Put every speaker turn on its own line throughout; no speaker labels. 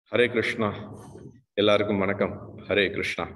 ஹரே கிருஷ்ணா எல்லாருக்கும் வணக்கம் ஹரே கிருஷ்ணா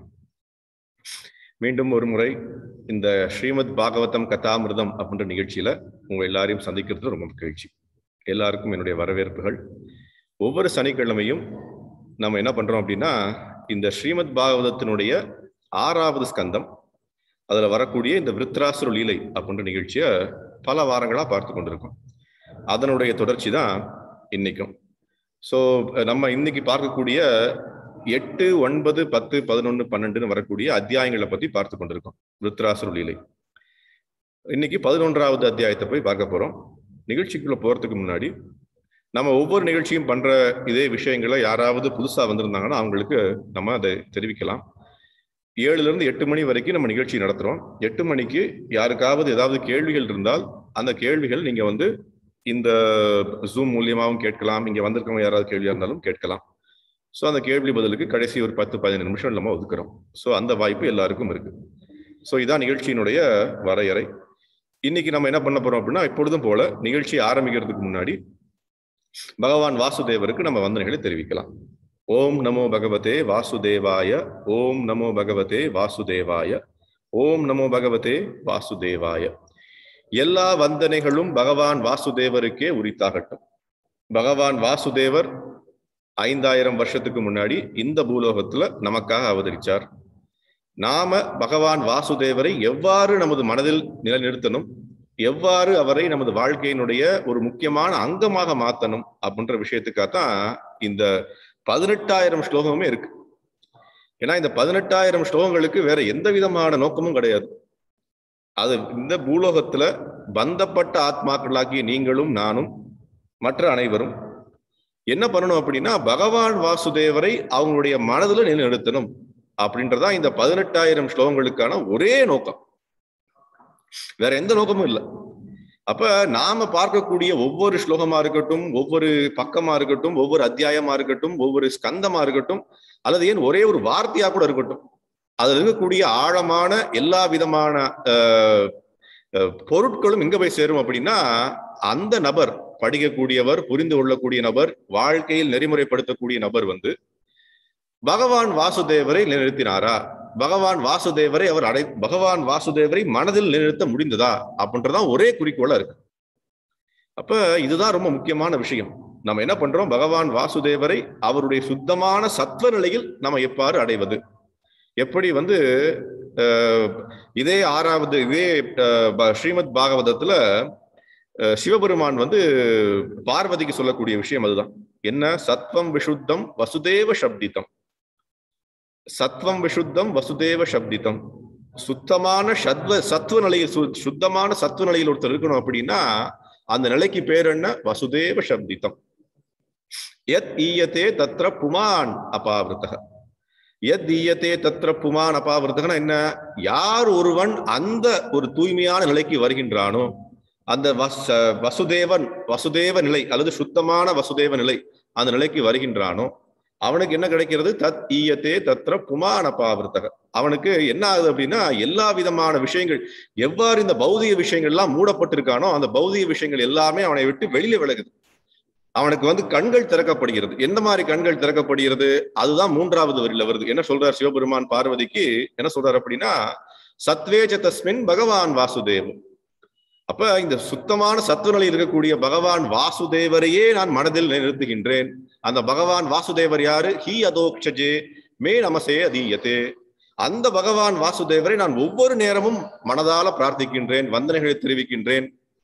மீண்டும் ஒரு முறை இந்த ஸ்ரீமத் பாகவதம் கதாமிர்தம் அப்படின்ற நிகழ்ச்சியில உங்க எல்லாரையும் சந்திக்கிறது ரொம்ப மகிழ்ச்சி எல்லாருக்கும் என்னுடைய வரவேற்புகள் ஒவ்வொரு சனிக்கிழமையும் நம்ம என்ன பண்றோம் அப்படின்னா இந்த ஸ்ரீமத் பாகவதத்தினுடைய ஆறாவது ஸ்கந்தம் அதுல வரக்கூடிய இந்த விருத்ராசுர லீலை அப்படின்ற நிகழ்ச்சியை பல வாரங்களா பார்த்து கொண்டிருக்கோம் அதனுடைய தொடர்ச்சி தான் இன்னைக்கும் ஸோ நம்ம இன்னைக்கு பார்க்கக்கூடிய எட்டு ஒன்பது பத்து பதினொன்று பன்னெண்டுன்னு வரக்கூடிய அத்தியாயங்களை பத்தி பார்த்து கொண்டிருக்கோம் விருத்ராசுர லீலை இன்னைக்கு பதினொன்றாவது அத்தியாயத்தை போய் பார்க்க போறோம் நிகழ்ச்சிக்குள்ள போறதுக்கு முன்னாடி நம்ம ஒவ்வொரு நிகழ்ச்சியும் பண்ற இதே விஷயங்களை யாராவது புதுசா வந்திருந்தாங்கன்னா அவங்களுக்கு நம்ம அதை தெரிவிக்கலாம் ஏழுல இருந்து எட்டு மணி வரைக்கும் நம்ம நிகழ்ச்சி நடத்துறோம் எட்டு மணிக்கு யாருக்காவது ஏதாவது கேள்விகள் இருந்தால் அந்த கேள்விகள் நீங்க வந்து இந்த ஜூம் மூலியமாகவும் கேட்கலாம் இங்க வந்திருக்கவங்க யாராவது கேள்வியா இருந்தாலும் கேட்கலாம் ஸோ அந்த கேள்வி பதிலுக்கு கடைசி ஒரு பத்து பதினஞ்சு நிமிஷம் நம்ம ஒதுக்குறோம் ஸோ அந்த வாய்ப்பு எல்லாருக்கும் இருக்கு ஸோ இதான் நிகழ்ச்சியினுடைய வரையறை இன்னைக்கு நம்ம என்ன பண்ண போறோம் அப்படின்னா எப்பொழுதும் போல நிகழ்ச்சி ஆரம்பிக்கிறதுக்கு முன்னாடி பகவான் வாசுதேவருக்கு நம்ம வந்தனைகளை தெரிவிக்கலாம் ஓம் நமோ பகவதே வாசுதேவாய ஓம் நமோ பகவதே வாசுதேவாய ஓம் நமோ பகவதே வாசுதேவாய எல்லா வந்தனைகளும் பகவான் வாசுதேவருக்கே உரித்தாகட்டும் பகவான் வாசுதேவர் ஐந்தாயிரம் வருஷத்துக்கு முன்னாடி இந்த பூலோகத்துல நமக்காக அவதரிச்சார் நாம பகவான் வாசுதேவரை எவ்வாறு நமது மனதில் நிலைநிறுத்தணும் எவ்வாறு அவரை நமது வாழ்க்கையினுடைய ஒரு முக்கியமான அங்கமாக மாத்தணும் அப்படின்ற விஷயத்துக்காகத்தான் இந்த பதினெட்டாயிரம் ஸ்லோகமுமே இருக்கு ஏன்னா இந்த பதினெட்டாயிரம் ஸ்லோகங்களுக்கு வேற எந்த விதமான நோக்கமும் கிடையாது அது இந்த பூலோகத்துல பந்தப்பட்ட ஆத்மாக்களாகிய நீங்களும் நானும் மற்ற அனைவரும் என்ன பண்ணணும் அப்படின்னா பகவான் வாசுதேவரை அவங்களுடைய மனதுல நிலைநிறுத்தணும் அப்படின்றதான் இந்த பதினெட்டாயிரம் ஸ்லோகங்களுக்கான ஒரே நோக்கம் வேற எந்த நோக்கமும் இல்லை அப்ப நாம பார்க்கக்கூடிய ஒவ்வொரு ஸ்லோகமா இருக்கட்டும் ஒவ்வொரு பக்கமா இருக்கட்டும் ஒவ்வொரு அத்தியாயமா இருக்கட்டும் ஒவ்வொரு ஸ்கந்தமா இருக்கட்டும் அல்லது ஏன் ஒரே ஒரு வார்த்தையா கூட இருக்கட்டும் அதுல இருக்கக்கூடிய ஆழமான எல்லா விதமான பொருட்களும் எங்க போய் சேரும் அப்படின்னா அந்த நபர் படிக்கக்கூடியவர் புரிந்து கொள்ளக்கூடிய நபர் வாழ்க்கையில் நெறிமுறைப்படுத்தக்கூடிய நபர் வந்து பகவான் வாசுதேவரை நிலைநிறுத்தினாரா பகவான் வாசுதேவரை அவர் அடை பகவான் வாசுதேவரை மனதில் நிலைநிறுத்த முடிந்ததா அப்படின்றதான் ஒரே குறிக்கோளா இருக்கு அப்ப இதுதான் ரொம்ப முக்கியமான விஷயம் நம்ம என்ன பண்றோம் பகவான் வாசுதேவரை அவருடைய சுத்தமான சத்வ நிலையில் நம்ம எவ்வாறு அடைவது எப்படி வந்து இதே ஆறாவது இதே ஸ்ரீமத் பாகவதத்துல சிவபெருமான் வந்து பார்வதிக்கு சொல்லக்கூடிய விஷயம் அதுதான் என்ன சத்வம் விஷுத்தம் வசுதேவ சப்தித்தம் சத்வம் விஷுத்தம் வசுதேவ சப்தித்தம் சுத்தமான சத்வ சத்துவ நிலையில் சுத்தமான சத்துவ நிலையில் ஒருத்தர் இருக்கணும் அப்படின்னா அந்த நிலைக்கு பேர் என்ன வசுதேவ சப்தித்தம் எத் ஈயத்தே தத்ர புமான் அபாவிருத்தக எத் ஈயத்தே தத்ர புமான் அபாவிருத்தகனா என்ன யார் ஒருவன் அந்த ஒரு தூய்மையான நிலைக்கு வருகின்றானோ அந்த வச வசுதேவன் வசுதேவ நிலை அல்லது சுத்தமான வசுதேவ நிலை அந்த நிலைக்கு வருகின்றானோ அவனுக்கு என்ன கிடைக்கிறது தத் ஈயத்தே தத்ர புமானபாவிருத்தக அவனுக்கு என்ன ஆகுது அப்படின்னா எல்லா விதமான விஷயங்கள் எவ்வாறு இந்த பௌதிக விஷயங்கள் எல்லாம் மூடப்பட்டிருக்கானோ அந்த பௌதிக விஷயங்கள் எல்லாமே அவனை விட்டு வெளியில விலகுது அவனுக்கு வந்து கண்கள் திறக்கப்படுகிறது எந்த மாதிரி கண்கள் திறக்கப்படுகிறது அதுதான் மூன்றாவது வரியில வருது என்ன சொல்றார் சிவபெருமான் பார்வதிக்கு என்ன சொல்றாரு அப்படின்னா சத்வேஜ தஸ்மின் பகவான் வாசுதேவம் அப்ப இந்த சுத்தமான சத்துவநிலை இருக்கக்கூடிய பகவான் வாசுதேவரையே நான் மனதில் நிறுத்துகின்றேன் அந்த பகவான் வாசுதேவர் யாரு ஹி அதோக்ஷஜே மே நமசே அதீயத்தே அந்த பகவான் வாசுதேவரை நான் ஒவ்வொரு நேரமும் மனதால பிரார்த்திக்கின்றேன் வந்தனைகளை தெரிவிக்கின்றேன்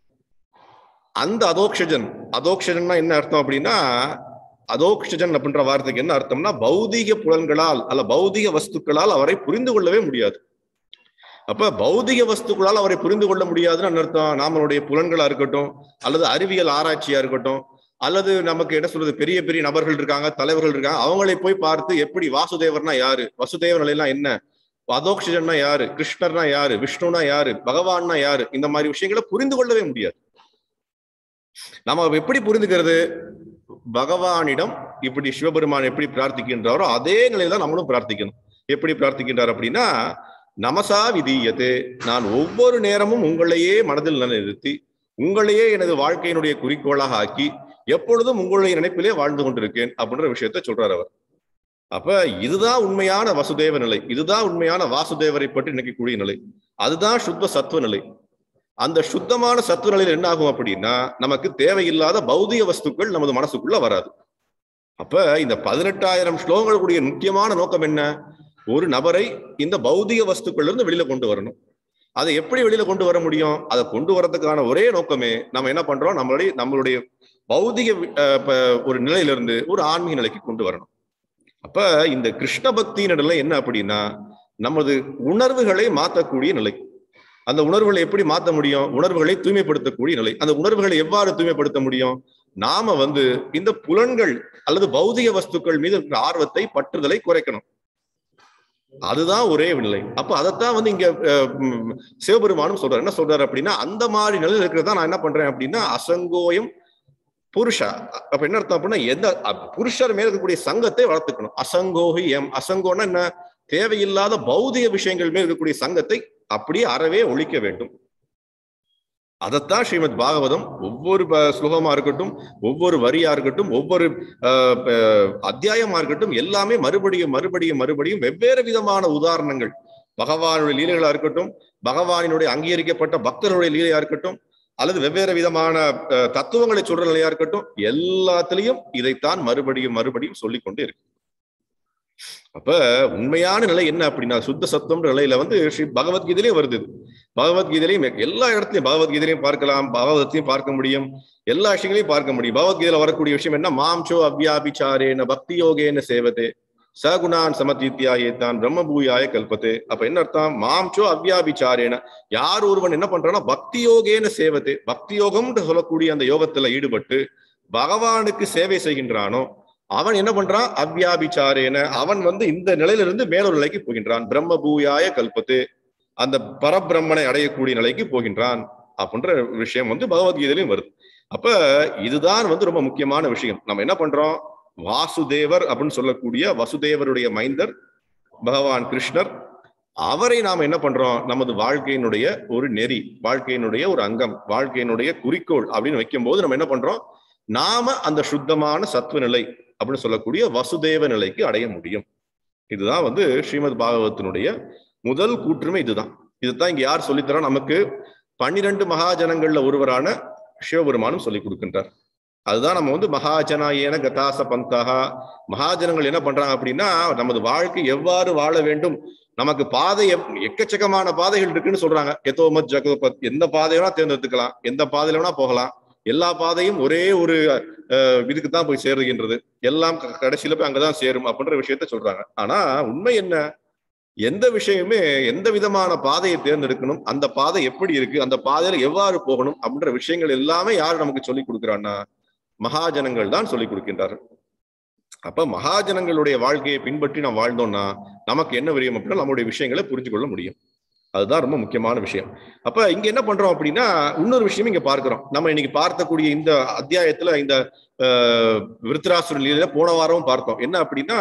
அந்த அதோக்ஷஜன் அதோக்ஷஜன்னா என்ன அர்த்தம் அப்படின்னா அதோக்ஷஜன் அப்படின்ற வார்த்தைக்கு என்ன அர்த்தம்னா பௌதிக புலன்களால் அல்ல பௌதிக வஸ்துக்களால் அவரை புரிந்து கொள்ளவே முடியாது அப்ப பௌதிக வஸ்துக்களால் அவரை புரிந்து கொள்ள முடியாதுன்னு அர்த்தம் நாமளுடைய புலன்களா இருக்கட்டும் அல்லது அறிவியல் ஆராய்ச்சியா இருக்கட்டும் அல்லது நமக்கு என்ன சொல்றது பெரிய பெரிய நபர்கள் இருக்காங்க தலைவர்கள் இருக்காங்க அவங்களை போய் பார்த்து எப்படி வாசுதேவர்னா யாரு வசுதேவ நிலையெல்லாம் என்ன அதோக்ஷஜன்னா யாரு கிருஷ்ணர்னா யாரு விஷ்ணுனா யாரு பகவான்னா யாரு இந்த மாதிரி விஷயங்களை புரிந்து கொள்ளவே முடியாது நம்ம எப்படி புரிந்துக்கிறது பகவானிடம் இப்படி சிவபெருமான் எப்படி பிரார்த்திக்கின்றாரோ அதே நிலையில தான் நம்மளும் பிரார்த்திக்கணும் எப்படி பிரார்த்திக்கின்றார் அப்படின்னா நமசா விதீயது நான் ஒவ்வொரு நேரமும் உங்களையே மனதில் நிறுத்தி உங்களையே எனது வாழ்க்கையினுடைய குறிக்கோளாக ஆக்கி எப்பொழுதும் உங்களுடைய நினைப்பிலே வாழ்ந்து கொண்டிருக்கேன் அப்படின்ற விஷயத்த சொல்றார் அவர் அப்ப இதுதான் உண்மையான வசுதேவ நிலை இதுதான் உண்மையான வாசுதேவரை பற்றி நினைக்கக்கூடிய நிலை அதுதான் சுத்த சத்துவ நிலை அந்த சுத்தமான சத்துவ நிலையில் என்ன ஆகும் அப்படின்னா நமக்கு தேவையில்லாத பௌதிக வஸ்துக்கள் நமது மனசுக்குள்ள வராது அப்ப இந்த பதினெட்டாயிரம் ஸ்லோகங்களுடைய முக்கியமான நோக்கம் என்ன ஒரு நபரை இந்த பௌதிக வஸ்துக்கள் இருந்து வெளியில கொண்டு வரணும் அதை எப்படி வெளியில கொண்டு வர முடியும் அதை கொண்டு வரதுக்கான ஒரே நோக்கமே நம்ம என்ன பண்றோம் நம்மளுடைய நம்மளுடைய பௌதிக ஒரு நிலையிலிருந்து ஒரு ஆன்மீக நிலைக்கு கொண்டு வரணும் அப்ப இந்த கிருஷ்ண பக்தியின் நிலை என்ன அப்படின்னா நமது உணர்வுகளை மாற்றக்கூடிய நிலை அந்த உணர்வுகளை எப்படி மாற்ற முடியும் உணர்வுகளை தூய்மைப்படுத்தக்கூடிய நிலை அந்த உணர்வுகளை எவ்வாறு தூய்மைப்படுத்த முடியும் நாம வந்து இந்த புலன்கள் அல்லது பௌதிக வஸ்துக்கள் மீது இருக்கிற ஆர்வத்தை பற்றுதலை குறைக்கணும் அதுதான் ஒரே நிலை அப்ப அதைத்தான் வந்து இங்க சிவபெருமானும் சொல்றாரு என்ன சொல்றாரு அப்படின்னா அந்த மாதிரி நிலையில் இருக்கிறதா நான் என்ன பண்றேன் அப்படின்னா அசங்கோயம் புருஷா அப்ப என்ன அர்த்தம் அப்படின்னா எந்த புருஷர் மேல இருக்கக்கூடிய சங்கத்தை வளர்த்துக்கணும் அசங்கோகி எம் அசங்கோன்னா என்ன தேவையில்லாத பௌதிக விஷயங்கள் மேல் இருக்கக்கூடிய சங்கத்தை அப்படியே அறவே ஒழிக்க வேண்டும் அதைத்தான் ஸ்ரீமத் பாகவதம் ஒவ்வொரு ஸ்லோகமா இருக்கட்டும் ஒவ்வொரு வரியா இருக்கட்டும் ஒவ்வொரு அத்தியாயமா இருக்கட்டும் எல்லாமே மறுபடியும் மறுபடியும் மறுபடியும் வெவ்வேறு விதமான உதாரணங்கள் பகவானுடைய லீலைகளா இருக்கட்டும் பகவானினுடைய அங்கீகரிக்கப்பட்ட பக்தர்களுடைய லீலையா இருக்கட்டும் அல்லது வெவ்வேறு விதமான தத்துவங்களை சொல்ற நிலையா இருக்கட்டும் எல்லாத்திலையும் இதைத்தான் மறுபடியும் மறுபடியும் சொல்லிக் கொண்டே இருக்கு அப்ப உண்மையான நிலை என்ன அப்படின்னா சுத்த சத்துவம்ன்ற நிலையில வந்து ஸ்ரீ பகவத்கீதையிலே வருது பகவத்கீதையிலையும் எல்லா இடத்துலயும் பகவத்கீதையிலையும் பார்க்கலாம் பகவதத்தையும் பார்க்க முடியும் எல்லா விஷயங்களையும் பார்க்க முடியும் பகவத்கீதையில வரக்கூடிய விஷயம் என்ன மாம்சோ அவ்யாபிச்சாரேன பக்தி யோகேன சேவதே சகுணான் சமதீத்தியா ஏத்தான் பிரம்மபூயாய கல்பத்தே அப்ப என்ன அர்த்தம் மாம்சோ அவ்யாபிச்சாரேன யார் ஒருவன் என்ன பண்றான்னா பக்தி யோகேன சேவத்தே பக்தி யோகம்னு சொல்லக்கூடிய அந்த யோகத்துல ஈடுபட்டு பகவானுக்கு சேவை செய்கின்றானோ அவன் என்ன பண்றான் அவ்யாபிச்சாரேன அவன் வந்து இந்த நிலையிலிருந்து மேலொரு நிலைக்கு போகின்றான் பிரம்ம பூயாய கல்பத்து அந்த பரபிரம்மனை அடையக்கூடிய நிலைக்கு போகின்றான் அப்படின்ற விஷயம் வந்து பகவத்கீதையிலும் வருது அப்ப இதுதான் வந்து ரொம்ப முக்கியமான விஷயம் நம்ம என்ன பண்றோம் வாசுதேவர் அப்படின்னு சொல்லக்கூடிய வசுதேவருடைய மைந்தர் பகவான் கிருஷ்ணர் அவரை நாம் என்ன பண்றோம் நமது வாழ்க்கையினுடைய ஒரு நெறி வாழ்க்கையினுடைய ஒரு அங்கம் வாழ்க்கையினுடைய குறிக்கோள் அப்படின்னு வைக்கும் போது நம்ம என்ன பண்றோம் நாம அந்த சுத்தமான சத்துவ நிலை அப்படின்னு சொல்லக்கூடிய வசுதேவ நிலைக்கு அடைய முடியும் இதுதான் வந்து ஸ்ரீமத் பாகவத்தினுடைய முதல் கூற்றுமை இதுதான் இதுதான் இங்க யார் சொல்லித்தரா நமக்கு பன்னிரண்டு மகாஜனங்கள்ல ஒருவரான சிவபெருமானும் சொல்லி கொடுக்கின்றார் அதுதான் நம்ம வந்து மகாஜனாயேன கதாச பந்தாக மகாஜனங்கள் என்ன பண்றாங்க அப்படின்னா நமது வாழ்க்கை எவ்வாறு வாழ வேண்டும் நமக்கு பாதை எக்கச்சக்கமான பாதைகள் இருக்குன்னு சொல்றாங்க எத்தோமத் ஜகோபத் எந்த பாதை வேணா தேர்ந்தெடுத்துக்கலாம் எந்த பாதையில வேணா போகலாம் எல்லா பாதையும் ஒரே ஒரு இதுக்கு தான் போய் சேருகின்றது எல்லாம் கடைசியில போய் அங்கதான் சேரும் அப்படின்ற விஷயத்த சொல்றாங்க ஆனா உண்மை என்ன எந்த விஷயமே எந்த விதமான பாதையை தேர்ந்தெடுக்கணும் அந்த பாதை எப்படி இருக்கு அந்த பாதையில எவ்வாறு போகணும் அப்படின்ற விஷயங்கள் எல்லாமே யார் நமக்கு சொல்லி கொடுக்குறான்னா மகாஜனங்கள் தான் சொல்லி கொடுக்கின்றார்கள் அப்ப மகாஜனங்களுடைய வாழ்க்கையை பின்பற்றி நாம் வாழ்ந்தோம்னா நமக்கு என்ன விரியும் அப்படின்னா நம்மளுடைய விஷயங்களை புரிஞ்சு கொள்ள முடியும் அதுதான் ரொம்ப முக்கியமான விஷயம் அப்ப இங்க என்ன பண்றோம் அப்படின்னா இன்னொரு விஷயம் இங்க பார்க்கிறோம் நம்ம இன்னைக்கு பார்த்தக்கூடிய இந்த அத்தியாயத்துல இந்த விருத்தராசுர நிலையில போன வாரமும் பார்த்தோம் என்ன அப்படின்னா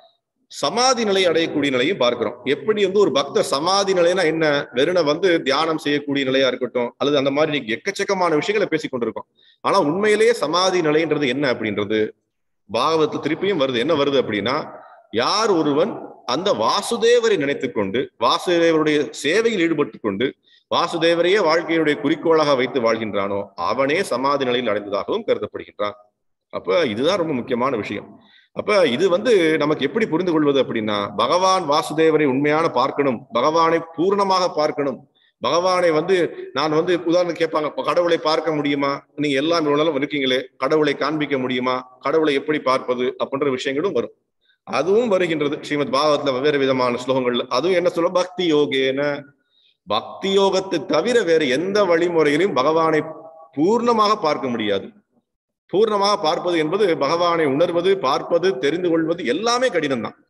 சமாதி நிலை அடையக்கூடிய நிலையும் பார்க்கிறோம் எப்படி வந்து ஒரு பக்தர் சமாதி நிலைனா என்ன வெறுனை வந்து தியானம் செய்யக்கூடிய நிலையா இருக்கட்டும் அல்லது அந்த மாதிரி இன்னைக்கு எக்கச்சக்கமான விஷயங்களை பேசிக் கொண்டிருக்கோம் ஆனா உண்மையிலேயே சமாதி நிலைன்றது என்ன அப்படின்றது பாகவத்து திருப்பியும் வருது என்ன வருது அப்படின்னா யார் ஒருவன் அந்த வாசுதேவரை நினைத்துக் கொண்டு வாசுதேவருடைய சேவையில் ஈடுபட்டு கொண்டு வாசுதேவரையே வாழ்க்கையுடைய குறிக்கோளாக வைத்து வாழ்கின்றானோ அவனே சமாதி நிலையில் அடைந்ததாகவும் கருதப்படுகின்றான் அப்ப இதுதான் ரொம்ப முக்கியமான விஷயம் அப்ப இது வந்து நமக்கு எப்படி புரிந்து கொள்வது அப்படின்னா பகவான் வாசுதேவரை உண்மையான பார்க்கணும் பகவானை பூர்ணமாக பார்க்கணும் பகவானை வந்து நான் வந்து உதாரணம் கேட்பாங்க கடவுளை பார்க்க முடியுமா நீங்க எல்லாம் இவ்வளவு இருக்கீங்களே கடவுளை காண்பிக்க முடியுமா கடவுளை எப்படி பார்ப்பது அப்படின்ற விஷயங்களும் வரும் அதுவும் வருகின்றது ஸ்ரீமத் பாகவத்ல வெவ்வேறு விதமான ஸ்லோகங்கள்ல அதுவும் என்ன சொல்ல பக்தி யோகேன பக்தி யோகத்தை தவிர வேற எந்த வழிமுறையிலும் பகவானை பூர்ணமாக பார்க்க முடியாது பூர்ணமாக பார்ப்பது என்பது பகவானை உணர்வது பார்ப்பது தெரிந்து கொள்வது எல்லாமே கடினம் தான்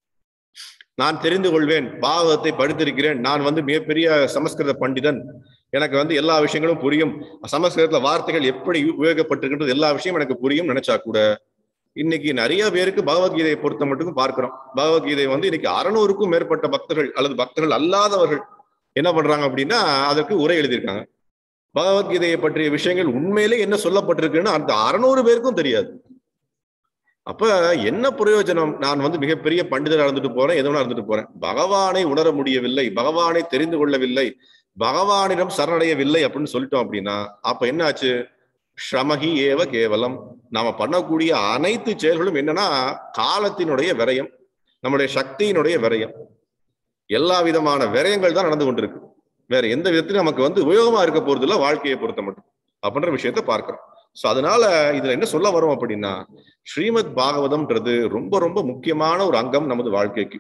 நான் தெரிந்து கொள்வேன் பாகவத்தை படித்திருக்கிறேன் நான் வந்து மிகப்பெரிய சமஸ்கிருத பண்டிதன் எனக்கு வந்து எல்லா விஷயங்களும் புரியும் சமஸ்கிருதத்துல வார்த்தைகள் எப்படி உபயோகப்பட்டிருக்கின்றது எல்லா விஷயமும் எனக்கு புரியும் நினைச்சா கூட இன்னைக்கு நிறைய பேருக்கு பகவத்கீதையை பொறுத்த மட்டும் பார்க்கிறோம் பகவத்கீதை வந்து இன்னைக்கு அறநூறுக்கும் மேற்பட்ட பக்தர்கள் அல்லது பக்தர்கள் அல்லாதவர்கள் என்ன பண்றாங்க அப்படின்னா அதற்கு உரை எழுதியிருக்காங்க பகவத்கீதையை பற்றிய விஷயங்கள் உண்மையிலே என்ன சொல்லப்பட்டிருக்குன்னு அந்த அறநூறு பேருக்கும் தெரியாது அப்ப என்ன பிரயோஜனம் நான் வந்து மிகப்பெரிய பண்டிதர் இருந்துட்டு போறேன் எதுவும் இருந்துட்டு போறேன் பகவானை உணர முடியவில்லை பகவானை தெரிந்து கொள்ளவில்லை பகவானிடம் சரணடையவில்லை அப்படின்னு சொல்லிட்டோம் அப்படின்னா அப்ப என்ன ஆச்சு ஸ்ரமகி ஏவ கேவலம் நாம பண்ணக்கூடிய அனைத்து செயல்களும் என்னன்னா காலத்தினுடைய விரயம் நம்முடைய சக்தியினுடைய விரயம் எல்லா விதமான விரயங்கள் தான் நடந்து கொண்டிருக்கு வேற எந்த விதத்திலும் நமக்கு வந்து உபயோகமா இருக்க போறது இல்ல வாழ்க்கையை பொறுத்த மட்டும் அப்படின்ற விஷயத்த பார்க்கிறோம் சோ அதனால இதுல என்ன சொல்ல வரோம் அப்படின்னா ஸ்ரீமத் பாகவதம்ன்றது ரொம்ப ரொம்ப முக்கியமான ஒரு அங்கம் நமது வாழ்க்கைக்கு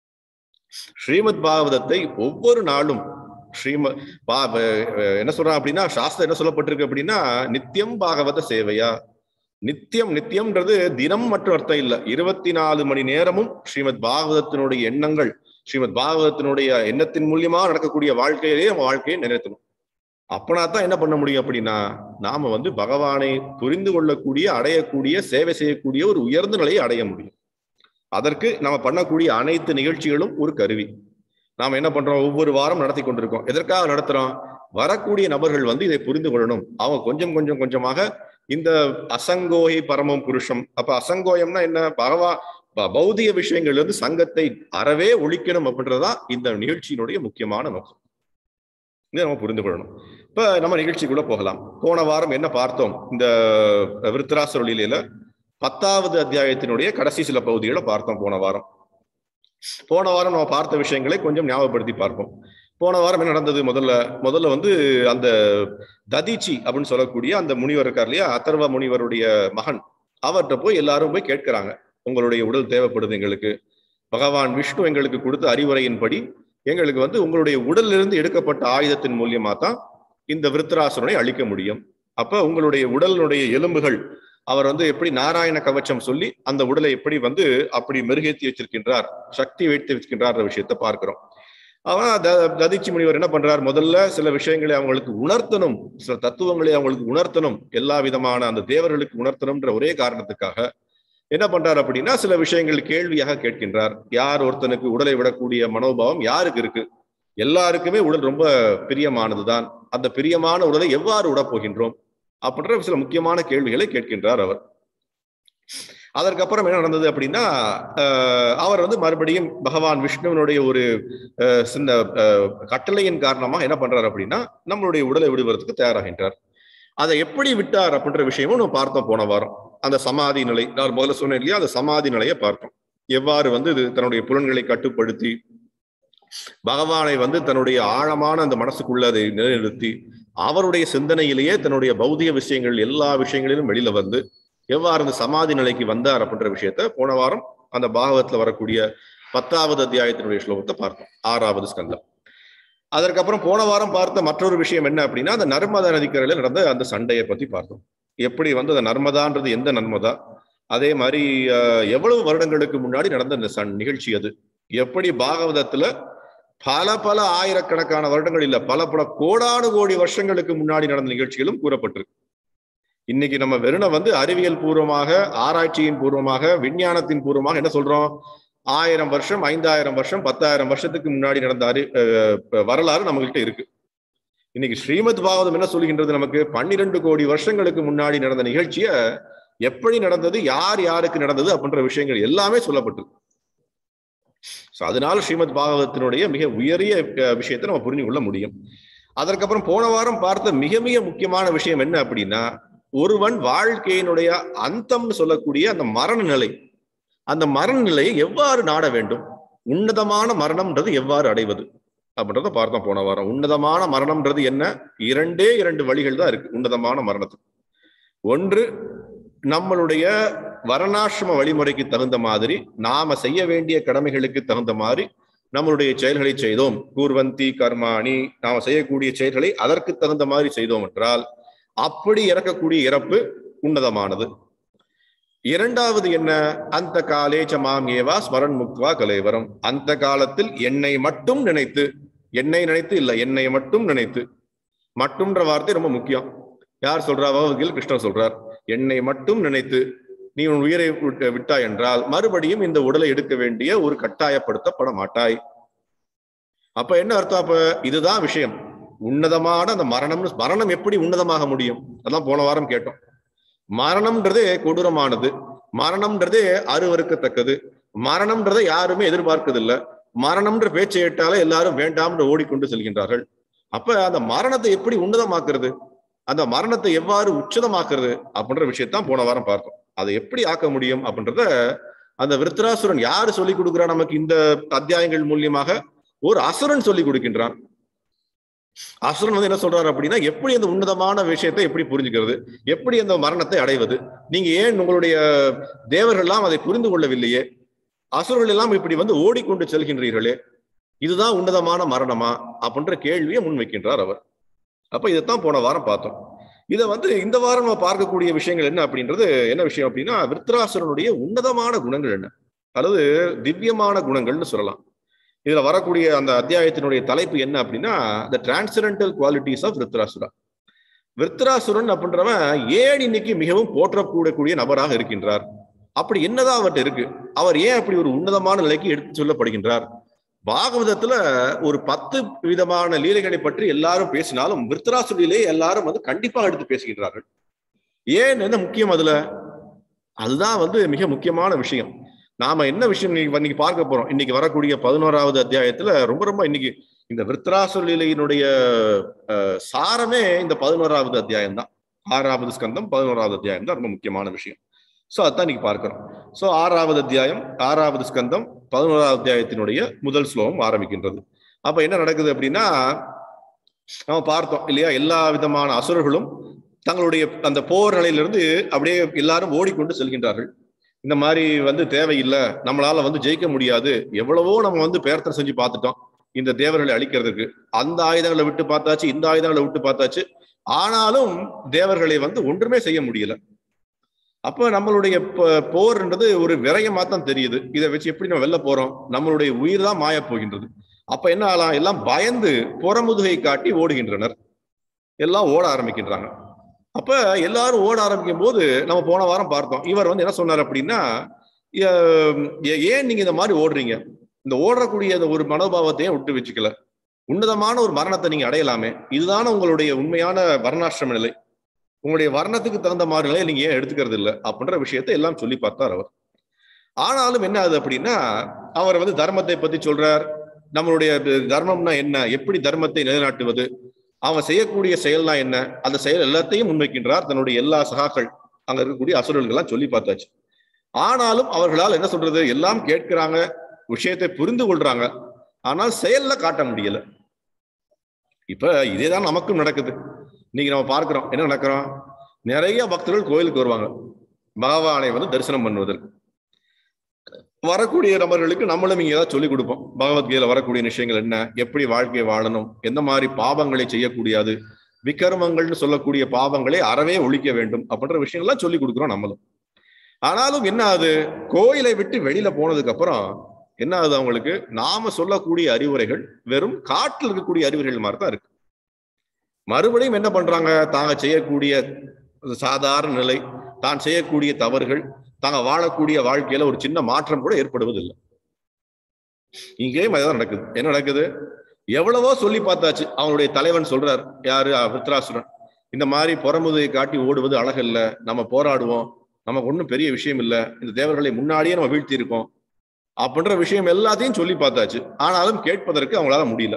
ஸ்ரீமத் பாகவதத்தை ஒவ்வொரு நாளும் ஸ்ரீம பா அஹ் என்ன சொல்றான் அப்படின்னா சாஸ்திரம் என்ன சொல்லப்பட்டிருக்கு அப்படின்னா நித்தியம் பாகவத சேவையா நித்தியம் நித்தியம்ன்றது தினம் மற்றும் அர்த்தம் இல்ல இருபத்தி நாலு மணி நேரமும் ஸ்ரீமத் பாகவதத்தினுடைய எண்ணங்கள் ஸ்ரீமத் பாகவதத்தினுடைய எண்ணத்தின் மூலியமா நடக்கக்கூடிய வாழ்க்கையிலேயே நம்ம வாழ்க்கையை நினைத்தணும் அப்பனா தான் என்ன பண்ண முடியும் அப்படின்னா நாம வந்து பகவானை புரிந்து கொள்ளக்கூடிய அடையக்கூடிய சேவை செய்யக்கூடிய ஒரு உயர்ந்த நிலையை அடைய முடியும் அதற்கு நம்ம பண்ணக்கூடிய அனைத்து நிகழ்ச்சிகளும் ஒரு கருவி நாம என்ன பண்றோம் ஒவ்வொரு வாரம் நடத்தி கொண்டிருக்கோம் எதற்காக நடத்துறோம் வரக்கூடிய நபர்கள் வந்து இதை புரிந்து கொள்ளணும் அவங்க கொஞ்சம் கொஞ்சம் கொஞ்சமாக இந்த அசங்கோகி பரமம் புருஷம் அப்ப அசங்கோயம்னா என்ன பகவா ப- பௌதிக விஷயங்கள்ல இருந்து சங்கத்தை அறவே ஒழிக்கணும் அப்படின்றதுதான் இந்த நிகழ்ச்சியினுடைய முக்கியமான நோக்கம் இதை நம்ம புரிந்து கொள்ளணும் இப்ப நம்ம நிகழ்ச்சிக்குள்ள போகலாம் போன வாரம் என்ன பார்த்தோம் இந்த விருத்தராசர் லீலையில பத்தாவது அத்தியாயத்தினுடைய கடைசி சில பகுதிகளை பார்த்தோம் போன வாரம் போன வாரம் நம்ம பார்த்த விஷயங்களை கொஞ்சம் ஞாபகப்படுத்தி பார்ப்போம் போன வாரம் என்ன நடந்தது முதல்ல முதல்ல வந்து அந்த ததிச்சி அப்படின்னு சொல்லக்கூடிய அந்த முனிவர் இருக்கார் இல்லையா அதர்வ முனிவருடைய மகன் அவர்கிட்ட போய் எல்லாரும் போய் கேட்கிறாங்க உங்களுடைய உடல் தேவைப்படுது எங்களுக்கு பகவான் விஷ்ணு எங்களுக்கு கொடுத்த அறிவுரையின்படி எங்களுக்கு வந்து உங்களுடைய உடலிலிருந்து எடுக்கப்பட்ட ஆயுதத்தின் மூலியமா தான் இந்த விருத்தராசுரனை அழிக்க முடியும் அப்ப உங்களுடைய உடலினுடைய எலும்புகள் அவர் வந்து எப்படி நாராயண கவச்சம் சொல்லி அந்த உடலை எப்படி வந்து அப்படி மெருகேற்றி வச்சிருக்கின்றார் சக்தி வைத்து வச்சிருக்கின்றார் விஷயத்தை பார்க்கிறோம் அவன் த- ததிச்சி முனிவர் என்ன பண்றார் முதல்ல சில விஷயங்களை அவங்களுக்கு உணர்த்தணும் சில தத்துவங்களை அவங்களுக்கு உணர்த்தணும் எல்லா விதமான அந்த தேவர்களுக்கு உணர்த்தணும்ன்ற ஒரே காரணத்துக்காக என்ன பண்றார் அப்படின்னா சில விஷயங்கள் கேள்வியாக கேட்கின்றார் யார் ஒருத்தனுக்கு உடலை விடக்கூடிய மனோபாவம் யாருக்கு இருக்கு எல்லாருக்குமே உடல் ரொம்ப பிரியமானதுதான் அந்த பிரியமான உடலை எவ்வாறு விடப் போகின்றோம் அப்படின்ற சில முக்கியமான கேள்விகளை கேட்கின்றார் அவர் அதற்கப்புறம் என்ன நடந்தது அப்படின்னா அஹ், அவர் வந்து மறுபடியும் பகவான் விஷ்ணுவனுடைய ஒரு அஹ், சின்ன அஹ், கட்டளையின் காரணமா என்ன பண்றாரு அப்படின்னா நம்மளுடைய உடலை விடுவதற்கு தயாராகின்றார் அதை எப்படி விட்டார் அப்படின்ற விஷயமும் நம்ம பார்த்தோம் போன வாரம் அந்த சமாதி நிலை நான் முதல்ல சொன்னேன் இல்லையா அந்த சமாதி நிலையை பார்த்தோம் எவ்வாறு வந்து இது தன்னுடைய புலன்களை கட்டுப்படுத்தி பகவானை வந்து தன்னுடைய ஆழமான அந்த மனசுக்குள்ள அதை நிலைநிறுத்தி அவருடைய சிந்தனையிலேயே தன்னுடைய பௌதிக விஷயங்கள் எல்லா விஷயங்களிலும் வெளியில வந்து எவ்வாறு அந்த சமாதி நிலைக்கு வந்தார் அப்படின்ற விஷயத்த போன வாரம் அந்த பாகவத்துல வரக்கூடிய பத்தாவது அத்தியாயத்தினுடைய ஸ்லோகத்தை பார்த்தோம் ஆறாவது ஸ்கந்தம் அதற்கப்புறம் போன வாரம் பார்த்த மற்றொரு விஷயம் என்ன அப்படின்னா அந்த நர்மதா நதிக்கரையில நடந்த அந்த சண்டையை பத்தி பார்த்தோம் எப்படி வந்து அந்த நர்மதான்றது எந்த நர்மதா அதே மாதிரி அஹ், எவ்வளவு வருடங்களுக்கு முன்னாடி நடந்த அந்த சண் நிகழ்ச்சி அது எப்படி பாகவதத்துல பல பல ஆயிரக்கணக்கான வருடங்கள் இல்ல பல பல கோடானு கோடி வருஷங்களுக்கு முன்னாடி நடந்த நிகழ்ச்சிகளும் கூறப்பட்டிருக்கு இன்னைக்கு நம்ம வெறும் வந்து அறிவியல் பூர்வமாக ஆராய்ச்சியின் பூர்வமாக விஞ்ஞானத்தின் பூர்வமாக என்ன சொல்றோம் ஆயிரம் வருஷம் ஐந்தாயிரம் வருஷம் பத்தாயிரம் வருஷத்துக்கு முன்னாடி நடந்த அறி அஹ் வரலாறு நம்மகிட்ட இருக்கு இன்னைக்கு ஸ்ரீமத் பாகவதம் என்ன சொல்கின்றது நமக்கு பன்னிரண்டு கோடி வருஷங்களுக்கு முன்னாடி நடந்த நிகழ்ச்சிய எப்படி நடந்தது யார் யாருக்கு நடந்தது அப்படின்ற விஷயங்கள் எல்லாமே சொல்லப்பட்டிருக்கு So, அதனால ஸ்ரீமத் பாகவதத்தினுடைய மிக உயரிய அஹ், விஷயத்தை நம்ம புரிஞ்சு கொள்ள முடியும் அதற்கப்புறம் போன வாரம் பார்த்த மிக மிக முக்கியமான விஷயம் என்ன அப்படின்னா ஒருவன் வாழ்க்கையினுடைய அந்தம்னு சொல்லக்கூடிய அந்த மரண நிலை அந்த மரண நிலையை எவ்வாறு நாட வேண்டும் உன்னதமான மரணம்ன்றது எவ்வாறு அடைவது அப்படின்றத பார்த்தோம் போன வாரம் உன்னதமான மரணம்ன்றது என்ன இரண்டே இரண்டு வழிகள் தான் இருக்கு உன்னதமான மரணத்துக்கு ஒன்று நம்மளுடைய வர்ணாசிரம வழிமுறைக்கு தகுந்த மாதிரி நாம செய்ய வேண்டிய கடமைகளுக்கு தகுந்த மாதிரி நம்மளுடைய செயல்களை செய்தோம் கூர்வந்தி கர்மாணி நாம செய்யக்கூடிய செயல்களை அதற்கு தகுந்த மாதிரி செய்தோம் என்றால் அப்படி இறக்கக்கூடிய இறப்பு உன்னதமானது இரண்டாவது என்ன அந்த காலே சமாம் ஏவா ஸ்மரன் முக்வா கலேவரம் அந்த காலத்தில் என்னை மட்டும் நினைத்து என்னை நினைத்து இல்ல என்னை மட்டும் நினைத்து மட்டும்ன்ற வார்த்தை ரொம்ப முக்கியம் யார் சொல்றா பகவத்கீதையில் கிருஷ்ணர் சொல்றார் என்னை மட்டும் நினைத்து நீ உன் உயிரை விட்டு- விட்டாய் என்றால் மறுபடியும் இந்த உடலை எடுக்க வேண்டிய ஒரு கட்டாயப்படுத்தப்பட மாட்டாய் அப்ப என்ன அர்த்தம் அப்ப இதுதான் விஷயம் உன்னதமான அந்த மரணம் மரணம் எப்படி உன்னதமாக முடியும் அதான் போன வாரம் கேட்டோம் மரணம்ன்றதே கொடூரமானது மரணம்ன்றதே அருவறுக்கத்தக்கது மரணம்ன்றதை யாருமே எதிர்பார்க்கதில்லை மரணம்ன்ற பேச்சை ஏட்டாலே எல்லாரும் வேண்டாம்னு ஓடிக்கொண்டு செல்கின்றார்கள் அப்ப அந்த மரணத்தை எப்படி உன்னதமாக்குறது அந்த மரணத்தை எவ்வாறு உச்சதமாக்குறது அப்படின்ற விஷயத்தான் போன வாரம் பார்த்தோம் அதை எப்படி ஆக்க முடியும் அப்படின்றத அந்த விருத்ராசுரன் யாரு சொல்லி கொடுக்குறா நமக்கு இந்த அத்தியாயங்கள் மூலியமாக ஒரு அசுரன் சொல்லி கொடுக்கின்றான் அசுரன் வந்து என்ன சொல்றாரு அப்படின்னா எப்படி அந்த உன்னதமான விஷயத்தை எப்படி புரிஞ்சுக்கிறது எப்படி அந்த மரணத்தை அடைவது நீங்க ஏன் உங்களுடைய தேவர்கள்லாம் அதை புரிந்து கொள்ளவில்லையே அசுரர்கள் எல்லாம் இப்படி வந்து ஓடிக்கொண்டு செல்கின்றீர்களே இதுதான் உன்னதமான மரணமா அப்படின்ற கேள்வியை முன்வைக்கின்றார் அவர் அப்ப இதைத்தான் போன வாரம் பார்த்தோம் இதை வந்து இந்த வாரம் நம்ம பார்க்கக்கூடிய விஷயங்கள் என்ன அப்படின்றது என்ன விஷயம் அப்படின்னா விருத்ராசுரனுடைய உன்னதமான குணங்கள் என்ன அல்லது திவ்யமான குணங்கள்னு சொல்லலாம் இதுல வரக்கூடிய அந்த அத்தியாயத்தினுடைய தலைப்பு என்ன அப்படின்னா the transcendental qualities of Vritrasura Vritrasuran அப்படின்றவன் ஏன் இன்னைக்கு மிகவும் போற்றக்கூடக்கூடிய நபராக இருக்கின்றார் அப்படி என்னதான் அவர்கிட்ட இருக்கு அவர் ஏன் அப்படி ஒரு உன்னதமான நிலைக்கு எடுத்து சொல்லப்படுகின்றார் பாகவதத்துல ஒரு பத்து விதமான லீலைகளை பற்றி எல்லாரும் பேசினாலும் விருத்தராசுரிலே எல்லாரும் வந்து கண்டிப்பாக எடுத்து பேசுகின்றார்கள் ஏன் என்ன முக்கியம் அதுல அதுதான் வந்து மிக முக்கியமான விஷயம் நாம என்ன விஷயம் இன்னைக்கு பார்க்க போறோம் இன்னைக்கு வரக்கூடிய பதினோராவது அத்தியாயத்துல ரொம்ப ரொம்ப இன்னைக்கு இந்த விருத்தராசுர லீலையினுடைய சாரமே இந்த பதினோராவது அத்தியாயம் தான் ஆறாவது ஸ்கந்தம் பதினோராவது அத்தியாயம் தான் ரொம்ப முக்கியமான விஷயம் ஸோ அதான் இன்னைக்கு பார்க்கிறோம் ஸோ ஆறாவது அத்தியாயம் ஆறாவது ஸ்கந்தம் பதினோராவது அத்தியாயத்தினுடைய முதல் ஸ்லோகம் ஆரம்பிக்கின்றது அப்ப என்ன நடக்குது அப்படின்னா நம்ம பார்த்தோம் இல்லையா எல்லா விதமான அசுரர்களும் தங்களுடைய அந்த போர் நிலையிலிருந்து அப்படியே எல்லாரும் ஓடிக்கொண்டு செல்கின்றார்கள் இந்த மாதிரி வந்து தேவையில்லை நம்மளால வந்து ஜெயிக்க முடியாது எவ்வளவோ நம்ம வந்து பேர்த்தனை செஞ்சு பார்த்துட்டோம் இந்த தேவர்களை அழிக்கிறதுக்கு அந்த ஆயுதங்களை விட்டு பார்த்தாச்சு இந்த ஆயுதங்களை விட்டு பார்த்தாச்சு ஆனாலும் தேவர்களை வந்து ஒன்றுமே செய்ய முடியல அப்ப நம்மளுடைய போர்ன்றது ஒரு விரயமா தான் தெரியுது இதை வச்சு எப்படி நம்ம வெளில போறோம் நம்மளுடைய உயிர் தான் மாய போகின்றது அப்ப என்ன ஆகலாம் எல்லாம் பயந்து புறமுதுகை காட்டி ஓடுகின்றனர் எல்லாம் ஓட ஆரம்பிக்கின்றாங்க அப்ப எல்லாரும் ஓட ஆரம்பிக்கும் போது நம்ம போன வாரம் பார்த்தோம் இவர் வந்து என்ன சொன்னார் அப்படின்னா ஏன் நீங்க இந்த மாதிரி ஓடுறீங்க இந்த ஓடக்கூடிய அந்த ஒரு மனோபாவத்தையும் விட்டு வச்சுக்கல உன்னதமான ஒரு மரணத்தை நீங்க அடையலாமே இதுதானே உங்களுடைய உண்மையான வர்ணாசிரம நிலை உங்களுடைய வர்ணத்துக்கு தகுந்த மாதிரி நிலையை நீங்க ஏன் எடுத்துக்கிறது இல்லை அப்படின்ற விஷயத்தை எல்லாம் சொல்லி பார்த்தார் அவர் ஆனாலும் என்ன ஆகுது அப்படின்னா அவர் வந்து தர்மத்தை பத்தி சொல்றார் நம்மளுடைய தர்மம்னா என்ன எப்படி தர்மத்தை நிலைநாட்டுவது அவன் செய்யக்கூடிய செயல்னா என்ன அந்த செயல் எல்லாத்தையும் முன்வைக்கின்றார் தன்னுடைய எல்லா சகாக்கள் அங்க இருக்கக்கூடிய அசுரர்கள்லாம் சொல்லி பார்த்தாச்சு ஆனாலும் அவர்களால் என்ன சொல்றது எல்லாம் கேட்கிறாங்க விஷயத்தை புரிந்து கொள்றாங்க ஆனால் செயல்ல காட்ட முடியல இப்ப இதேதான் நமக்கும் நடக்குது இன்னைக்கு நம்ம பார்க்கிறோம் என்ன நடக்கிறோம் நிறைய பக்தர்கள் கோயிலுக்கு வருவாங்க பகவானை வந்து தரிசனம் பண்ணுவதற்கு வரக்கூடிய நபர்களுக்கு நம்மளும் இங்க ஏதாவது சொல்லிக் கொடுப்போம் பகவத்கீதையில வரக்கூடிய விஷயங்கள் என்ன எப்படி வாழ்க்கையை வாழணும் எந்த மாதிரி பாவங்களை செய்யக்கூடாது விக்கர்மங்கள்னு சொல்லக்கூடிய பாவங்களை அறவே ஒழிக்க வேண்டும் அப்படின்ற விஷயங்கள்லாம் சொல்லி கொடுக்குறோம் நம்மளும் ஆனாலும் என்ன ஆகுது கோயிலை விட்டு வெளியில போனதுக்கு அப்புறம் என்ன ஆகுது அவங்களுக்கு நாம சொல்லக்கூடிய அறிவுரைகள் வெறும் காட்டில் இருக்கக்கூடிய அறிவுரைகள் மாதிரி தான் இருக்கு மறுபடியும் என்ன பண்றாங்க தாங்க செய்யக்கூடிய சாதாரண நிலை தான் செய்யக்கூடிய தவறுகள் தாங்க வாழக்கூடிய வாழ்க்கையில ஒரு சின்ன மாற்றம் கூட ஏற்படுவதில்லை இங்கேயும் அதுதான் நடக்குது என்ன நடக்குது எவ்வளவோ சொல்லி பார்த்தாச்சு அவனுடைய தலைவன் சொல்றார் யாரு விருத்ராசுரன் இந்த மாதிரி புறமுதையை காட்டி ஓடுவது அழகல்ல நம்ம போராடுவோம் நமக்கு ஒன்றும் பெரிய விஷயம் இல்லை இந்த தேவர்களை முன்னாடியே நம்ம வீழ்த்தி இருக்கோம் அப்படின்ற விஷயம் எல்லாத்தையும் சொல்லி பார்த்தாச்சு ஆனாலும் கேட்பதற்கு அவங்களால முடியல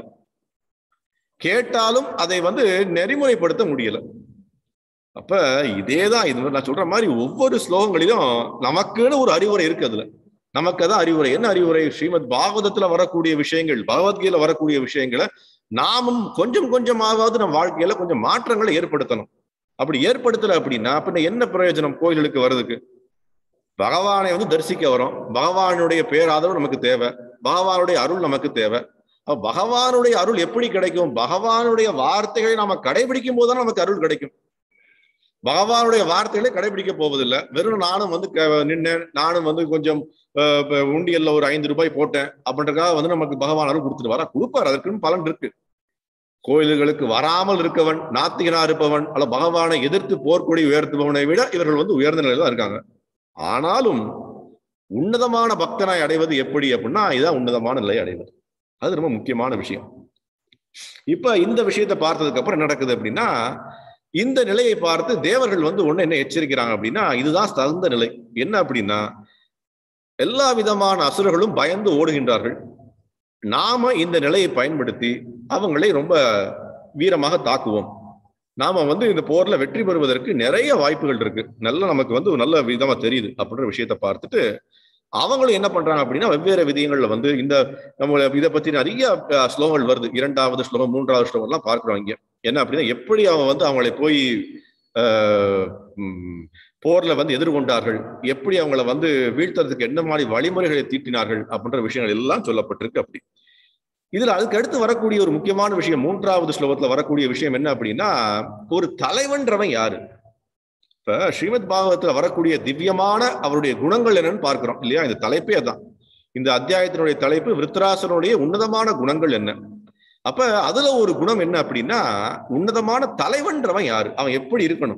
கேட்டாலும் அதை வந்து நெறிமுறைப்படுத்த முடியல அப்ப இதேதான் இது நான் சொல்ற மாதிரி ஒவ்வொரு ஸ்லோகங்களிலும் நமக்குன்னு ஒரு அறிவுரை இருக்கு அதுல நமக்கு அதான் அறிவுரை என்ன அறிவுரை ஸ்ரீமத் பாகவதத்துல வரக்கூடிய விஷயங்கள் பகவத்கீதையில வரக்கூடிய விஷயங்களை நாமும் கொஞ்சம் கொஞ்சமாவது நம்ம வாழ்க்கையில கொஞ்சம் மாற்றங்களை ஏற்படுத்தணும் அப்படி ஏற்படுத்தல அப்படின்னா பின்ன என்ன பிரயோஜனம் கோயில்களுக்கு வர்றதுக்கு பகவானை வந்து தரிசிக்க வரோம் பகவானுடைய பேராதரவு நமக்கு தேவை பகவானுடைய அருள் நமக்கு தேவை பகவானுடைய அருள் எப்படி கிடைக்கும் பகவானுடைய வார்த்தைகளை நாம கடைபிடிக்கும் போதுதான் நமக்கு அருள் கிடைக்கும் பகவானுடைய வார்த்தைகளை கடைபிடிக்க போவதில்லை வெறும் நானும் வந்து நின்னேன் நானும் வந்து கொஞ்சம் உண்டியல்ல ஒரு ஐந்து ரூபாய் போட்டேன் அப்படின்றக்காக வந்து நமக்கு பகவான் அருள் கொடுத்துட்டு வர கொடுப்பார் அதற்குன்னு பலன் இருக்கு கோயில்களுக்கு வராமல் இருக்கவன் நாத்திகனா இருப்பவன் அல்ல பகவானை எதிர்த்து போர்க்கொடி உயர்த்துபவனை விட இவர்கள் வந்து உயர்ந்த நிலையில தான் இருக்காங்க ஆனாலும் உன்னதமான பக்தனாய் அடைவது எப்படி அப்படின்னா இதுதான் உன்னதமான நிலையை அடைவது அது ரொம்ப முக்கியமான விஷயம் இப்ப இந்த விஷயத்தை பார்த்ததுக்கு அப்புறம் என்ன நடக்குது அப்படின்னா இந்த நிலையை பார்த்து தேவர்கள் வந்து ஒண்ணு என்ன எச்சரிக்கிறாங்க அப்படின்னா இதுதான் தகுந்த நிலை என்ன அப்படின்னா எல்லா விதமான அசுரர்களும் பயந்து ஓடுகின்றார்கள் நாம இந்த நிலையை பயன்படுத்தி அவங்களை ரொம்ப வீரமாக தாக்குவோம் நாம வந்து இந்த போர்ல வெற்றி பெறுவதற்கு நிறைய வாய்ப்புகள் இருக்கு நல்ல நமக்கு வந்து ஒரு நல்ல விதமா தெரியுது அப்படின்ற விஷயத்த பார்த்துட்டு அவங்களும் என்ன பண்றாங்க அப்படின்னா வெவ்வேறு விதயங்கள்ல வந்து இந்த நம்ம இதை பத்தி நிறைய அஹ், ஸ்லோகங்கள் வருது இரண்டாவது ஸ்லோகம் மூன்றாவது ஸ்லோகம் எல்லாம் பார்க்கிறோம் இங்க என்ன அப்படின்னா எப்படி அவன் வந்து அவங்களை போய் ஆஹ், ம், போர்ல வந்து எதிர்கொண்டார்கள் எப்படி அவங்கள வந்து வீழ்த்துறதுக்கு என்ன மாதிரி வழிமுறைகளை தீட்டினார்கள் அப்படின்ற விஷயங்கள் எல்லாம் சொல்லப்பட்டிருக்கு அப்படி இதுல அதுக்கு அடுத்து வரக்கூடிய ஒரு முக்கியமான விஷயம் மூன்றாவது ஸ்லோகத்துல வரக்கூடிய விஷயம் என்ன அப்படின்னா ஒரு தலைவன்றவன் யாரு இப்ப ஸ்ரீமத் பாகவத்துல வரக்கூடிய திவ்யமான அவருடைய குணங்கள் என்னன்னு பார்க்கிறோம் இல்லையா இந்த தலைப்பே அதான் இந்த அத்தியாயத்தினுடைய தலைப்பு விருத்தராசனுடைய உன்னதமான குணங்கள் என்ன அப்ப அதுல ஒரு குணம் என்ன அப்படின்னா உன்னதமான தலைவன்றவன் யாரு அவன் எப்படி இருக்கணும்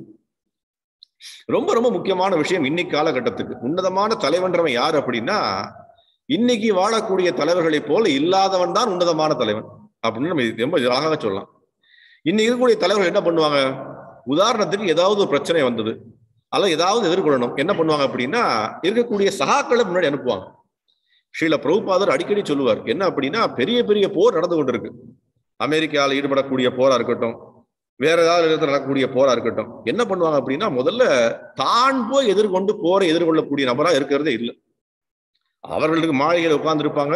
ரொம்ப ரொம்ப முக்கியமான விஷயம் இன்னைக்கு காலகட்டத்துக்கு உன்னதமான தலைவன்றவன் யார் அப்படின்னா இன்னைக்கு வாழக்கூடிய தலைவர்களைப் போல இல்லாதவன் தான் உன்னதமான தலைவன் அப்படின்னு நம்ம இது ரொம்ப அழகாக சொல்லலாம் இன்னைக்கு இருக்கக்கூடிய தலைவர்கள் என்ன பண்ணுவாங்க உதாரணத்துக்கு ஏதாவது ஒரு பிரச்சனை வந்தது அல்ல ஏதாவது எதிர்கொள்ளணும் என்ன பண்ணுவாங்க அப்படின்னா இருக்கக்கூடிய சகாக்களை முன்னாடி அனுப்புவாங்க ஸ்ரீல பிரபுபாதர் அடிக்கடி சொல்லுவார் என்ன அப்படின்னா பெரிய பெரிய போர் நடந்து கொண்டிருக்கு அமெரிக்காவில் ஈடுபடக்கூடிய போரா இருக்கட்டும் வேற ஏதாவது இடத்துல நடக்கக்கூடிய போரா இருக்கட்டும் என்ன பண்ணுவாங்க அப்படின்னா முதல்ல தான் போய் எதிர்கொண்டு போரை எதிர்கொள்ளக்கூடிய நபரா இருக்கிறதே இல்லை அவர்களுக்கு மாளிகையில் உட்கார்ந்து இருப்பாங்க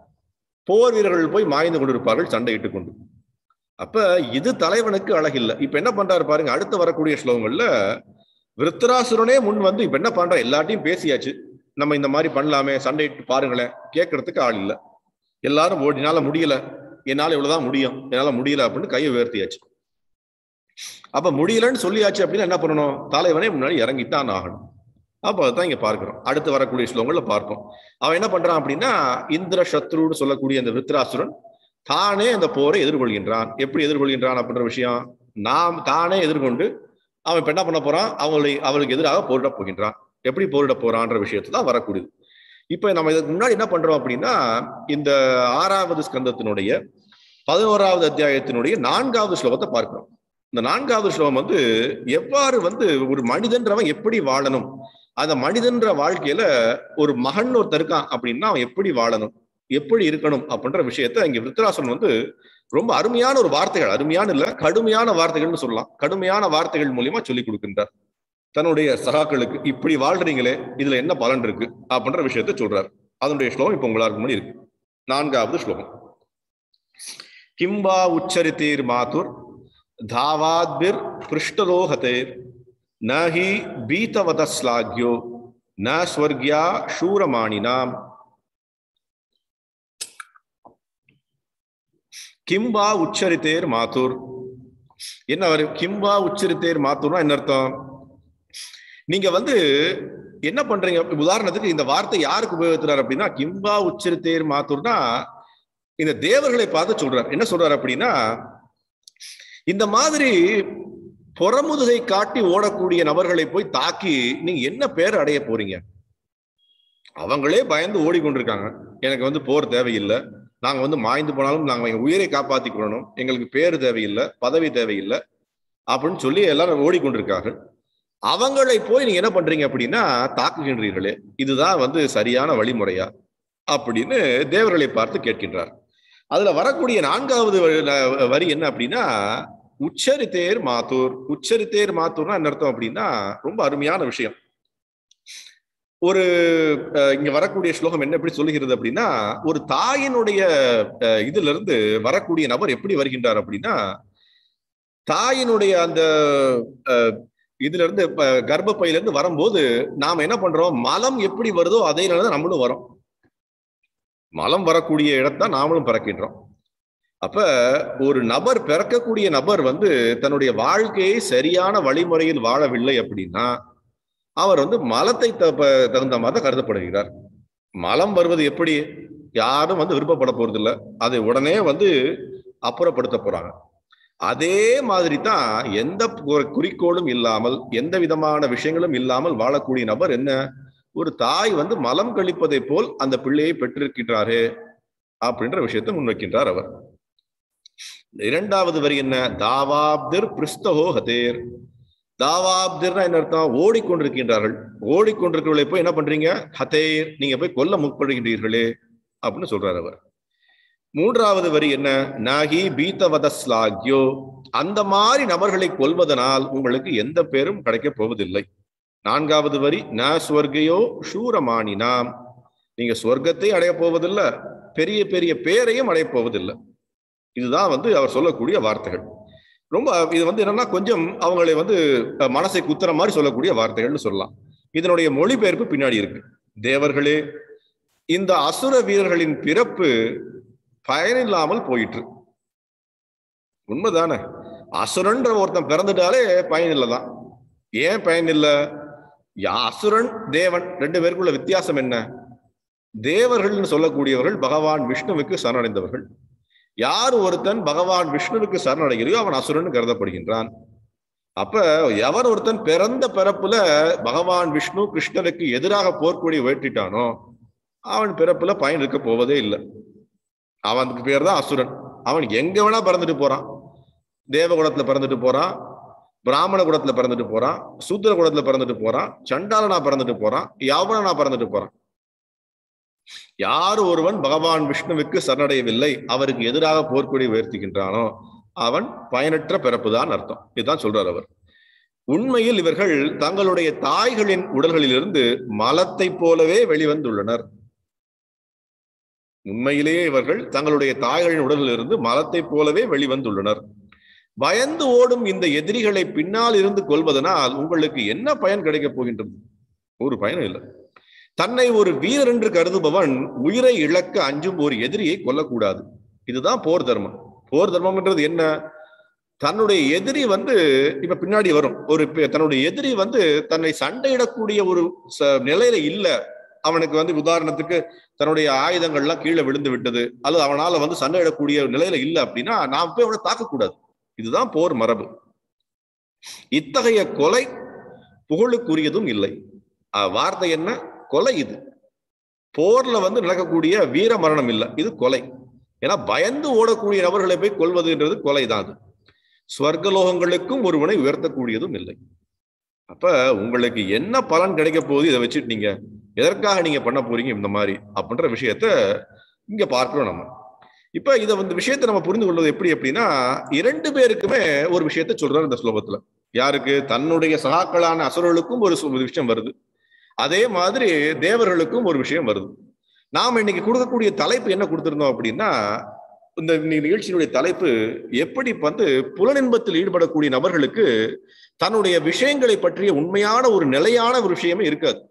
போர் வீரர்கள் போய் மாய்ந்து கொண்டிருப்பார்கள் சண்டையிட்டுக் கொண்டு அப்ப இது தலைவனுக்கு அழகில்லை இப்ப என்ன பண்றாரு பாருங்க அடுத்து வரக்கூடிய ஸ்லோகங்கள்ல விருத்தராசுரனே முன் வந்து இப்ப என்ன பண்ற எல்லாத்தையும் பேசியாச்சு நம்ம இந்த மாதிரி பண்ணலாமே சண்டையிட்டு பாருங்களேன் கேட்கறதுக்கு ஆள் இல்லை எல்லாரும் ஓ- என்னால முடியல என்னால இவ்வளவுதான் முடியும் என்னால முடியல அப்படின்னு கையை உயர்த்தியாச்சு அப்ப முடியலன்னு சொல்லியாச்சு அப்படின்னா என்ன பண்ணணும் தலைவனே முன்னாடி இறங்கித்தான் ஆகணும் அப்ப அதான் இங்க பார்க்கிறோம் அடுத்து வரக்கூடிய ஸ்லோகங்கள்ல பார்ப்போம் அவன் என்ன பண்றான் அப்படின்னா இந்திர சத்ருன்னு சொல்லக்கூடிய அந்த விருத்ராசுரன் தானே அந்த போரை எதிர்கொள்கின்றான் எப்படி எதிர்கொள்கின்றான் அப்படின்ற விஷயம் நாம் தானே எதிர்கொண்டு அவன் இப்ப என்ன பண்ண போறான் அவங்களை அவளுக்கு எதிராக போரிட போகின்றான் எப்படி போரிட போறான்ற விஷயத்தை தான் வரக்கூடியது இப்ப நம்ம இதுக்கு முன்னாடி என்ன பண்றோம் அப்படின்னா இந்த ஆறாவது ஸ்கந்தத்தினுடைய பதினோராவது அத்தியாயத்தினுடைய நான்காவது ஸ்லோகத்தை பார்க்கிறோம் இந்த நான்காவது ஸ்லோகம் வந்து எவ்வாறு வந்து ஒரு மனிதன்றவன் எப்படி வாழணும் அந்த மனிதன்ற வாழ்க்கையில ஒரு மகன் ஒருத்தர் இருக்கான் அப்படின்னா அவன் எப்படி வாழணும் எப்படி இருக்கணும் அப்படின்ற விஷயத்த இங்க விருத்தராசன் வந்து ரொம்ப அருமையான ஒரு வார்த்தைகள் அருமையான இல்ல கடுமையான வார்த்தைகள்னு சொல்லலாம் கடுமையான வார்த்தைகள் மூலியமா சொல்லி கொடுக்கின்றார் தன்னுடைய சகாக்களுக்கு இப்படி வாழ்றீங்களே இதுல என்ன பலன் இருக்கு அப்படின்ற விஷயத்த சொல்றார் அதனுடைய ஸ்லோகம் இப்ப உங்களுக்கு முன்னாடி இருக்கு நான்காவது ஸ்லோகம் கிம்பா உச்சரித்தீர் மாதுர் தாவாத்பிர் பிருஷ்டலோகதேர் நஹி பீதவத ஸ்லாக்யோ ந ஸ்வர்கியா சூரமாணினாம் கிம்பா உச்சரித்தேர் மாத்தூர் என்ன வரும் கிம்பா உச்சரித்தேர் மாத்தூர்னா என்ன அர்த்தம் நீங்க வந்து என்ன பண்றீங்க உதாரணத்துக்கு இந்த வார்த்தை யாருக்கு உபயோகிக்கிறார் அப்படின்னா கிம்பா உச்சரித்தேர் மாத்தூர்னா இந்த தேவர்களை பார்த்து சொல்றார் என்ன சொல்றார் அப்படின்னா இந்த மாதிரி புறமுதுகை காட்டி ஓடக்கூடிய நபர்களை போய் தாக்கி நீங்க என்ன பேர் அடைய போறீங்க அவங்களே பயந்து ஓடிக்கொண்டிருக்காங்க எனக்கு வந்து போர் தேவையில்லை நாங்க வந்து மாய்ந்து போனாலும் நாங்க எங்க உயிரை காப்பாத்திக்கணும் எங்களுக்கு பேர் தேவையில்லை பதவி தேவையில்லை அப்படின்னு சொல்லி எல்லாரும் ஓடிக்கொண்டிருக்கார்கள் அவங்களை போய் நீங்க என்ன பண்றீங்க அப்படின்னா தாக்குகின்றீர்களே இதுதான் வந்து சரியான வழிமுறையா அப்படின்னு தேவர்களை பார்த்து கேட்கின்றார் அதுல வரக்கூடிய நான்காவது வ- வரி என்ன அப்படின்னா உச்சரித்தேர் மாத்தூர் உச்சரித்தேர் மாத்தூர்னா என்ன அர்த்தம் அப்படின்னா ரொம்ப அருமையான விஷயம் ஒரு அஹ், இங்க வரக்கூடிய ஸ்லோகம் என்ன எப்படி சொல்லுகிறது அப்படின்னா ஒரு தாயினுடைய அஹ், இதுல இருந்து வரக்கூடிய நபர் எப்படி வருகின்றார் அப்படின்னா தாயினுடைய அந்த அஹ், இதுல இருந்து இப்ப கர்ப்பப்பையில இருந்து வரும்போது நாம என்ன பண்றோம் மலம் எப்படி வருதோ அதே தான் நம்மளும் வரோம் மலம் வரக்கூடிய இடத்தான் நாமளும் பிறக்கின்றோம் அப்ப ஒரு நபர் பிறக்கக்கூடிய நபர் வந்து தன்னுடைய வாழ்க்கையை சரியான வழிமுறையில் வாழவில்லை அப்படின்னா அவர் வந்து மலத்தை த- ப- தகுந்த மாதிரி தான் கருதப்படுகிறார் மலம் வருவது எப்படி யாரும் வந்து விருப்பப்பட போறதில்ல அதை உடனே வந்து அப்புறப்படுத்த போறாங்க அதே மாதிரி தான் எந்த ஒரு குறிக்கோளும் இல்லாமல் எந்த விதமான விஷயங்களும் இல்லாமல் வாழக்கூடிய நபர் என்ன ஒரு தாய் வந்து மலம் கழிப்பதை போல் அந்த பிள்ளையை பெற்றிருக்கின்றாரே அப்படின்ற விஷயத்தை முன்வைக்கின்றார் அவர் இரண்டாவது வரி என்ன தாவாப்திர் பிரிஸ்தகோ ஹதேர் தாவாப்திர்னா என்ன அர்த்தம் ஓடிக்கொண்டிருக்கின்றார்கள் ஓடிக்கொண்டிருக்கிறவர்களை போய் என்ன பண்றீங்க ஹதேர் நீங்க போய் கொல்ல முற்படுகின்றீர்களே அப்படின்னு சொல்றாரு அவர் மூன்றாவது வரி என்ன நாகி பீத்தவதஸ்லாக்யோ அந்த மாதிரி நபர்களை கொல்வதனால் உங்களுக்கு எந்த பேரும் கிடைக்க போவதில்லை நான்காவது வரி ந ஸ்வர்கையோ ஷூரமானினாம் நீங்க சொர்க்கத்தை அடைய போவதில்லை பெரிய பெரிய பேரையும் அடைய போவதில்லை இதுதான் வந்து அவர் சொல்லக்கூடிய வார்த்தைகள் ரொம்ப இது வந்து என்னன்னா கொஞ்சம் அவங்களை வந்து அஹ், மனசை குத்துற மாதிரி சொல்லக்கூடிய வார்த்தைகள்னு சொல்லலாம் இதனுடைய மொழிபெயர்ப்பு பின்னாடி இருக்கு தேவர்களே இந்த அசுர வீரர்களின் பிறப்பு பயனில்லாமல் போயிற்று உண்மைதானே அசுரன்ற ஒருத்தன் பிறந்துட்டாலே பயன் இல்லதான் ஏன் பயன் இல்ல யா அசுரன் தேவன் ரெண்டு பேருக்குள்ள வித்தியாசம் என்ன தேவர்கள்னு சொல்லக்கூடியவர்கள் பகவான் விஷ்ணுவுக்கு சரணடைந்தவர்கள் யார் ஒருத்தன் பகவான் விஷ்ணுவுக்கு சரணடைகிறையோ அவன் அசுரன் கருதப்படுகின்றான் அப்ப எவர் ஒருத்தன் பிறந்த பிறப்புல பகவான் விஷ்ணு கிருஷ்ணருக்கு எதிராக போர்க்கொடி வேட்டிட்டானோ அவன் பிறப்புல பயன் இருக்க போவதே இல்லை அவனுக்கு பேர் தான் அசுரன் அவன் எங்க வேணா பிறந்துட்டு போறான் தேவகுலத்துல பிறந்துட்டு போறான் பிராமண குலத்துல பிறந்துட்டு போறான் சூத்திர குலத்துல பிறந்துட்டு போறான் சண்டாளனா பிறந்துட்டு போறான் யவனனா பிறந்துட்டு போறான் யார் ஒருவன் பகவான் விஷ்ணுவுக்கு சரணடையவில்லை அவருக்கு எதிராக போர்க்கொடி உயர்த்துகின்றானோ அவன் பயனற்ற பிறப்புதான் அர்த்தம் இதுதான் சொல்றார் அவர் உண்மையில் இவர்கள் தங்களுடைய தாய்களின் உடல்களிலிருந்து மலத்தை போலவே வெளிவந்துள்ளனர் உண்மையிலேயே இவர்கள் தங்களுடைய தாய்களின் உடலிலிருந்து மலத்தை போலவே வெளிவந்துள்ளனர் பயந்து ஓடும் இந்த எதிரிகளை பின்னால் இருந்து கொள்வதனால் உங்களுக்கு என்ன பயன் கிடைக்கப் போகின்றது ஒரு பயனும் இல்லை தன்னை ஒரு வீரர் என்று கருதுபவன் உயிரை இழக்க அஞ்சும் ஒரு எதிரியை கொல்லக்கூடாது இதுதான் போர் தர்மம் போர் தர்மம்ன்றது என்ன தன்னுடைய எதிரி வந்து இப்ப பின்னாடி வரும் ஒரு பே- தன்னுடைய எதிரி வந்து தன்னை சண்டையிடக்கூடிய ஒரு ச- நிலையில இல்ல அவனுக்கு வந்து உதாரணத்துக்கு தன்னுடைய ஆயுதங்கள்லாம் கீழே விழுந்து விட்டது அல்லது அவனால வந்து சண்டையிடக்கூடிய நிலையில இல்ல அப்படின்னா நாம் போய் அவனை தாக்கக்கூடாது இதுதான் போர் மரபு இத்தகைய கொலை புகழுக்குரியதும் இல்லை அஹ் வார்த்தை என்ன கொலை இது போர்ல வந்து நடக்கக்கூடிய வீர மரணம் இல்லை இது கொலை ஏன்னா பயந்து ஓடக்கூடிய நபர்களை போய் கொல்வதுன்றது கொலை தான் அது ஸ்வர்கலோகங்களுக்கும் ஒருவனை உயர்த்தக்கூடியதும் இல்லை அப்ப உங்களுக்கு என்ன பலன் கிடைக்க போகுது இதை வச்சுட்டு நீங்க எதற்காக நீங்க பண்ண போறீங்க இந்த மாதிரி அப்படின்ற விஷயத்த இங்க பார்க்கிறோம் நம்ம இப்ப இத வந்து விஷயத்தை நம்ம புரிந்து கொள்வது எப்படி அப்படின்னா இரண்டு பேருக்குமே ஒரு விஷயத்த சொல்றாரு இந்த ஸ்லோகத்துல யாருக்கு தன்னுடைய சகாக்களான அசுரர்களுக்கும் ஒரு சு- ஒரு விஷயம் வருது அதே மாதிரி தேவர்களுக்கும் ஒரு விஷயம் வருது நாம இன்னைக்கு கொடுக்கக்கூடிய தலைப்பு என்ன கொடுத்திருந்தோம் அப்படின்னா இந்த நி- நிகழ்ச்சியினுடைய தலைப்பு எப்படி வந்து புலனின்பத்தில் ஈடுபடக்கூடிய நபர்களுக்கு தன்னுடைய விஷயங்களை பற்றிய உண்மையான ஒரு நிலையான ஒரு விஷயமே இருக்காது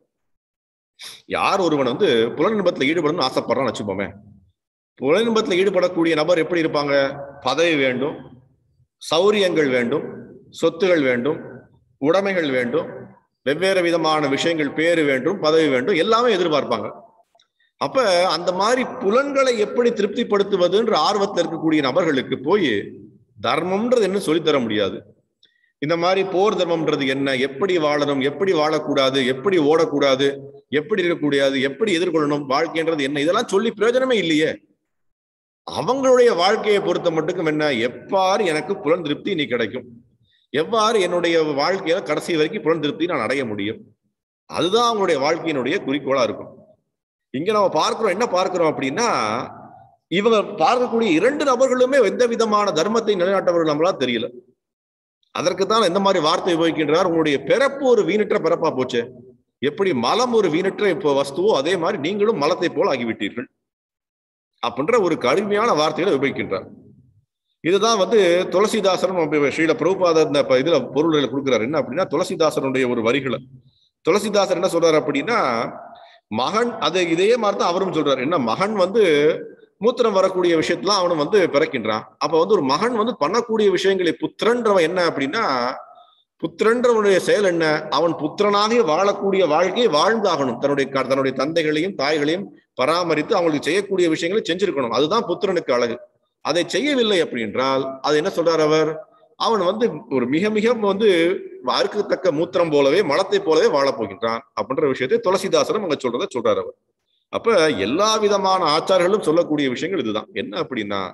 யார் ஒருவன் வந்து புலனின்பத்துல ஈடுபடணும்னு ஆசைப்படுறான்னு வச்சுப்போமே புலனின்பத்துல ஈடுபடக்கூடிய நபர் எப்படி இருப்பாங்க பதவி வேண்டும் சௌரியங்கள் வேண்டும் சொத்துகள் வேண்டும் உடைமைகள் வேண்டும் வெவ்வேறு விதமான விஷயங்கள் பேரு வேண்டும் பதவி வேண்டும் எல்லாமே எதிர்பார்ப்பாங்க அப்ப அந்த மாதிரி புலன்களை எப்படி திருப்திப்படுத்துவதுன்ற ஆர்வத்தில் இருக்கக்கூடிய நபர்களுக்கு போய் தர்மம்ன்றது என்ன சொல்லித் தர முடியாது இந்த மாதிரி போர் தர்மம்ன்றது என்ன எப்படி வாழணும் எப்படி வாழக்கூடாது எப்படி ஓடக்கூடாது எப்படி இருக்கக்கூடாது எப்படி எதிர்கொள்ளணும் வாழ்க்கைன்றது என்ன இதெல்லாம் சொல்லி பிரயோஜனமே இல்லையே அவங்களுடைய வாழ்க்கையை பொறுத்த மட்டுக்கும் என்ன எவ்வாறு எனக்கு புலன் திருப்தி நீ கிடைக்கும் எவ்வாறு என்னுடைய வாழ்க்கையில கடைசி வரைக்கும் புலன் திருப்தி நான் அடைய முடியும் அதுதான் அவங்களுடைய வாழ்க்கையினுடைய குறிக்கோளா இருக்கும் இங்க நம்ம பார்க்கிறோம் என்ன பார்க்கிறோம் அப்படின்னா இவங்க பார்க்கக்கூடிய இரண்டு நபர்களுமே எந்த விதமான தர்மத்தை நிலைநாட்டவர்கள் நம்மளா தெரியல அதற்கு தான் எந்த மாதிரி வார்த்தை உபயோகிக்கின்றார் உங்களுடைய பிறப்பு ஒரு வீணற்ற பிறப்பா போச்சு எப்படி மலம் ஒரு வீணற்ற இப்போ வஸ்துவோ அதே மாதிரி நீங்களும் மலத்தை போல் ஆகிவிட்டீர்கள் அப்படின்ற ஒரு கடுமையான வார்த்தைகளை உபயோகிக்கின்றார் இதுதான் வந்து துளசிதாசன் அப்படி ஸ்ரீல பிரபுபாத இந்த ப- இதுல பொருள்களை கொடுக்குறாரு என்ன அப்படின்னா துளசிதாசனுடைய ஒரு வரிகளை துளசிதாசர் என்ன சொல்றாரு அப்படின்னா மகன் அது இதே மாதிரி தான் அவரும் சொல்றாரு என்ன மகன் வந்து மூத்திரம் வரக்கூடிய விஷயத்துல அவனும் வந்து பிறக்கின்றான் அப்ப வந்து ஒரு மகன் வந்து பண்ணக்கூடிய விஷயங்களை புத்திரன்றவன் என்ன அப்படின்னா புத்திரன்றவனுடைய செயல் என்ன அவன் புத்திரனாக வாழக்கூடிய வாழ்க்கையை வாழ்ந்தாகணும் தன்னுடைய க- தன்னுடைய தந்தைகளையும் தாய்களையும் பராமரித்து அவங்களுக்கு செய்யக்கூடிய விஷயங்களை செஞ்சிருக்கணும் அதுதான் புத்திரனுக்கு அழகு அதை செய்யவில்லை அப்படின்றால் அது என்ன சொல்றார் அவர் அவன் வந்து ஒரு மிக மிக வந்து அறுக்கத்தக்க மூத்திரம் போலவே மலத்தை போலவே வாழப் போகின்றான் அப்படின்ற விஷயத்தை துளசிதாசரும் அங்க சொல்றத சொல்றாரு அவர் அப்ப எல்லா விதமான ஆச்சாரர்களும் சொல்லக்கூடிய விஷயங்கள் இதுதான் என்ன அப்படின்னா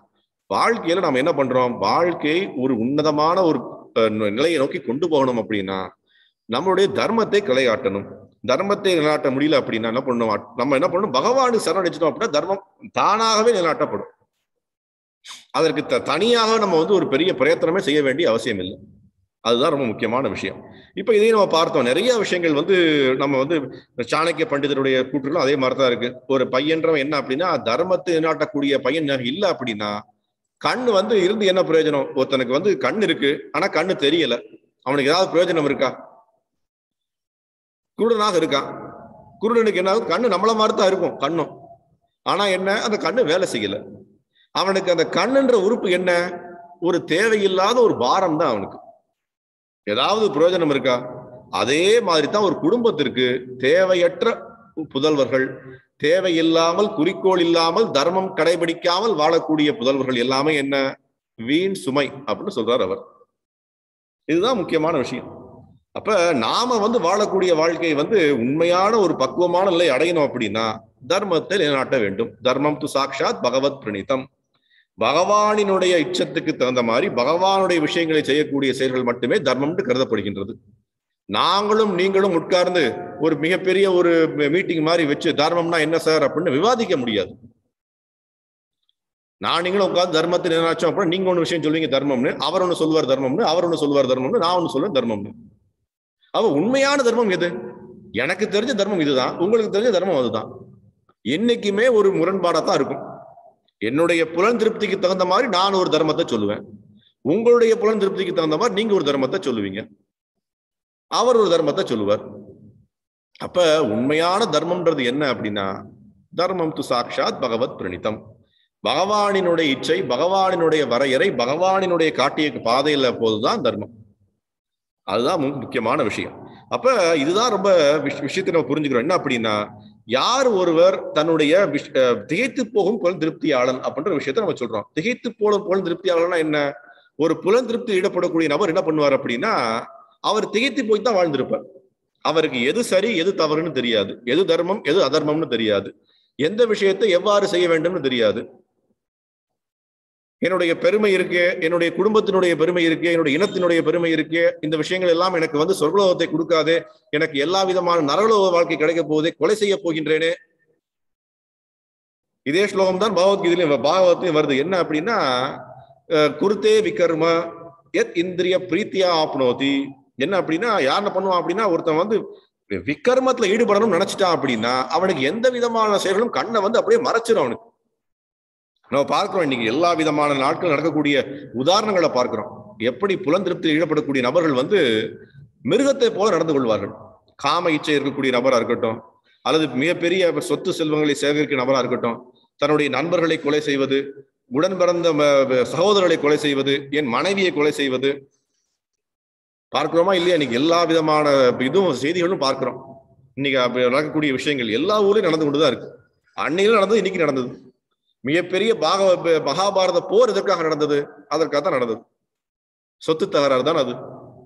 வாழ்க்கையில நம்ம என்ன பண்றோம் வாழ்க்கை ஒரு உன்னதமான ஒரு அஹ், நிலையை நோக்கி கொண்டு போகணும் அப்படின்னா நம்மளுடைய தர்மத்தை கிளையாட்டணும் தர்மத்தை நிலைநாட்ட முடியல அப்படின்னா என்ன பண்ணணும் நம்ம என்ன பண்ணணும் பகவானுக்கு சரணடைச்சிட்டோம் அப்படின்னா தர்மம் தானாகவே நிலைநாட்டப்படும் அதற்கு த- தனியாக நம்ம வந்து ஒரு பெரிய பிரயத்தனமே செய்ய வேண்டிய அவசியம் இல்லை அதுதான் ரொம்ப முக்கியமான விஷயம் இப்ப இதையும் நம்ம பார்த்தோம் நிறைய விஷயங்கள் வந்து நம்ம வந்து சாணக்கிய பண்டிதருடைய கூற்றுகளும் அதே மாதிரி தான் இருக்கு ஒரு பையன்றவன் என்ன அப்படின்னா தர்மத்தை நிலைநாட்டக்கூடிய பையன் இல்லை அப்படின்னா கண் வந்து இருந்து என்ன பிரயோஜனம் ஒருத்தனுக்கு வந்து கண் இருக்கு ஆனா கண்ணு தெரியல அவனுக்கு ஏதாவது பிரயோஜனம் இருக்கா குருடனாக இருக்கான் குருடனுக்கு என்ன ஆகும்? கண்ணு நம்மள மாதிரி தான் இருக்கும் கண்ணும் ஆனா என்ன அந்த கண்ணு வேலை செய்யல அவனுக்கு அந்த கண்ணுன்ற உறுப்பு என்ன ஒரு தேவையில்லாத ஒரு பாரம் தான் அவனுக்கு ஏதாவது பிரயோஜனம் இருக்கா அதே மாதிரி தான் ஒரு குடும்பத்திற்கு தேவையற்ற புதல்வர்கள் தேவையில்லாமல் குறிக்கோள் இல்லாமல் தர்மம் கடைபிடிக்காமல் வாழக்கூடிய புதல்வர்கள் எல்லாமே என்ன வீண் சுமை அப்படின்னு சொல்றார் அவர் இதுதான் முக்கியமான விஷயம் அப்ப நாம வந்து வாழக்கூடிய வாழ்க்கை வந்து உண்மையான ஒரு பக்குவமான நிலை அடையணும் அப்படின்னா தர்மத்தை நிலைநாட்ட வேண்டும் தர்மம் து சாட்சாத் பகவத் பிரணீதம் பகவானினுடைய இச்சத்துக்கு தகுந்த மாதிரி பகவானுடைய விஷயங்களை செய்யக்கூடிய செயல்கள் மட்டுமே தர்மம்னு கருதப்படுகின்றது நாங்களும் நீங்களும் உட்கார்ந்து ஒரு மிகப்பெரிய ஒரு மீட்டிங் மாதிரி வச்சு தர்மம்னா என்ன சார் அப்படின்னு விவாதிக்க முடியாது நான் நீங்களும் உட்கார்ந்து தர்மத்தை நினைச்சோம் அப்படின்னா நீங்க ஒண்ணு விஷயம் சொல்லுவீங்க தர்மம்னு அவர் ஒண்ணு சொல்லுவார் தர்மம்னு அவர் ஒண்ணு சொல்லுவார் தர்மம்னு நான் ஒண்ணு சொல்லுவேன் தர்மம்னு அவ உண்மையான தர்மம் எது எனக்கு தெரிஞ்ச தர்மம் இதுதான் உங்களுக்கு தெரிஞ்ச தர்மம் அதுதான் என்னைக்குமே ஒரு முரண்பாடா தான் இருக்கும் என்னுடைய புலன் திருப்திக்கு தகுந்த மாதிரி நான் ஒரு தர்மத்தை சொல்லுவேன் உங்களுடைய புலன் திருப்திக்கு தகுந்த மாதிரி நீங்க ஒரு தர்மத்தை சொல்லுவீங்க அவர் ஒரு தர்மத்தை சொல்லுவார் அப்ப உண்மையான தர்மம்ன்றது என்ன அப்படின்னா தர்மம் து சாட்சாத் பகவத் பிரணீதம் பகவானினுடைய இச்சை பகவானினுடைய வரையறை பகவானினுடைய காட்டிய பாதையில போதுதான் தர்மம் அதுதான் மு- முக்கியமான விஷயம் அப்ப இதுதான் ரொம்ப விஷ- விஷயத்தை நம்ம புரிஞ்சுக்கிறோம் என்ன அப்படின்னா யார் ஒருவர் தன்னுடைய விஷ்- அஹ் திகைத்து போகும் புலன் திருப்தியாளன் அப்படின்ற விஷயத்த நம்ம சொல்றோம் திகைத்து போகும் புலன் திருப்தியாளன்னா என்ன ஒரு புலன் திருப்தி ஈடுபடக்கூடிய நபர் என்ன பண்ணுவார் அப்படின்னா அவர் திகைத்து போய் தான் வாழ்ந்திருப்பார் அவருக்கு எது சரி எது தவறுன்னு தெரியாது எது தர்மம் எது அதர்மம்னு தெரியாது எந்த விஷயத்தை எவ்வாறு செய்ய வேண்டும்னு தெரியாது என்னுடைய பெருமை இருக்கு என்னுடைய குடும்பத்தினுடைய பெருமை இருக்கு என்னுடைய இனத்தினுடைய பெருமை இருக்கு இந்த விஷயங்கள் எல்லாம் எனக்கு வந்து சொர்க்கலோகத்தை கொடுக்காது எனக்கு எல்லா விதமான நரலோக வாழ்க்கை கிடைக்க போகுதே கொலை செய்ய போகின்றேனே இதே ஸ்லோகம் தான் பகவத்கீதையிலும் பாகவத்தையும் வருது என்ன அப்படின்னா அஹ், குருத்தே விகர்ம எத் இந்திரிய பிரீத்தியா ஆப்னோதி என்ன அப்படின்னா யாருன்னு பண்ணுவான் அப்படின்னா ஒருத்தன் வந்து விக்கர்மத்துல ஈடுபடணும்னு நினைச்சிட்டான் அப்படின்னா அவனுக்கு எந்த விதமான செயல்களும் கண்ணை வந்து அப்படியே மறைச்சிடும் அவனுக்கு நம்ம பார்க்கிறோம் இன்னைக்கு எல்லா விதமான நாட்கள் நடக்கக்கூடிய உதாரணங்களை பார்க்கிறோம் எப்படி புலன் திருப்தியில் ஈடுபடக்கூடிய நபர்கள் வந்து மிருகத்தை போல நடந்து கொள்வார்கள் காம இச்சை இருக்கக்கூடிய நபரா இருக்கட்டும் அல்லது மிகப்பெரிய சொத்து செல்வங்களை சேகரிக்கும் நபரா இருக்கட்டும் தன்னுடைய நண்பர்களை கொலை செய்வது உடன் பிறந்த ம- ம- சகோதரர்களை கொலை செய்வது என் மனைவியை கொலை செய்வது பார்க்கிறோமா இல்லையா இன்னைக்கு எல்லா விதமான இதுவும் செய்திகளும் பார்க்கிறோம் இன்னைக்கு அப்ப நடக்கக்கூடிய விஷயங்கள் எல்லா ஊர்லயும் நடந்து கொண்டுதான் இருக்கு அன்னையிலும் நடந்தது இன்னைக்கு நடந்தது மிகப்பெரிய பாக மகாபாரத போர் எதற்காக நடந்தது அதற்காக தான் நடந்தது சொத்து தகராறு தான் அது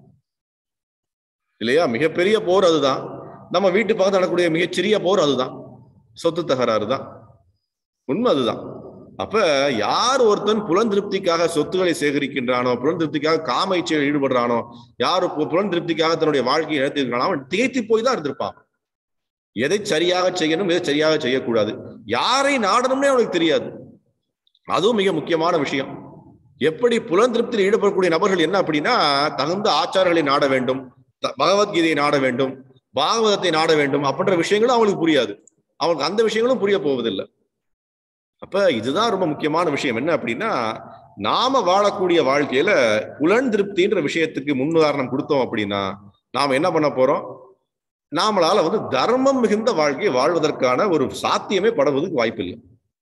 இல்லையா மிகப்பெரிய போர் அதுதான் நம்ம வீட்டு பக்கத்துல நடக்கக்கூடிய மிகச்சிறிய போர் அதுதான் சொத்து தகராறு தான் உண்மை அதுதான் அப்ப யார் ஒருத்தன் புலன் திருப்திக்காக சொத்துக்களை சேகரிக்கின்றானோ புலன் திருப்திக்காக காம இச்சையில் ஈடுபடுறானோ யார் பு- புலன் திருப்திக்காக தன்னுடைய வாழ்க்கையை நடத்திருக்கானோ அவன் திகைத்து போய் தான் இருந்திருப்பான் எதை சரியாக செய்யணும் எதை சரியாக செய்யக்கூடாது யாரை நாடணும்னே அவனுக்கு தெரியாது அதுவும் மிக முக்கியமான விஷயம் எப்படி புலன் திருப்தியில் ஈடுபடக்கூடிய நபர்கள் என்ன அப்படின்னா தகுந்த ஆச்சாரங்களை நாட வேண்டும் த- பகவத்கீதையை நாட வேண்டும் பாகவதத்தை நாட வேண்டும் அப்படின்ற விஷயங்களும் அவனுக்கு புரியாது அவனுக்கு அந்த விஷயங்களும் புரிய போவதில்லை அப்ப இதுதான் ரொம்ப முக்கியமான விஷயம் என்ன அப்படின்னா நாம வாழக்கூடிய வாழ்க்கையில புலன் திருப்தின்ற விஷயத்துக்கு முன்னுதாரணம் கொடுத்தோம் அப்படின்னா நாம என்ன பண்ண போறோம் நாமளால வந்து தர்மம் மிகுந்த வாழ்க்கையை வாழ்வதற்கான ஒரு சாத்தியமே படுவதற்கு வாய்ப்பில்லை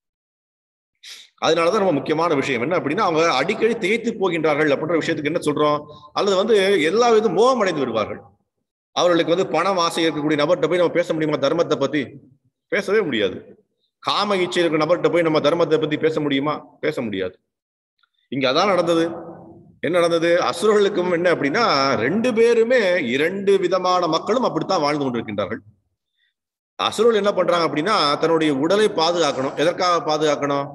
அதனாலதான் ரொம்ப முக்கியமான விஷயம் என்ன அப்படின்னா அவங்க அடிக்கடி திகைத்து போகின்றார்கள் அப்படின்ற விஷயத்துக்கு என்ன சொல்றோம் அல்லது வந்து எல்லா விதம் மோகம் அடைந்து விடுவார்கள் அவர்களுக்கு வந்து பணம் ஆசை இருக்கக்கூடிய நபர்கிட்ட போய் நம்ம பேச முடியுமா தர்மத்தை பத்தி பேசவே முடியாது காம இச்சை இருக்கிற நபர்கிட்ட போய் நம்ம தர்மத்தை பத்தி பேச முடியுமா பேச முடியாது இங்க அதான் நடந்தது என்ன நடந்தது அசுரர்களுக்கும் என்ன அப்படின்னா ரெண்டு பேருமே இரண்டு விதமான மக்களும் அப்படித்தான் வாழ்ந்து கொண்டிருக்கின்றார்கள் அசுரர்கள் என்ன பண்றாங்க அப்படின்னா தன்னுடைய உடலை பாதுகாக்கணும் எதற்காக பாதுகாக்கணும்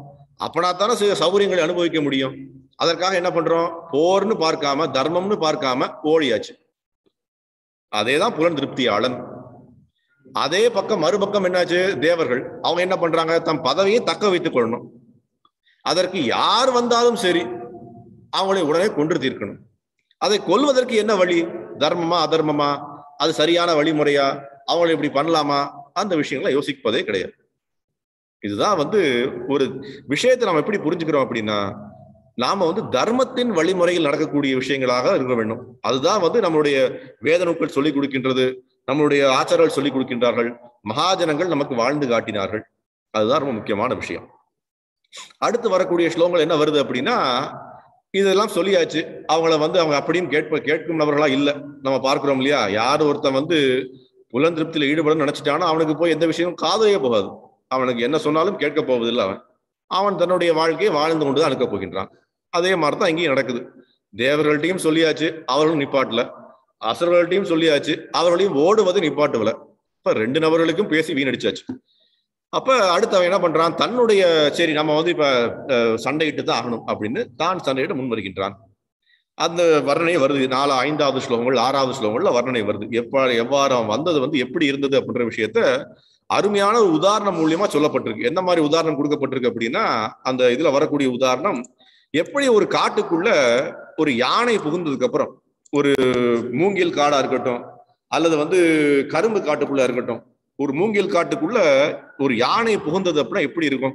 அப்பனா தானே சில சௌகரியங்களை அனுபவிக்க முடியும் அதற்காக என்ன பண்றோம் போர்னு பார்க்காம தர்மம்னு பார்க்காம ஓடியாச்சு அதேதான் புலன் திருப்தியாளன் அதே பக்கம் மறுபக்கம் என்னாச்சு தேவர்கள் அவங்க என்ன பண்றாங்க தம் பதவியை தக்க வைத்துக் கொள்ளணும் அதற்கு யார் வந்தாலும் சரி அவங்களை உடனே கொன்று தீர்க்கணும் அதை கொல்வதற்கு என்ன வழி தர்மமா அதர்மமா அது சரியான வழிமுறையா அவங்களை இப்படி பண்ணலாமா அந்த விஷயங்களை யோசிப்பதே கிடையாது இதுதான் வந்து ஒரு விஷயத்தை நம்ம எப்படி புரிஞ்சுக்கிறோம் அப்படின்னா நாம வந்து தர்மத்தின் வழிமுறையில் நடக்கக்கூடிய விஷயங்களாக இருக்க வேண்டும் அதுதான் வந்து நம்மளுடைய வேத நூல்கள் சொல்லிக் கொடுக்கின்றது நம்மளுடைய ஆச்சாரர்கள் சொல்லிக் கொடுக்கின்றார்கள் மகாஜனங்கள் நமக்கு வாழ்ந்து காட்டினார்கள் அதுதான் ரொம்ப முக்கியமான விஷயம் அடுத்து வரக்கூடிய ஸ்லோகங்கள் என்ன வருது அப்படின்னா இதெல்லாம் சொல்லியாச்சு அவங்கள வந்து அவங்க அப்படியும் கேட்ப கேட்கும் நபர்களா இல்ல நம்ம பார்க்கிறோம் இல்லையா யார் ஒருத்தன் வந்து புலன் திருப்தியில ஈடுபட நினைச்சிட்டானோ அவனுக்கு போய் எந்த விஷயமும் காதலே போகாது அவனுக்கு என்ன சொன்னாலும் கேட்க போவதில்லை அவன் அவன் தன்னுடைய வாழ்க்கையை வாழ்ந்து கொண்டுதான் அனுக்க போகின்றான் அதே மாதிரி தான் இங்கேயும் நடக்குது தேவர்கள்ட்டையும் சொல்லியாச்சு அவர்களும் நிப்பாட்டல அசுரர்கள்ட்டையும் சொல்லியாச்சு அவர்களையும் ஓடுவது நிப்பாட்டுவல இப்ப ரெண்டு நபர்களுக்கும் பேசி வீணடிச்சாச்சு அப்ப அடுத்து அவன் என்ன பண்றான் தன்னுடைய சரி நம்ம வந்து இப்ப அஹ், சண்டையிட்டு தான் ஆகணும் அப்படின்னு தான் சண்டையிட்டு முன் வருகின்றான் அந்த வர்ணனை வருது நாலு ஐந்தாவது ஸ்லோகங்கள் ஆறாவது ஸ்லோகங்கள்ல வர்ணனை வருது எப்ப எவ்வாறு அவன் வந்தது வந்து எப்படி இருந்தது அப்படின்ற விஷயத்த அருமையான ஒரு உதாரணம் மூலியமா சொல்லப்பட்டிருக்கு எந்த மாதிரி உதாரணம் கொடுக்கப்பட்டிருக்கு அப்படின்னா அந்த இதுல வரக்கூடிய உதாரணம் எப்படி ஒரு காட்டுக்குள்ள ஒரு யானை புகுந்ததுக்கு அப்புறம் ஒரு மூங்கில் காடா இருக்கட்டும் அல்லது வந்து கரும்பு காட்டுக்குள்ள இருக்கட்டும் ஒரு மூங்கில் காட்டுக்குள்ள ஒரு யானை புகுந்தது அப்படின்னா எப்படி இருக்கும்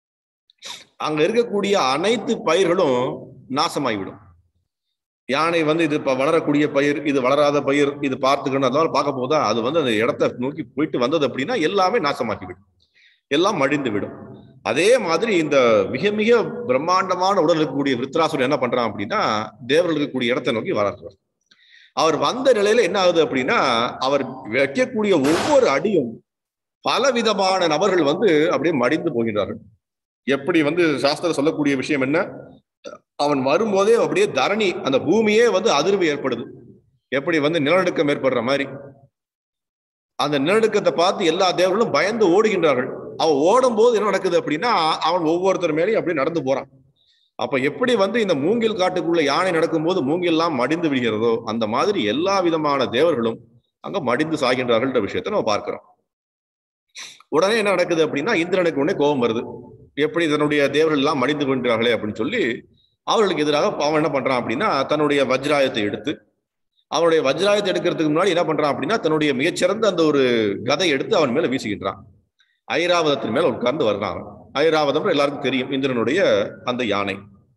அங்க இருக்கக்கூடிய அனைத்து பயிர்களும் நாசமாகிவிடும் யானை வந்து இது இப்ப வளரக்கூடிய பயிர் இது வளராத பயிர் இது பார்த்துக்கணும் அதனால பார்க்க போதா அது வந்து அந்த இடத்த நோக்கி போயிட்டு வந்தது அப்படின்னா எல்லாமே நாசமாக்கிவிடும் எல்லாம் மடிந்து விடும் அதே மாதிரி இந்த மிக மிக பிரம்மாண்டமான உடல் இருக்கக்கூடிய விருத்ராசுரன் என்ன பண்றான் அப்படின்னா தேவர்கள் இருக்கக்கூடிய இடத்தை நோக்கி வளர்க்கிறார் அவர் வந்த நிலையில என்ன ஆகுது அப்படின்னா அவர் வைக்கக்கூடிய ஒவ்வொரு அடியும் பல விதமான நபர்கள் வந்து அப்படியே மடிந்து போகிறார்கள் எப்படி வந்து சாஸ்திரம் சொல்லக்கூடிய விஷயம் என்ன அவன் வரும்போதே அப்படியே தரணி அந்த பூமியே வந்து அதிர்வு ஏற்படுது எப்படி வந்து நிலநடுக்கம் ஏற்படுற மாதிரி அந்த நிலநடுக்கத்தை பார்த்து எல்லா தேவர்களும் பயந்து ஓடுகின்றார்கள் அவன் ஓடும் போது என்ன நடக்குது அப்படின்னா அவன் ஒவ்வொருத்தர் மேலேயும் அப்படியே நடந்து போறான் அப்ப எப்படி வந்து இந்த மூங்கில் காட்டுக்குள்ள யானை நடக்கும்போது மூங்கில்லாம் மடிந்து விடுகிறதோ அந்த மாதிரி எல்லா விதமான தேவர்களும் அங்க மடிந்து சாகின்றார்கள்ன்ற விஷயத்தை நம்ம பார்க்கிறோம் உடனே என்ன நடக்குது அப்படின்னா இந்திரனுக்கு உடனே கோபம் வருது எப்படி தன்னுடைய தேவர்கள் எல்லாம் மடிந்து கொண்டார்களே அப்படின்னு சொல்லி அவர்களுக்கு எதிராக அவன் என்ன பண்றான் அப்படின்னா தன்னுடைய வஜ்ராயத்தை எடுத்து அவனுடைய வஜ்ராயத்தை எடுக்கிறதுக்கு முன்னாடி என்ன பண்றான் அப்படின்னா தன்னுடைய மிகச்சிறந்த அந்த ஒரு கதை எடுத்து அவன் மேல வீசுகின்றான் ஐராவதத்தின் மேல உட்கார்ந்து வர்றான் அவன். ஐராவதம் எல்லாருக்கும் தெரியும் இந்திரனுடைய அந்த யானை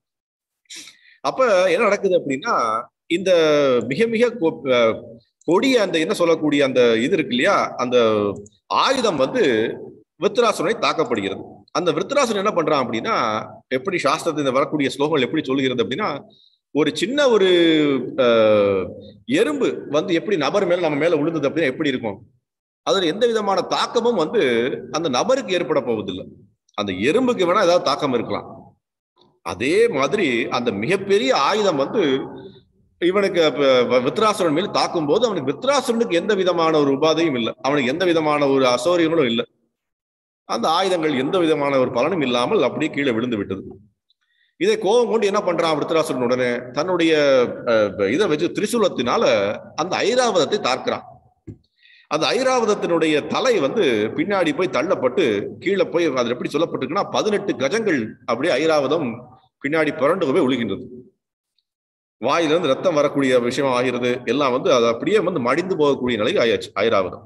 அப்ப என்ன நடக்குது அப்படின்னா இந்த மிக மிக கொ- அஹ் கொடிய அந்த என்ன சொல்லக்கூடிய அந்த இது இருக்கு இல்லையா அந்த ஆயுதம் வந்து விருத்தராசுரனை தாக்கப்படுகிறது அந்த விருத்தராசுரன் என்ன பண்றான் அப்படின்னா எப்படி சாஸ்திரத்தில் வரக்கூடிய ஸ்லோகங்கள் எப்படி சொல்லுகிறது அப்படின்னா ஒரு சின்ன ஒரு அஹ், எறும்பு வந்து எப்படி நபர் மேல நம்ம மேல விழுந்தது அப்படின்னா எப்படி இருக்கும் அதுல எந்த விதமான தாக்கமும் வந்து அந்த நபருக்கு ஏற்பட போவதில்லை அந்த எறும்புக்கு வேணா ஏதாவது தாக்கம் இருக்கலாம் அதே மாதிரி அந்த மிகப்பெரிய ஆயுதம் வந்து இவனுக்கு அப்ப வ- விருத்ராசுரன் மேல் தாக்கும் போது அவனுக்கு விருத்ராசுரனுக்கு எந்த விதமான ஒரு உபாதையும் இல்லை அவனுக்கு எந்த விதமான ஒரு அசௌரியங்களும் இல்லை அந்த ஆயுதங்கள் எந்த விதமான ஒரு பலனும் இல்லாமல் அப்படியே கீழே விழுந்து விட்டது இதை கோபம் கொண்டு என்ன பண்றான் விருத்ராசுரன் உடனே தன்னுடைய அஹ், இதை வச்சு திரிசூலத்தினால அந்த ஐராவதத்தை தாக்குறான் அந்த ஐராவதத்தினுடைய தலை வந்து பின்னாடி போய் தள்ளப்பட்டு கீழே போய் அது எப்படி சொல்லப்பட்டிருக்குன்னா பதினெட்டு கஜங்கள் அப்படியே ஐராவதம் பின்னாடி புரண்டு போய் ஒழுகின்றது வாயிலிருந்து ரத்தம் வரக்கூடிய விஷயம் ஆகிறது எல்லாம் வந்து அது அப்படியே வந்து மடிந்து போகக்கூடிய நிலைக்கு ஆயாச்சு ஐராவதம்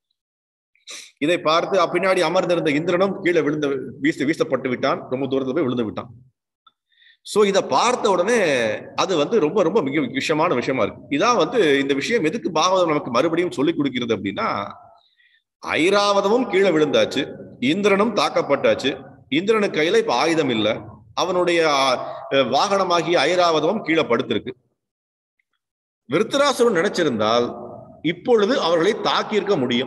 இதை பார்த்து அ- பின்னாடி அமர்ந்திருந்த இந்திரனும் கீழே விழுந்து வீச வீசப்பட்டு விட்டான் ரொம்ப தூரத்துல போய் விழுந்து விட்டான் சோ இதை பார்த்த உடனே அது வந்து ரொம்ப ரொம்ப மிக விஷயமான விஷயமா இருக்கு இதான் வந்து இந்த விஷயம் எதுக்கு பாகவதம் நமக்கு மறுபடியும் சொல்லி கொடுக்கிறது அப்படின்னா ஐராவதமும் கீழே விழுந்தாச்சு இந்திரனும் தாக்கப்பட்டாச்சு இந்திரனுக்கு கையில இப்ப ஆயுதம் இல்ல அவனுடைய அஹ், வாகனமாகிய ஐராவதமும் கீழே படுத்திருக்கு விருத்தராசுரன் நினைச்சிருந்தால் இப்பொழுது அவர்களை தாக்கியிருக்க முடியும்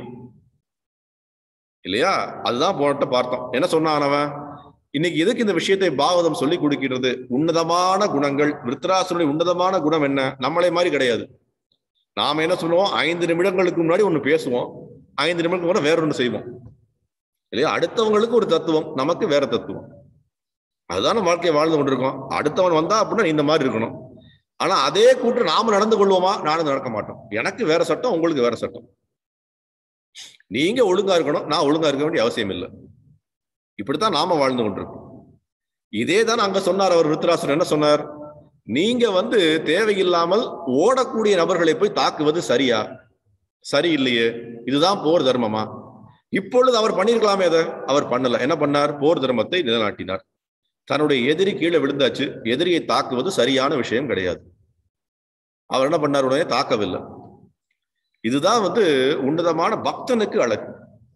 இல்லையா அதுதான் போனட்ட பார்த்தோம் என்ன சொன்னான் அவன் இன்னைக்கு எதுக்கு இந்த விஷயத்தை பாகவதம் சொல்லி கொடுக்கிறது உன்னதமான குணங்கள் விருத்தராசுரனுடைய உன்னதமான குணம் என்ன நம்மளே மாதிரி கிடையாது நாம என்ன சொல்லுவோம் ஐந்து நிமிடங்களுக்கு முன்னாடி ஒண்ணு பேசுவோம் ஐந்து நிமிடங்களுக்கு முன்னாடி வேற ஒண்ணு செய்வோம் இல்லையா அடுத்தவங்களுக்கு ஒரு தத்துவம் நமக்கு வேற தத்துவம் அதுதானே வாழ்க்கையை வாழ்ந்து கொண்டிருக்கோம் அடுத்தவன் வந்தா அப்படின்னா நீ இந்த மாதிரி இருக்கணும் ஆனா அதே கூட்டு நாம நடந்து கொள்வோமா நானும் நடக்க மாட்டோம் எனக்கு வேற சட்டம் உங்களுக்கு வேற சட்டம் நீங்க ஒழுங்கா இருக்கணும் நான் ஒழுங்கா இருக்க வேண்டிய அவசியம் இல்லை இப்படித்தான் நாம வாழ்ந்து கொண்டிருக்கோம் இதே தான் அங்க சொன்னார் அவர் விருத்தராசர் என்ன சொன்னார் நீங்க வந்து தேவையில்லாமல் ஓடக்கூடிய நபர்களை போய் தாக்குவது சரியா சரியில்லையே இதுதான் போர் தர்மமா இப்பொழுது அவர் பண்ணிருக்கலாமே அதை அவர் பண்ணல என்ன பண்ணார் போர் தர்மத்தை நிலைநாட்டினார் தன்னுடைய எதிரி கீழே விழுந்தாச்சு எதிரியை தாக்குவது சரியான விஷயம் கிடையாது அவர் என்ன பண்ணார் உடனே தாக்கவில்லை இதுதான் வந்து உன்னதமான பக்தனுக்கு அழகு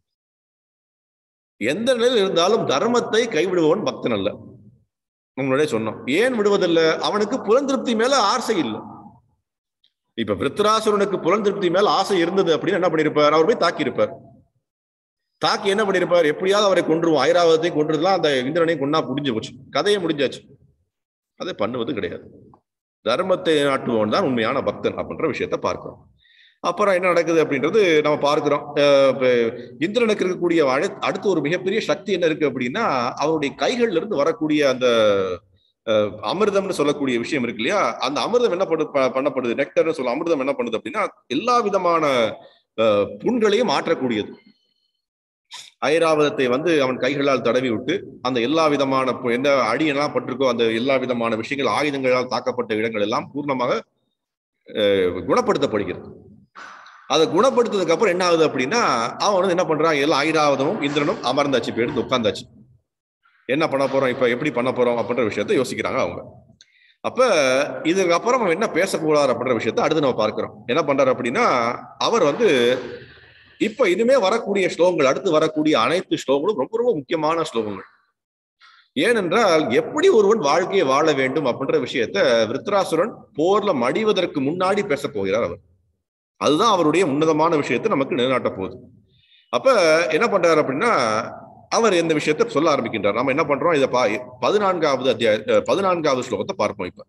எந்த நிலையில் இருந்தாலும் தர்மத்தை கைவிடுபவன் பக்தன் அல்ல நம்மளுடைய சொன்னோம் ஏன் விடுவதில்லை அவனுக்கு புலந்திருப்தி மேல ஆசை இல்லை இப்ப விருத்தராசுரனுக்கு புலந்திருப்தி மேல ஆசை இருந்தது அப்படின்னு என்ன பண்ணிருப்பார் அவர் போய் தாக்கி இருப்பார் தாக்கி என்ன பண்ணிருப்பார் எப்படியாவது அவரை கொன்றுவோம் ஐராவதத்தையும் கொன்றதுலாம் அந்த இந்திரனையும் கொண்டா முடிஞ்சு போச்சு கதையை முடிஞ்சாச்சு அதை பண்ணுவது கிடையாது தர்மத்தை நாட்டுவன் தான் உண்மையான பக்தன் அப்படின்ற விஷயத்த பார்க்கிறோம் அப்புறம் என்ன நடக்குது அப்படின்றது நம்ம பார்க்கிறோம் இந்திரனுக்கு இருக்கக்கூடிய அடுத்து ஒரு மிகப்பெரிய சக்தி என்ன இருக்கு அப்படின்னா அவருடைய கைகள்ல இருந்து வரக்கூடிய அந்த அமிர்தம்னு சொல்லக்கூடிய விஷயம் இருக்கு இல்லையா அந்த அமிர்தம் என்ன பண்ணு பண்ணப்படுது நெக்டர்னு சொல்ல அமிர்தம் என்ன பண்ணுது அப்படின்னா எல்லா விதமான புண்களையும் மாற்றக்கூடியது ஐராவதத்தை வந்து அவன் கைகளால் தடவி விட்டு அந்த எல்லா விதமான எந்த அடியெல்லாம் பட்டிருக்கோ அந்த எல்லா விதமான விஷயங்கள் ஆயுதங்களால் தாக்கப்பட்ட இடங்கள் எல்லாம் பூர்ணமாக குணப்படுத்தப்படுகிறது அதை குணப்படுத்ததுக்கு அப்புறம் என்ன ஆகுது அப்படின்னா அவன் வந்து என்ன பண்றான் எல்லாம் ஐராவதமும் இந்திரனும் அமர்ந்தாச்சு இப்ப எடுத்து உட்காந்தாச்சு என்ன பண்ண போறோம் இப்ப எப்படி பண்ண போறோம் அப்படின்ற விஷயத்த யோசிக்கிறாங்க அவங்க அப்ப இதுக்கு அப்புறம் என்ன பேசக்கூடாது அப்படின்ற விஷயத்த அடுத்து நம்ம பார்க்கிறோம் என்ன பண்றாரு அப்படின்னா அவர் வந்து இப்ப இனிமே வரக்கூடிய ஸ்லோகங்கள் அடுத்து வரக்கூடிய அனைத்து ஸ்லோகங்களும் ரொம்ப ரொம்ப முக்கியமான ஸ்லோகங்கள் ஏனென்றால் எப்படி ஒருவன் வாழ்க்கையை வாழ வேண்டும் அப்படின்ற விஷயத்த விருத்ராசுரன் போர்ல மடிவதற்கு முன்னாடி பேச போகிறார் அவர் அதுதான் அவருடைய உன்னதமான விஷயத்தை நமக்கு நிலைநாட்ட போகுது அப்ப என்ன பண்றாரு அப்படின்னா அவர் இந்த விஷயத்த சொல்ல ஆரம்பிக்கின்றார் நம்ம என்ன பண்றோம் இதை பா பதினான்காவது அத்தியாய பதினான்காவது ஸ்லோகத்தை பார்ப்போம் இப்ப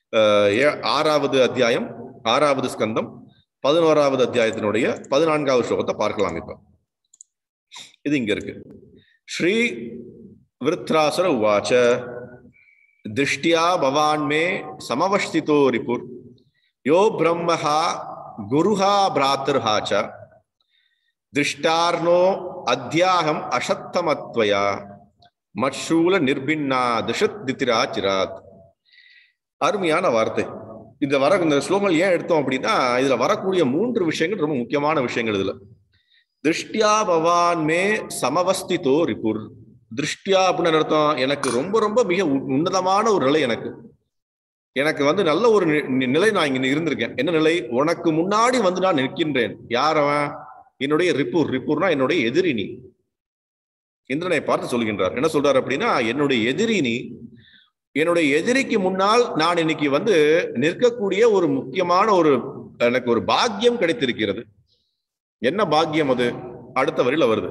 ஆறாவது அத்தியாயம் ஆறாவது ஸ்கந்தம் பதினோராவது அத்தியாயத்தினுடைய பதினான்காவது ஸ்லோகத்தை பார்க்கலாம் இப்ப இது இங்க இருக்கு ஸ்ரீ விருத்ராசுர உவாச்ச திருஷ்டியா பவான்மே சமவஸ்திதோ ரிபுர் யோ பிரம்மஹா குருஹா பிராத்திருஹா ச திருஷ்டார்னோ அத்தியாகம் அசத்தமத்வயா மட்சூல நிர்பின்னா திஷத் தித்திரா சிராத் அருமையான வார்த்தை இந்த வர இந்த ஸ்லோகங்கள் ஏன் எடுத்தோம் அப்படின்னா இதுல வரக்கூடிய மூன்று விஷயங்கள் ரொம்ப முக்கியமான விஷயங்கள் இதுல திருஷ்டியா பவான் மே சமவஸ்திதோ ரிபுர் திருஷ்டியா அப்படின்னு அர்த்தம் எனக்கு ரொம்ப ரொம்ப மிக உன்னதமான ஒரு நிலை எனக்கு எனக்கு வந்து நல்ல ஒரு நிலை நான் இங்க இருந்திருக்கேன் என்ன நிலை உனக்கு முன்னாடி வந்து நான் நிற்கின்றேன் யார் அவன் என்னுடைய ரிப்பூர் ரிப்பூர்னா என்னுடைய எதிரி நீ இந்திரனை பார்த்து சொல்கின்றார் என்ன சொல்றாரு அப்படின்னா என்னுடைய எதிரி நீ என்னுடைய எதிரிக்கு முன்னால் நான் இன்னைக்கு வந்து நிற்கக்கூடிய ஒரு முக்கியமான ஒரு எனக்கு ஒரு பாக்கியம் கிடைத்திருக்கிறது என்ன பாக்கியம் அது அடுத்த வரியில வருது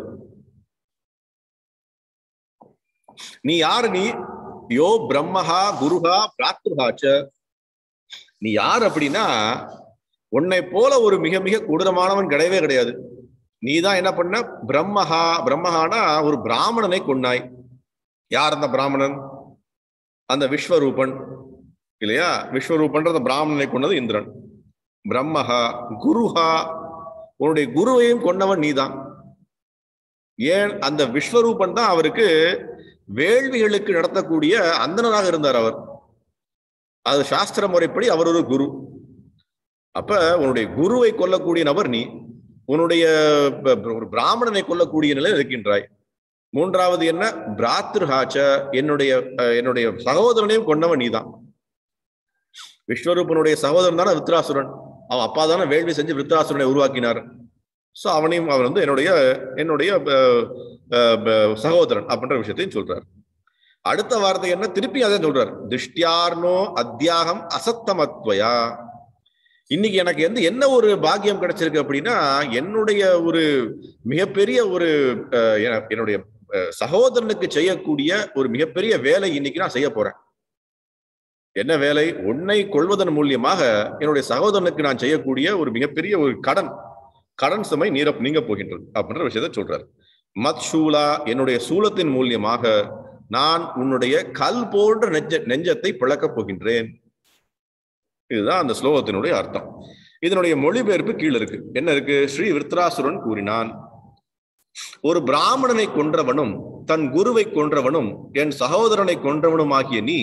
நீ யாரு நீ யோ பிரம்மஹா குருஹா பிராத்ருஹாச்ச நீ யார் அப்படின்னா உன்னை போல ஒரு மிக மிக கொடூரமானவன் கிடையவே கிடையாது நீ தான் என்ன பண்ண பிரம்மஹா பிரம்மஹானா ஒரு பிராமணனை கொண்டாய் யார் அந்த பிராமணன் அந்த விஸ்வரூபன் இல்லையா விஸ்வரூபன்ற அந்த பிராமணனை கொண்டது இந்திரன் பிரம்மஹா குருஹா உன்னுடைய குருவையும் கொண்டவன் நீதான் ஏன் அந்த விஸ்வரூபன் தான் அவருக்கு வேள்விகளுக்கு நடத்தக்கூடிய அந்தனராக இருந்தார் அவர் அது சாஸ்திர முறைப்படி அவர் ஒரு குரு அப்ப உன்னுடைய குருவை கொல்லக்கூடிய நபர் நீ உன்னுடைய ஒரு பிராமணனை கொல்லக்கூடிய நிலையில் இருக்கின்றாய் மூன்றாவது என்ன பிராத்ருஹாச்ச என்னுடைய என்னுடைய சகோதரனையும் கொண்டவன் நீதான் விஸ்வரூபனுடைய சகோதரன் தானே வித்ராசுரன் அவன் அப்பா தானே வேள்வி செஞ்சு விருத்தாசுரனை உருவாக்கினார் ஸோ அவனையும் அவர் வந்து என்னுடைய என்னுடைய சகோதரன் அப்படின்ற விஷயத்தையும் சொல்றார் அடுத்த வார்த்தை என்ன திருப்பி அதே சொல்றார் திருஷ்டியார்னோ அத்தியாகம் அசத்தமத்வயா இன்னைக்கு எனக்கு எந்த என்ன ஒரு பாக்கியம் கிடைச்சிருக்கு அப்படின்னா என்னுடைய ஒரு மிகப்பெரிய ஒரு என்னுடைய சகோதரனுக்கு செய்யக்கூடிய ஒரு மிகப்பெரிய வேலை இன்னைக்கு நான் செய்ய போறேன் என்ன வேலை உன்னை கொள்வதன் மூலியமாக என்னுடைய சகோதரனுக்கு நான் செய்யக்கூடிய ஒரு மிகப்பெரிய ஒரு கடன் கடன் சுமை நீர நீங்க போகின்றது அப்படின்ற விஷயத்த சொல்றாரு மத் சூலா என்னுடைய சூலத்தின் மூலியமாக நான் உன்னுடைய கல் போன்ற நெஞ்ச நெஞ்சத்தை பிளக்கப் போகின்றேன் இதுதான் அந்த ஸ்லோகத்தினுடைய அர்த்தம் இதனுடைய மொழிபெயர்ப்பு கீழே இருக்கு என்ன இருக்கு ஸ்ரீ விருத்ராசுரன் கூறினான் ஒரு பிராமணனை கொன்றவனும் தன் குருவை கொன்றவனும் என் சகோதரனை கொன்றவனும் ஆகிய நீ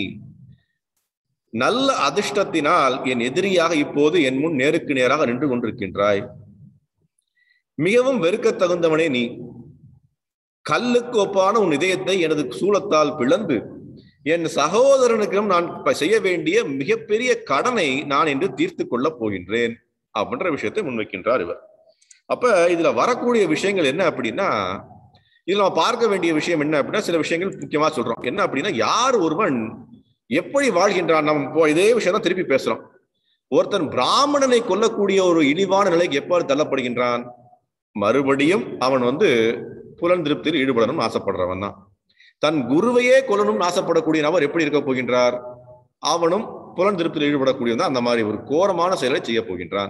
நல்ல அதிர்ஷ்டத்தினால் என் எதிரியாக இப்போது என் முன் நேருக்கு நேராக நின்று கொண்டிருக்கின்றாய் மிகவும் வெறுக்க தகுந்தவனே நீ கல்லுக்கு ஒப்பான உன் இதயத்தை எனது சூலத்தால் பிளந்து என் சகோதரனுக்கும் நான் செய்ய வேண்டிய மிகப்பெரிய கடனை நான் என்று தீர்த்து கொள்ளப் போகின்றேன் அப்படின்ற விஷயத்தை முன்வைக்கின்றார் இவர் அப்ப இதுல வரக்கூடிய விஷயங்கள் என்ன அப்படின்னா இதுல நம்ம பார்க்க வேண்டிய விஷயம் என்ன அப்படின்னா சில விஷயங்கள் முக்கியமா சொல்றோம் என்ன அப்படின்னா யார் ஒருவன் எப்படி வாழ்கின்றான் நம்ம இப்போ இதே விஷயம் தான் திருப்பி பேசுறோம் ஒருத்தன் பிராமணனை கொல்லக்கூடிய ஒரு இழிவான நிலைக்கு எவ்வாறு தள்ளப்படுகின்றான் மறுபடியும் அவன் வந்து புலன் திருப்தியில் ஈடுபடணும்னு ஆசைப்படுறவன் தான் தன் குருவையே கொல்லணும்னு ஆசைப்படக்கூடிய நபர் எப்படி இருக்க போகின்றார் அவனும் புலன் திருப்தியில் ஈடுபடக்கூடியவன் அந்த மாதிரி ஒரு கோரமான செயலை செய்ய போகின்றான்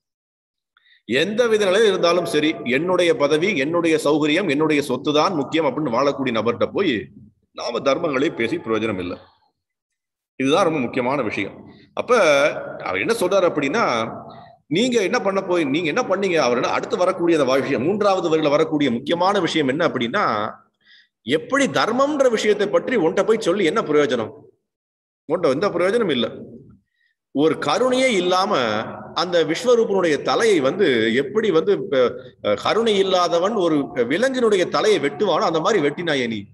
எந்த வித நிலையில் இருந்தாலும் சரி என்னுடைய பதவி என்னுடைய சௌகரியம் என்னுடைய சொத்து தான் முக்கியம் அப்படின்னு வாழக்கூடிய நபர்கிட்ட போய் நாம தர்மங்களை பேசி பிரயோஜனம் இல்லை இதுதான் ரொம்ப முக்கியமான விஷயம் அப்ப அவர் என்ன சொல்றாரு அப்படின்னா நீங்க என்ன பண்ண போய் நீங்க என்ன பண்ணீங்க அவர் அடுத்து வரக்கூடிய அந்த விஷயம் மூன்றாவது வரையில வரக்கூடிய முக்கியமான விஷயம் என்ன அப்படின்னா எப்படி தர்மம்ன்ற விஷயத்தை பற்றி உன்ட்ட போய் சொல்லி என்ன பிரயோஜனம் உன்ட்ட எந்த பிரயோஜனம் இல்லை ஒரு கருணையே இல்லாம அந்த விஸ்வரூபனுடைய தலையை வந்து எப்படி வந்து கருணை இல்லாதவன் ஒரு விலங்கினுடைய தலையை வெட்டுவானோ அந்த மாதிரி வெட்டினாயே நீ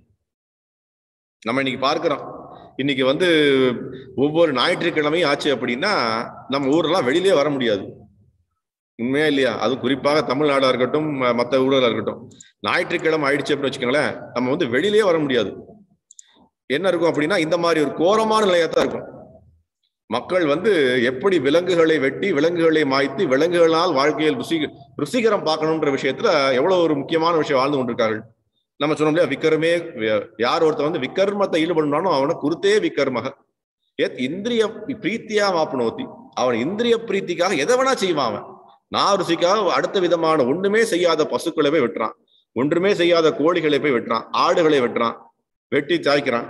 நம்ம இன்னைக்கு பார்க்கிறோம் இன்னைக்கு வந்து ஒவ்வொரு ஞாயிற்றுக்கிழமையும் ஆச்சு அப்படின்னா நம்ம ஊரெல்லாம் வெளியிலே வர முடியாது உண்மையா இல்லையா அது குறிப்பாக தமிழ்நாடா இருக்கட்டும் மற்ற ஊழலா இருக்கட்டும் ஞாயிற்றுக்கிழமை ஆயிடுச்சு அப்படின்னு வச்சுக்கோங்களேன் நம்ம வந்து வெளியிலே வர முடியாது என்ன இருக்கும் அப்படின்னா இந்த மாதிரி ஒரு கோரமான நிலையா தான் இருக்கும் மக்கள் வந்து எப்படி விலங்குகளை வெட்டி விலங்குகளை மாய்த்து விலங்குகளால் வாழ்க்கையில் ருசி ருசிகரம் பார்க்கணுன்ற விஷயத்துல எவ்வளவு ஒரு முக்கியமான விஷயம் வாழ்ந்து கொண்டிருக்கார்கள் நம்ம சொன்னோம் இல்லையா விக்கரமே யார் ஒருத்தர் வந்து விக்கர்மத்தை ஈடுபடணும் அவனை குருத்தே விக்கர்மக ஏத் இந்திரிய பிரீத்தியா மாப்பனோத்தி அவன் இந்திரிய பிரீத்திக்காக எதை வேணா செய்வான் அவன் நான் ருசிக்காக அடுத்த விதமான ஒண்ணுமே செய்யாத பசுக்களை போய் வெட்டுறான் ஒன்றுமே செய்யாத கோழிகளை போய் வெட்டுறான் ஆடுகளை வெட்டுறான் வெட்டி சாய்க்கிறான்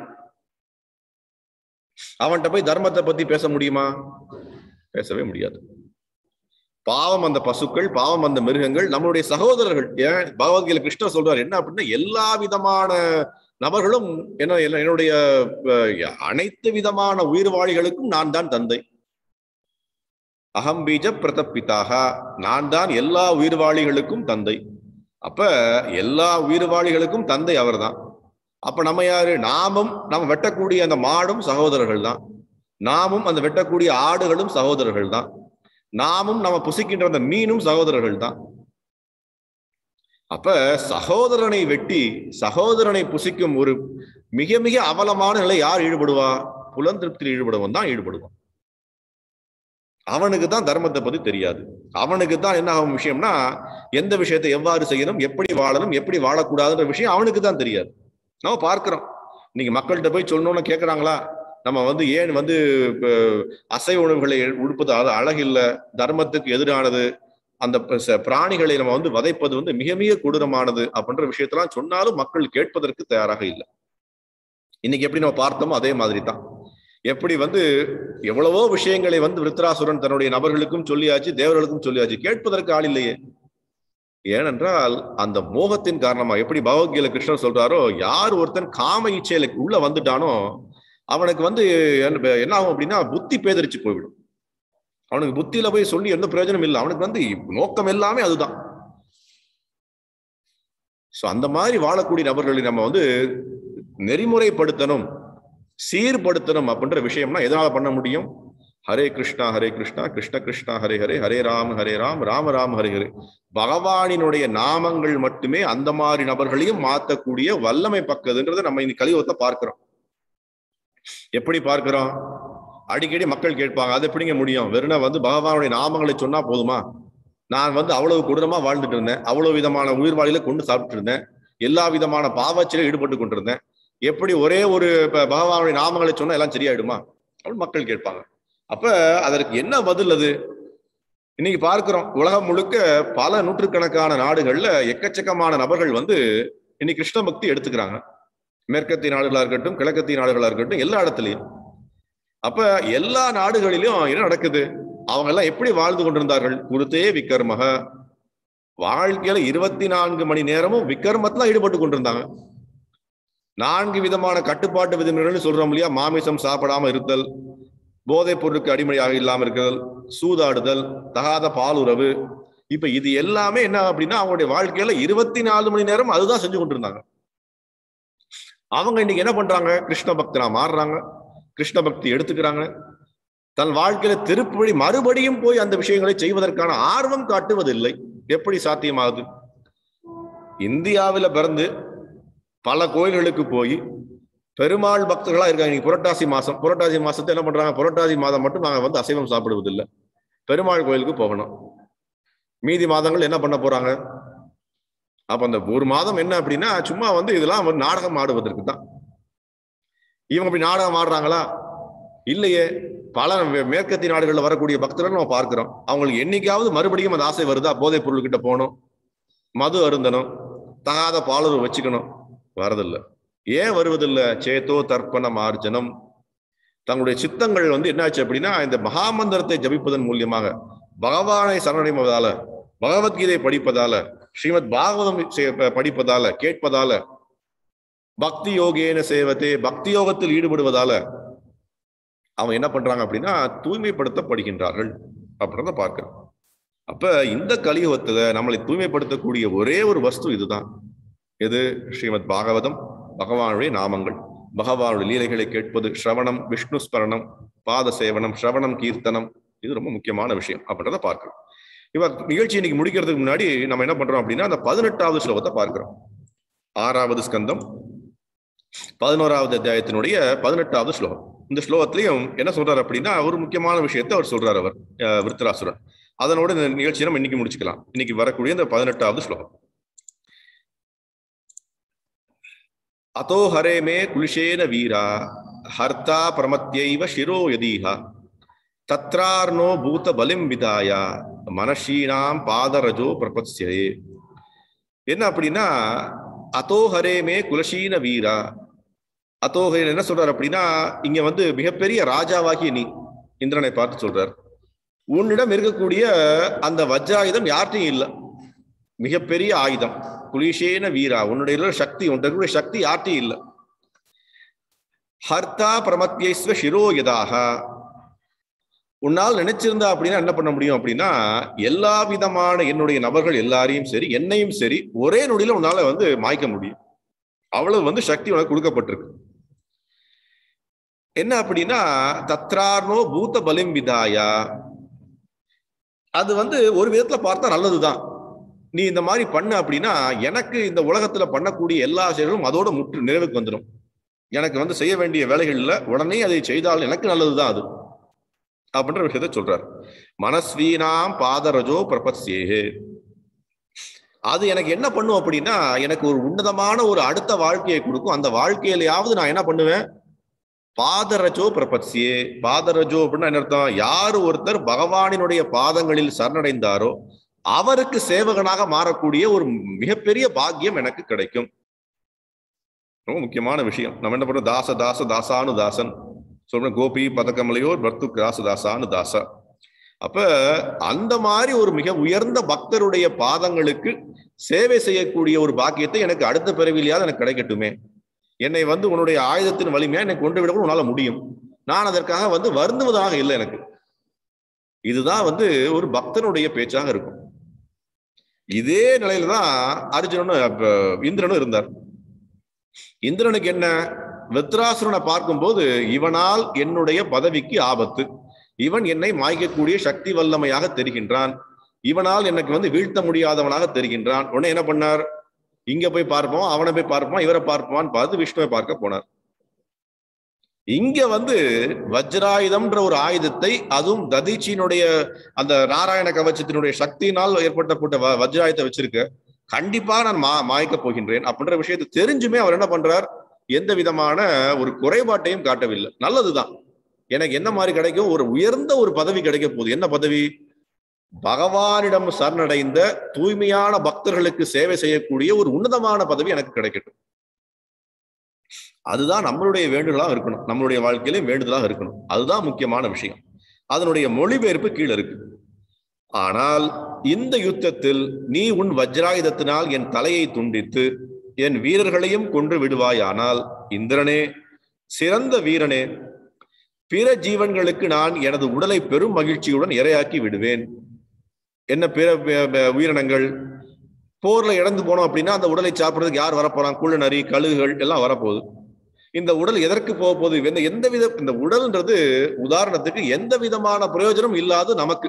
அவன்கிட்ட போய் தர்மத்தை பத்தி பேச முடியுமா பேசவே முடியாது பாவம் அந்த பசுக்கள் பாவம் அந்த மிருகங்கள் நம்மளுடைய சகோதரர்கள் ஏன் பகவத்கீதை கிருஷ்ணர் சொல்றார் என்ன அப்படின்னா எல்லா விதமான நபர்களும் என்ன என்னுடைய அனைத்து விதமான உயிர்வாழிகளுக்கும் நான் தான் தந்தை அகம்பீஜ பிரதப்பிதாக நான் தான் எல்லா உயிர்வாழிகளுக்கும் தந்தை அப்ப எல்லா உயிர்வாழிகளுக்கும் தந்தை அவர்தான் அப்ப நம்ம யாரு நாமும் நம்ம வெட்டக்கூடிய அந்த மாடும் சகோதரர்கள் தான் நாமும் அந்த வெட்டக்கூடிய ஆடுகளும் சகோதரர்கள் தான் நாமும் நம்ம புசிக்கின்ற அந்த மீனும் சகோதரர்கள் தான் அப்ப சகோதரனை வெட்டி சகோதரனை புசிக்கும் ஒரு மிக மிக அவலமான நிலை யார் ஈடுபடுவா புலன் திருப்தியில் ஈடுபடுவன் தான் ஈடுபடுவான் அவனுக்கு தான் தர்மத்தை பத்தி தெரியாது அவனுக்கு தான் என்ன ஆகும் விஷயம்னா எந்த விஷயத்தை எவ்வாறு செய்யணும் எப்படி வாழணும் எப்படி வாழக்கூடாதுன்ற விஷயம் அவனுக்கு தான் தெரியாது நம்ம பார்க்கிறோம் இன்னைக்கு மக்கள்கிட்ட போய் சொல்லணும்னு கேட்கறாங்களா நம்ம வந்து ஏன் வந்து அசைவ உணவுகளை உடுப்பது அது அழகில்லை தர்மத்துக்கு எதிரானது அந்த பிராணிகளை நம்ம வந்து வதைப்பது வந்து மிக மிக கொடூரமானது அப்படின்ற விஷயத்தெல்லாம் சொன்னாலும் மக்கள் கேட்பதற்கு தயாராக இல்லை இன்னைக்கு எப்படி நம்ம பார்த்தோமோ அதே மாதிரி தான் எப்படி வந்து எவ்வளவோ விஷயங்களை வந்து விருத்ராசுரன் தன்னுடைய நபர்களுக்கும் சொல்லியாச்சு தேவர்களுக்கும் சொல்லியாச்சு கேட்பதற்கு ஆள் இல்லையே ஏனென்றால் அந்த மோகத்தின் காரணமா எப்படி பகவத்கீதை கிருஷ்ணர் சொல்றாரோ யார் ஒருத்தன் காம இச்சையில உள்ள வந்துட்டானோ அவனுக்கு வந்து என்ன ஆகும் அப்படின்னா புத்தி பேதரிச்சு போய்விடும் அவனுக்கு புத்தியில போய் சொல்லி எந்த பிரயோஜனம் இல்லை அவனுக்கு வந்து நோக்கம் எல்லாமே அதுதான் சோ அந்த மாதிரி வாழக்கூடிய நபர்களை நம்ம வந்து நெறிமுறைப்படுத்தணும் சீர்படுத்தணும் அப்படின்ற விஷயம்னா எதனால பண்ண முடியும் ஹரே கிருஷ்ணா ஹரே கிருஷ்ணா கிருஷ்ண கிருஷ்ணா ஹரே ஹரே ஹரே ராம் ஹரே ராம் ராம ராம் ஹரே ஹரே பகவானினுடைய நாமங்கள் மட்டுமே அந்த மாதிரி நபர்களையும் மாத்தக்கூடிய வல்லமை பக்கதுன்றதை நம்ம இன்னைக்கு கலியுகத்தை பார்க்கிறோம் எப்படி பார்க்கிறோம் அடிக்கடி மக்கள் கேட்பாங்க அது எப்படிங்க முடியும் வெறும் வந்து பகவானுடைய நாமங்களை சொன்னா போதுமா நான் வந்து அவ்வளவு கொடூரமா வாழ்ந்துட்டு இருந்தேன் அவ்வளவு விதமான உயிர் வாழில கொண்டு சாப்பிட்டு இருந்தேன் எல்லா விதமான பாவச்சில ஈடுபட்டு கொண்டிருந்தேன் எப்படி ஒரே ஒரு பகவானுடைய நாமங்களை சொன்னா எல்லாம் சரியாயிடுமா அப்படின்னு மக்கள் கேட்பாங்க அப்ப அதற்கு என்ன பதில் அது இன்னைக்கு பார்க்கிறோம் உலகம் முழுக்க பல நூற்றுக்கணக்கான நாடுகள்ல எக்கச்சக்கமான நபர்கள் வந்து இன்னைக்கு கிருஷ்ண பக்தி எடுத்துக்கிறாங்க மேற்கத்திய நாடுகளா இருக்கட்டும் கிழக்கத்திய நாடுகளா இருக்கட்டும் எல்லா இடத்துலையும் அப்ப எல்லா நாடுகளிலும் என்ன நடக்குது அவங்க எல்லாம் எப்படி வாழ்ந்து கொண்டிருந்தார்கள் குருத்தே விக்கர்மக வாழ்க்கையில இருபத்தி நான்கு மணி நேரமும் விக்கர்மத்துல ஈடுபட்டு கொண்டிருந்தாங்க நான்கு விதமான கட்டுப்பாட்டு விதிமுறைகள் சொல்றோம் இல்லையா மாமிசம் சாப்பிடாம இருத்தல் போதைப் பொருளுக்கு அடிமையாக இல்லாம இருக்கிறது சூதாடுதல் தகாத பாலுறவு இப்ப இது எல்லாமே என்ன அப்படின்னா அவங்களுடைய வாழ்க்கையில இருபத்தி நாலு மணி நேரம் அதுதான் செஞ்சு கொண்டிருந்தாங்க அவங்க இன்னைக்கு என்ன பண்றாங்க கிருஷ்ண பக்தனா மாறுறாங்க கிருஷ்ண பக்தி எடுத்துக்கிறாங்க தன் வாழ்க்கையில திருப்பி மறுபடியும் போய் அந்த விஷயங்களை செய்வதற்கான ஆர்வம் காட்டுவதில்லை எப்படி சாத்தியமாகுது இந்தியாவில பிறந்து பல கோயில்களுக்கு போய் பெருமாள் பக்தர்களா இருக்காங்க இன்னைக்கு புரட்டாசி மாசம் புரட்டாசி மாசத்தை என்ன பண்றாங்க புரட்டாசி மாதம் மட்டும் நாங்க வந்து அசைவம் சாப்பிடுவதில்லை பெருமாள் கோயிலுக்கு போகணும் மீதி மாதங்கள் என்ன பண்ண போறாங்க அப்ப அந்த ஒரு மாதம் என்ன அப்படின்னா சும்மா வந்து இதெல்லாம் ஒரு நாடகம் ஆடுவதற்கு தான் இவங்க இப்படி நாடகம் ஆடுறாங்களா இல்லையே பல மே- மேற்கத்திய நாடுகளில் வரக்கூடிய பக்தர்கள் நம்ம பார்க்கிறோம் அவங்களுக்கு என்னைக்காவது மறுபடியும் அந்த ஆசை வருதா போதைப் பொருள்கிட்ட போகணும் மது அருந்தணும் தகாத பாலுறவு வச்சுக்கணும் வரதில்லை ஏன் வருவதில்லை சேத்தோ தர்ப்பண மார்ஜனம் தங்களுடைய சித்தங்கள் வந்து என்னாச்சு அப்படின்னா இந்த மகாமந்திரத்தை ஜபிப்பதன் மூலியமாக பகவானை சரணடைவதால பகவத்கீதை படிப்பதால ஸ்ரீமத் பாகவதம் செய்- படிப்பதால கேட்பதால பக்தி யோகேன சேவத்தே பக்தி யோகத்தில் ஈடுபடுவதால அவங்க என்ன பண்றாங்க அப்படின்னா தூய்மைப்படுத்தப்படுகின்றார்கள் அப்படின்றத பார்க்கிறோம் அப்ப இந்த கலியுகத்துல நம்மளை தூய்மைப்படுத்தக்கூடிய ஒரே ஒரு வஸ்து இதுதான் எது ஸ்ரீமத் பாகவதம் பகவானுடைய நாமங்கள் பகவானுடைய லீலைகளை கேட்பது ஸ்ரவணம் விஷ்ணு ஸ்மரணம் பாத சேவனம் ஸ்ரவணம் கீர்த்தனம் இது ரொம்ப முக்கியமான விஷயம் அப்படின்றத பார்க்கிறோம் இவ நிகழ்ச்சி இன்னைக்கு முடிக்கிறதுக்கு முன்னாடி நம்ம என்ன பண்றோம் அப்படின்னா அந்த பதினெட்டாவது ஸ்லோகத்தை பார்க்கிறோம் ஆறாவது ஸ்கந்தம் பதினோராவது அத்தியாயத்தினுடைய பதினெட்டாவது ஸ்லோகம் இந்த ஸ்லோகத்திலையும் என்ன சொல்றாரு அப்படின்னா ஒரு முக்கியமான விஷயத்தை அவர் சொல்றாரு அவர் அஹ், விருத்தராசுரன் அதனோட இந்த நிகழ்ச்சியை நம்ம இன்னைக்கு முடிச்சுக்கலாம் இன்னைக்கு வரக்கூடிய இந்த பதினெட்டாவது ஸ்லோகம் அதோ ஹரே மே குலிஷேன வீரா ஹர்த்தா பிரமத்யைவ சிரோ யதீஹ தத்ரார்னோ பூத பலிம் விதாயா மனஷீனாம் பாதரஜோ பிரபத்யே என்ன அப்படின்னா அதோ ஹரே மே குலசீன வீரா அதோஹே என்ன சொல்றாரு அப்படின்னா இங்க வந்து மிகப்பெரிய ராஜாவாகிய நீ இந்திரனை பார்த்து சொல்றார் உன்னிடம் இருக்கக்கூடிய அந்த வஜ்ராயுதம் யார்ட்டையும் இல்லை மிகப்பெரிய ஆயுதம் குலிஷேன வீரா உன்னுடைய உள்ள சக்தி உன்னுடைய இருக்கக்கூடிய சக்தி யார்ட்டையும் இல்லை ஹர்த்தா பிரமத்யஸ்வ சிரோ யதாக உன்னால் நினைச்சிருந்தா அப்படின்னா என்ன பண்ண முடியும் அப்படின்னா எல்லா விதமான என்னுடைய நபர்கள் எல்லாரையும் சரி என்னையும் சரி ஒரே நொடியில உன்னால வந்து மாய்க்க முடியும் அவ்வளவு வந்து சக்தி உனக்கு கொடுக்கப்பட்டிருக்கு என்ன அப்படின்னா தத்ரார்னோ பூத பலிம் விதாயா அது வந்து ஒரு விதத்துல பார்த்தா நல்லதுதான் நீ இந்த மாதிரி பண்ண அப்படின்னா எனக்கு இந்த உலகத்துல பண்ணக்கூடிய எல்லா செயல்களும் அதோட முற்று நிறைவுக்கு வந்துடும் எனக்கு வந்து செய்ய வேண்டிய வேலைகள்ல உடனே அதை செய்தால் எனக்கு நல்லதுதான் அது அப்படின்ற விஷயத்த சொல்றார் மனஸ்வீனாம் பாதரஜோ பிரபத்யேஹே அது எனக்கு என்ன பண்ணும் அப்படின்னா எனக்கு ஒரு உன்னதமான ஒரு அடுத்த வாழ்க்கையை கொடுக்கும் அந்த வாழ்க்கையிலையாவது நான் என்ன பண்ணுவேன் பாதரஜோ பிரபத்யே பாதரஜோ அப்படின்னா என்ன அர்த்தம் யார் ஒருத்தர் பகவானினுடைய பாதங்களில் சரணடைந்தாரோ அவருக்கு சேவகனாக மாறக்கூடிய ஒரு மிகப்பெரிய பாக்கியம் எனக்கு கிடைக்கும் ரொம்ப முக்கியமான விஷயம் நம்ம என்ன பண்றோம் தாச தாச தாசானு தாசன் சொல்றோம் கோபி பதக்கமலையோர் பர்த்து கிராசு தாசானு தாசா அப்ப அந்த மாதிரி ஒரு மிக உயர்ந்த பக்தருடைய பாதங்களுக்கு சேவை செய்யக்கூடிய ஒரு பாக்கியத்தை எனக்கு அடுத்த பிறவிலையாவது எனக்கு கிடைக்கட்டுமே என்னை வந்து உன்னுடைய ஆயுதத்தின் வலிமையா என்னை கொண்டு விட உன்னால முடியும் நான் அதற்காக வந்து வருந்துவதாக இல்லை எனக்கு இதுதான் வந்து ஒரு பக்தனுடைய பேச்சாக இருக்கும் இதே நிலையில தான் அர்ஜுனனும் அப்ப இந்திரனும் இருந்தார் இந்திரனுக்கு என்ன வித்ராசுரனை பார்க்கும்போது இவனால் என்னுடைய பதவிக்கு ஆபத்து இவன் என்னை மாய்க்கக்கூடிய சக்தி வல்லமையாக தெரிகின்றான் இவனால் எனக்கு வந்து வீழ்த்த முடியாதவனாக தெரிகின்றான் உடனே என்ன பண்ணார் இங்க போய் பார்ப்போம் அவனை போய் பார்ப்போம் இவரை பார்ப்போம்னு பார்த்து விஷ்ணுவை பார்க்க போனார் இங்க வந்து வஜ்ராயுதம்ன்ற ஒரு ஆயுதத்தை அதுவும் ததீச்சியினுடைய அந்த நாராயண கவச்சத்தினுடைய சக்தியினால் ஏற்பட்டப்பட்ட வ- வஜ்ராயுதத்தை வச்சிருக்க கண்டிப்பா நான் மா மாய்க்க போகின்றேன் அப்படின்ற விஷயத்தை தெரிஞ்சுமே அவர் என்ன பண்றார் எந்த விதமான ஒரு குறைபாட்டையும் காட்டவில்லை நல்லதுதான் எனக்கு என்ன மாதிரி கிடைக்கும் ஒரு உயர்ந்த ஒரு பதவி கிடைக்க போகுது என்ன பதவி பகவானிடம் சரணடைந்த தூய்மையான பக்தர்களுக்கு சேவை செய்யக்கூடிய ஒரு உன்னதமான பதவி எனக்கு கிடைக்கட்டும் அதுதான் நம்மளுடைய வேண்டுதலாக இருக்கணும் நம்மளுடைய வாழ்க்கையிலும் வேண்டுதலாக இருக்கணும் அதுதான் முக்கியமான விஷயம் அதனுடைய மொழிபெயர்ப்பு கீழே இருக்கு ஆனால் இந்த யுத்தத்தில் நீ உன் வஜ்ராயுதத்தினால் என் தலையை துண்டித்து என் வீரர்களையும் கொன்று விடுவாயானால் இந்திரனே சிறந்த வீரனே பிற ஜீவன்களுக்கு நான் எனது உடலை பெரும் மகிழ்ச்சியுடன் இரையாக்கி விடுவேன் என்ன பிற ப- ப- உயிரினங்கள் போர்ல இறந்து போனோம் அப்படின்னா அந்த உடலை சாப்பிடுறதுக்கு யார் வரப்போறான் குள்ள நரி கழுகுகள் எல்லாம் வரப்போகுது இந்த உடல் எதற்கு போக போகுது எந்த எந்த வித இந்த உடல்ன்றது உதாரணத்துக்கு எந்த விதமான பிரயோஜனம் இல்லாத நமக்கு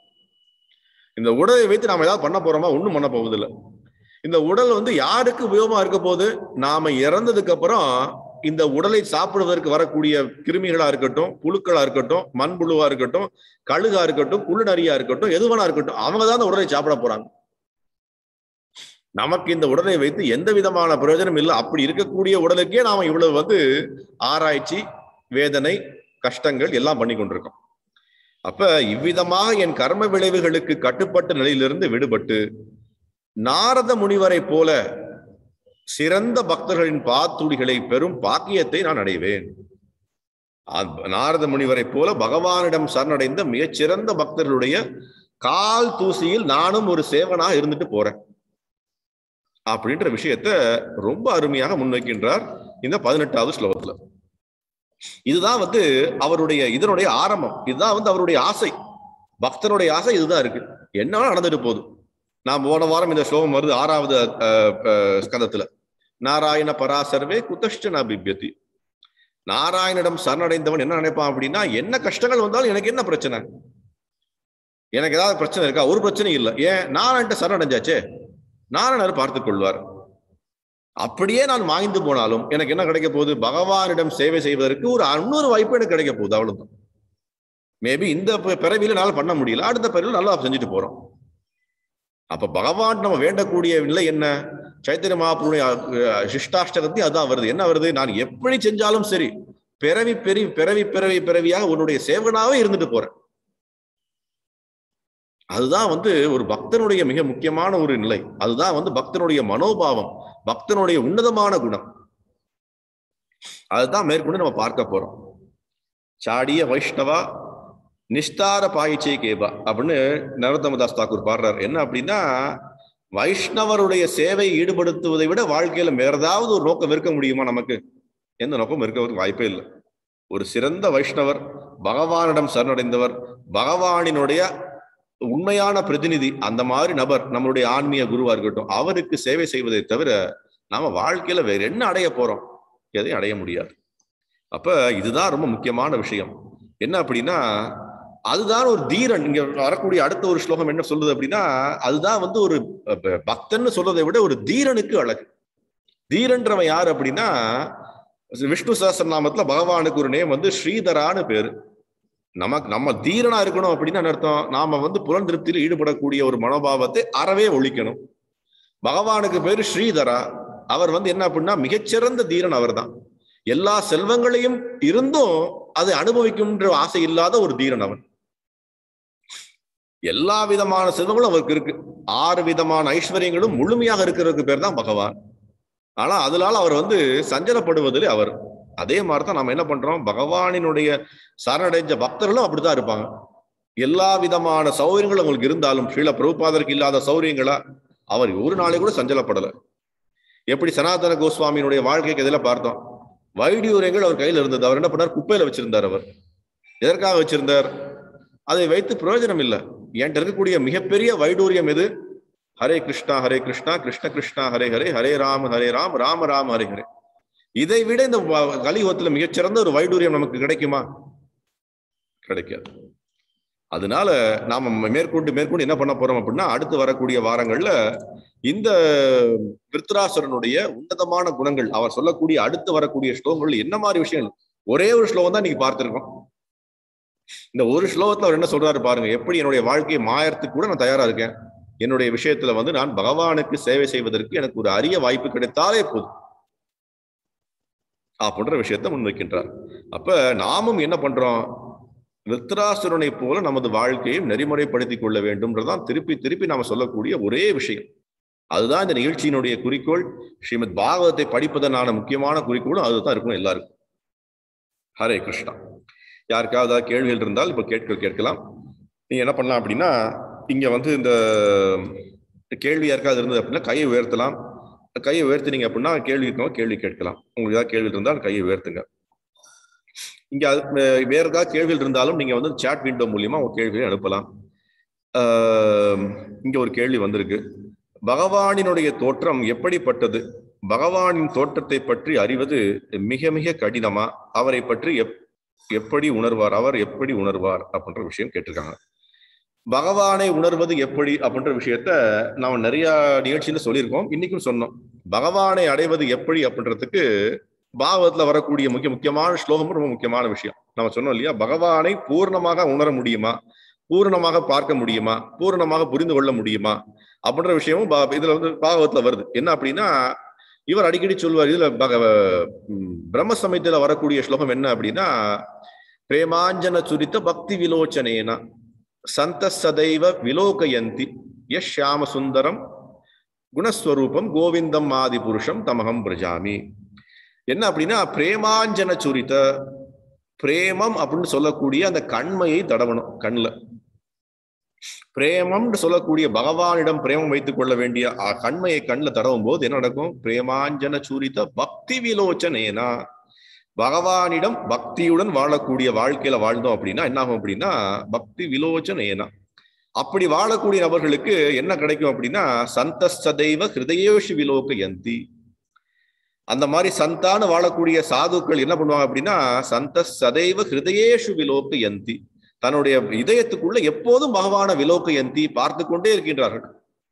இந்த உடலை வைத்து நாம ஏதாவது பண்ண போறோமா ஒண்ணும் பண்ண போவதில்லை இந்த உடல் வந்து யாருக்கு உபயோகமா இருக்க போகுது நாம இறந்ததுக்கு அப்புறம் இந்த உடலை சாப்பிடுவதற்கு வரக்கூடிய கிருமிகளா இருக்கட்டும் புழுக்களா இருக்கட்டும் மண்புழுவா இருக்கட்டும் கழுகா இருக்கட்டும் குள்ளுநரியா இருக்கட்டும் எதுவனா இருக்கட்டும் அவங்க தான் அந்த உடலை சாப்பிட போறாங்க நமக்கு இந்த உடலை வைத்து எந்த விதமான பிரயோஜனம் இல்லை அப்படி இருக்கக்கூடிய உடலுக்கே நாம இவ்வளவு வந்து ஆராய்ச்சி வேதனை கஷ்டங்கள் எல்லாம் பண்ணி கொண்டிருக்கோம் அப்ப இவ்விதமாக என் கர்ம விளைவுகளுக்கு கட்டுப்பட்ட நிலையிலிருந்து விடுபட்டு நாரத முனிவரை போல சிறந்த பக்தர்களின் பாத்துடிகளை பெரும் பாக்கியத்தை நான் அடைவேன் அ- நாரத முனிவரை போல பகவானிடம் சரணடைந்த மிகச்சிறந்த பக்தர்களுடைய கால் தூசியில் நானும் ஒரு சேவனா இருந்துட்டு போறேன் அப்படின்ற விஷயத்த ரொம்ப அருமையாக முன்வைக்கின்றார் இந்த பதினெட்டாவது ஸ்லோகத்துல இதுதான் வந்து அவருடைய இதனுடைய ஆரம்பம் இதுதான் வந்து அவருடைய ஆசை பக்தனுடைய ஆசை இதுதான் இருக்கு என்ன வேணா நடந்துட்டு போகுது நான் போன வாரம் இந்த ஸ்லோகம் வருது ஆறாவது அஹ், அஹ், ஸ்கந்தத்துல நாராயண பராசர்வே குதஷ்ட பிபியதி நாராயணிடம் சரணடைந்தவன் என்ன நினைப்பான் அப்படின்னா என்ன கஷ்டங்கள் வந்தாலும் எனக்கு என்ன பிரச்சனை எனக்கு ஏதாவது பிரச்சனை இருக்கா ஒரு பிரச்சனையும் இல்லை ஏன் நாராயண்ட சரணடைஞ்சாச்சே நாராயணர் பார்த்துக் கொள்வார் அப்படியே நான் மாய்ந்து போனாலும் எனக்கு என்ன கிடைக்க போகுது பகவானிடம் சேவை செய்வதற்கு ஒரு இன்னொரு வாய்ப்பு எனக்கு கிடைக்க போகுது அவ்வளவுதான் மேபி இந்த பி- பிறவியில என்னால பண்ண முடியல அடுத்த பிறவில நல்லா செஞ்சுட்டு போறோம் அப்ப பகவான் நம்ம வேண்டக்கூடிய நிலை என்ன சைத்தன்ய மகாபுருடைய அஹ், சிஷ்டாஷ்டகத்தையும் அதான் வருது என்ன வருது நான் எப்படி செஞ்சாலும் சரி பிறவி பெரி பிறவி பிறவி பிறவியாக உன்னுடைய சேவனாவே இருந்துட்டு போறேன் அதுதான் வந்து ஒரு பக்தனுடைய மிக முக்கியமான ஒரு நிலை அதுதான் வந்து பக்தனுடைய மனோபாவம் பக்தனுடைய உன்னதமான குணம் அதுதான் மேற்கொண்டு நம்ம பார்க்க போறோம் சாடிய வைஷ்ணவா நிஸ்தார பாயிச்சை கேபா அப்படின்னு நரோத்தமதாஸ் தாக்கூர் பாடுறார் என்ன அப்படின்னா வைஷ்ணவருடைய சேவை ஈடுபடுத்துவதை விட வாழ்க்கையில வேற ஏதாவது ஒரு நோக்கம் இருக்க முடியுமா நமக்கு எந்த நோக்கம் இருக்கிறதுக்கு வாய்ப்பே இல்லை ஒரு சிறந்த வைஷ்ணவர் பகவானிடம் சரணடைந்தவர் பகவானினுடைய உண்மையான பிரதிநிதி அந்த மாதிரி நபர் நம்மளுடைய ஆன்மீக குருவா இருக்கட்டும் அவருக்கு சேவை செய்வதை தவிர நாம வாழ்க்கையில வேற என்ன அடைய போறோம் எதையும் அடைய முடியாது அப்ப இதுதான் ரொம்ப முக்கியமான விஷயம் என்ன அப்படின்னா அதுதான் ஒரு தீரன் இங்க வரக்கூடிய அடுத்த ஒரு ஸ்லோகம் என்ன சொல்லுது அப்படின்னா அதுதான் வந்து ஒரு ப- பக்தன்னு சொல்றதை விட ஒரு தீரனுக்கு அழகு தீரன்றவன் யார் அப்படின்னா விஷ்ணு சஹஸ்ரநாமத்துல பகவானுக்கு ஒரு நேம் வந்து ஸ்ரீதரான்னு பேரு நமக்கு நம்ம தீரனா இருக்கணும் அப்படின்னு என்ன அர்த்தம் நாம வந்து புலன் திருப்தியில் ஈடுபடக்கூடிய ஒரு மனோபாவத்தை அறவே ஒழிக்கணும் பகவானுக்கு பேரு ஸ்ரீதரா அவர் வந்து என்ன அப்படின்னா மிகச்சிறந்த தீரன் அவர்தான் எல்லா செல்வங்களையும் இருந்தும் அதை அனுபவிக்கும்ன்ற ஆசை இல்லாத ஒரு தீரன் அவன் எல்லா விதமான செல்வங்களும் அவருக்கு இருக்கு ஆறு விதமான ஐஸ்வர்யங்களும் முழுமையாக இருக்கிறதுக்கு பேர் தான் பகவான் ஆனா அதனால அவர் வந்து சஞ்சலப்படுவதில் அவர் அதே மாதிரி தான் நம்ம என்ன பண்றோம் பகவானினுடைய சரணடைஞ்ச பக்தர்களும் அப்படித்தான் இருப்பாங்க எல்லா விதமான சௌகரியங்களும் அவங்களுக்கு இருந்தாலும் ஸ்ரீல பிரபுபாதருக்கு இல்லாத சௌகரியங்களா அவர் ஒரு நாளை கூட சஞ்சலப்படல எப்படி சனாதன கோஸ்வாமியினுடைய வாழ்க்கைக்கு எதில் பார்த்தோம் வைடியூரியங்கள் அவர் கையில இருந்தது அவர் என்ன பண்ணார் குப்பையில வச்சிருந்தார் அவர் எதற்காக வச்சிருந்தார் அதை வைத்து பிரயோஜனம் இல்லை என்கிட்ட இருக்கக்கூடிய மிகப்பெரிய வைடூரியம் எது ஹரே கிருஷ்ணா ஹரே கிருஷ்ணா கிருஷ்ண கிருஷ்ணா ஹரே ஹரே ஹரே ராம் ஹரே ராம் ராம ராம் ஹரே ஹரே இதை விட இந்த வ- கலியுகத்துல மிகச்சிறந்த ஒரு வைடூரியம் நமக்கு கிடைக்குமா கிடைக்காது அதனால நாம மேற்கொண்டு மேற்கொண்டு என்ன பண்ண போறோம் அப்படின்னா அடுத்து வரக்கூடிய வாரங்கள்ல இந்த விருத்ராசுரனுடைய உன்னதமான குணங்கள் அவர் சொல்லக்கூடிய அடுத்து வரக்கூடிய ஸ்லோகங்கள் என்ன மாதிரி விஷயங்கள் ஒரே ஒரு ஸ்லோகம் தான் இன்னைக்கு பார்த்திருக்கோம் இந்த ஒரு ஸ்லோகத்துல அவர் என்ன சொல்றாரு பாருங்க எப்படி என்னுடைய வாழ்க்கையை மாயறதுக்கு கூட நான் தயாரா இருக்கேன் என்னுடைய விஷயத்துல வந்து நான் பகவானுக்கு சேவை செய்வதற்கு எனக்கு ஒரு அரிய வாய்ப்பு கிடைத்தாலே போதும் அப்படின்ற விஷயத்தை முன்வைக்கின்றார் அப்ப நாமும் என்ன பண்றோம் விருத்ராசுரனை போல நமது வாழ்க்கையை நெறிமுறைப்படுத்திக் கொள்ள வேண்டும்ன்றதான் திருப்பி திருப்பி நாம சொல்லக்கூடிய ஒரே விஷயம் அதுதான் இந்த நிகழ்ச்சியினுடைய குறிக்கோள் ஸ்ரீமத் பாகவத்தை படிப்பதனான முக்கியமான குறிக்கோளும் அதுதான் இருக்கும் எல்லாருக்கும் ஹரே கிருஷ்ணா யாருக்காவது ஏதாவது கேள்விகள் இருந்தால் இப்போ கேட்க கேட்கலாம் நீங்க என்ன பண்ணலாம் அப்படின்னா இங்க வந்து இந்த கேள்வி யாருக்காவது இருந்தது அப்படின்னா கையை உயர்த்தலாம் கையை உயர்த்தினீங்க அப்படின்னா கேள்வி இருக்கவங்க கேள்வி கேட்கலாம் உங்களுக்கு ஏதாவது கேள்வி இருந்தால் கையை உயர்த்துங்க இங்க அது, அஹ், வேற ஏதாவது கேள்விகள் இருந்தாலும் நீங்க வந்து சாட் விண்டோ மூலியமா உங்க கேள்வியை அனுப்பலாம் ஆஹ், இங்க ஒரு கேள்வி வந்திருக்கு பகவானினுடைய தோற்றம் எப்படிப்பட்டது பகவானின் தோற்றத்தை பற்றி அறிவது மிக மிக கடினமா அவரை பற்றி எப் எப்படி உணர்வார் அவர் எப்படி உணர்வார் அப்படின்ற விஷயம் கேட்டிருக்காங்க பகவானை உணர்வது எப்படி அப்படின்ற விஷயத்த நாம நிறைய நிகழ்ச்சியில சொல்லியிருக்கோம் இன்னைக்கும் சொன்னோம் பகவானை அடைவது எப்படி அப்படின்றதுக்கு பாகவத்துல வரக்கூடிய முக்கிய முக்கியமான ஸ்லோகமும் ரொம்ப முக்கியமான விஷயம் நம்ம சொன்னோம் இல்லையா பகவானை பூர்ணமாக உணர முடியுமா பூரணமாக பார்க்க முடியுமா பூரணமாக புரிந்து கொள்ள முடியுமா அப்படின்ற விஷயமும் பா- இதுல வந்து பாகவத்துல வருது என்ன அப்படின்னா இவர் அடிக்கடி சொல்வார் இதுல பக ம், பிரம்ம சமயத்துல வரக்கூடிய ஸ்லோகம் என்ன அப்படின்னா பிரேமாஞ்சன சுரித்த பக்தி விலோச்சனேனா சந்த சதைவ விலோகயந்தி யஷ் ஷியாம சுந்தரம் குணஸ்வரூபம் கோவிந்தம் ஆதி புருஷம் தமகம் பிரஜாமி என்ன அப்படின்னா பிரேமாஞ்சன சுரித பிரேமம் அப்படின்னு சொல்லக்கூடிய அந்த கண்மையை தடவணும் கண்ணுல பிரேமம்னு சொல்லக்கூடிய பகவானிடம் பிரேமம் வைத்துக் கொள்ள வேண்டிய அ- கண்மையை கண்ணுல தடவும் போது என்ன நடக்கும் பிரேமாஞ்சன சூரித பக்தி விலோச்சனேனா பகவானிடம் பக்தியுடன் வாழக்கூடிய வாழ்க்கையில வாழ்ந்தோம் அப்படின்னா என்ன ஆகும் அப்படின்னா பக்தி விலோச்சனேனா அப்படி வாழக்கூடிய நபர்களுக்கு என்ன கிடைக்கும் அப்படின்னா சந்த சதைவ ஹிருதயேஷு விலோக யந்தி அந்த மாதிரி சந்தான வாழக்கூடிய சாதுக்கள் என்ன பண்ணுவாங்க அப்படின்னா சந்த சதைவ ஹிருதயேஷு விலோக யந்தி தன்னுடைய இதயத்துக்குள்ள எப்போதும் பகவான விலோக யந்தி பார்த்து கொண்டே இருக்கின்றார்கள்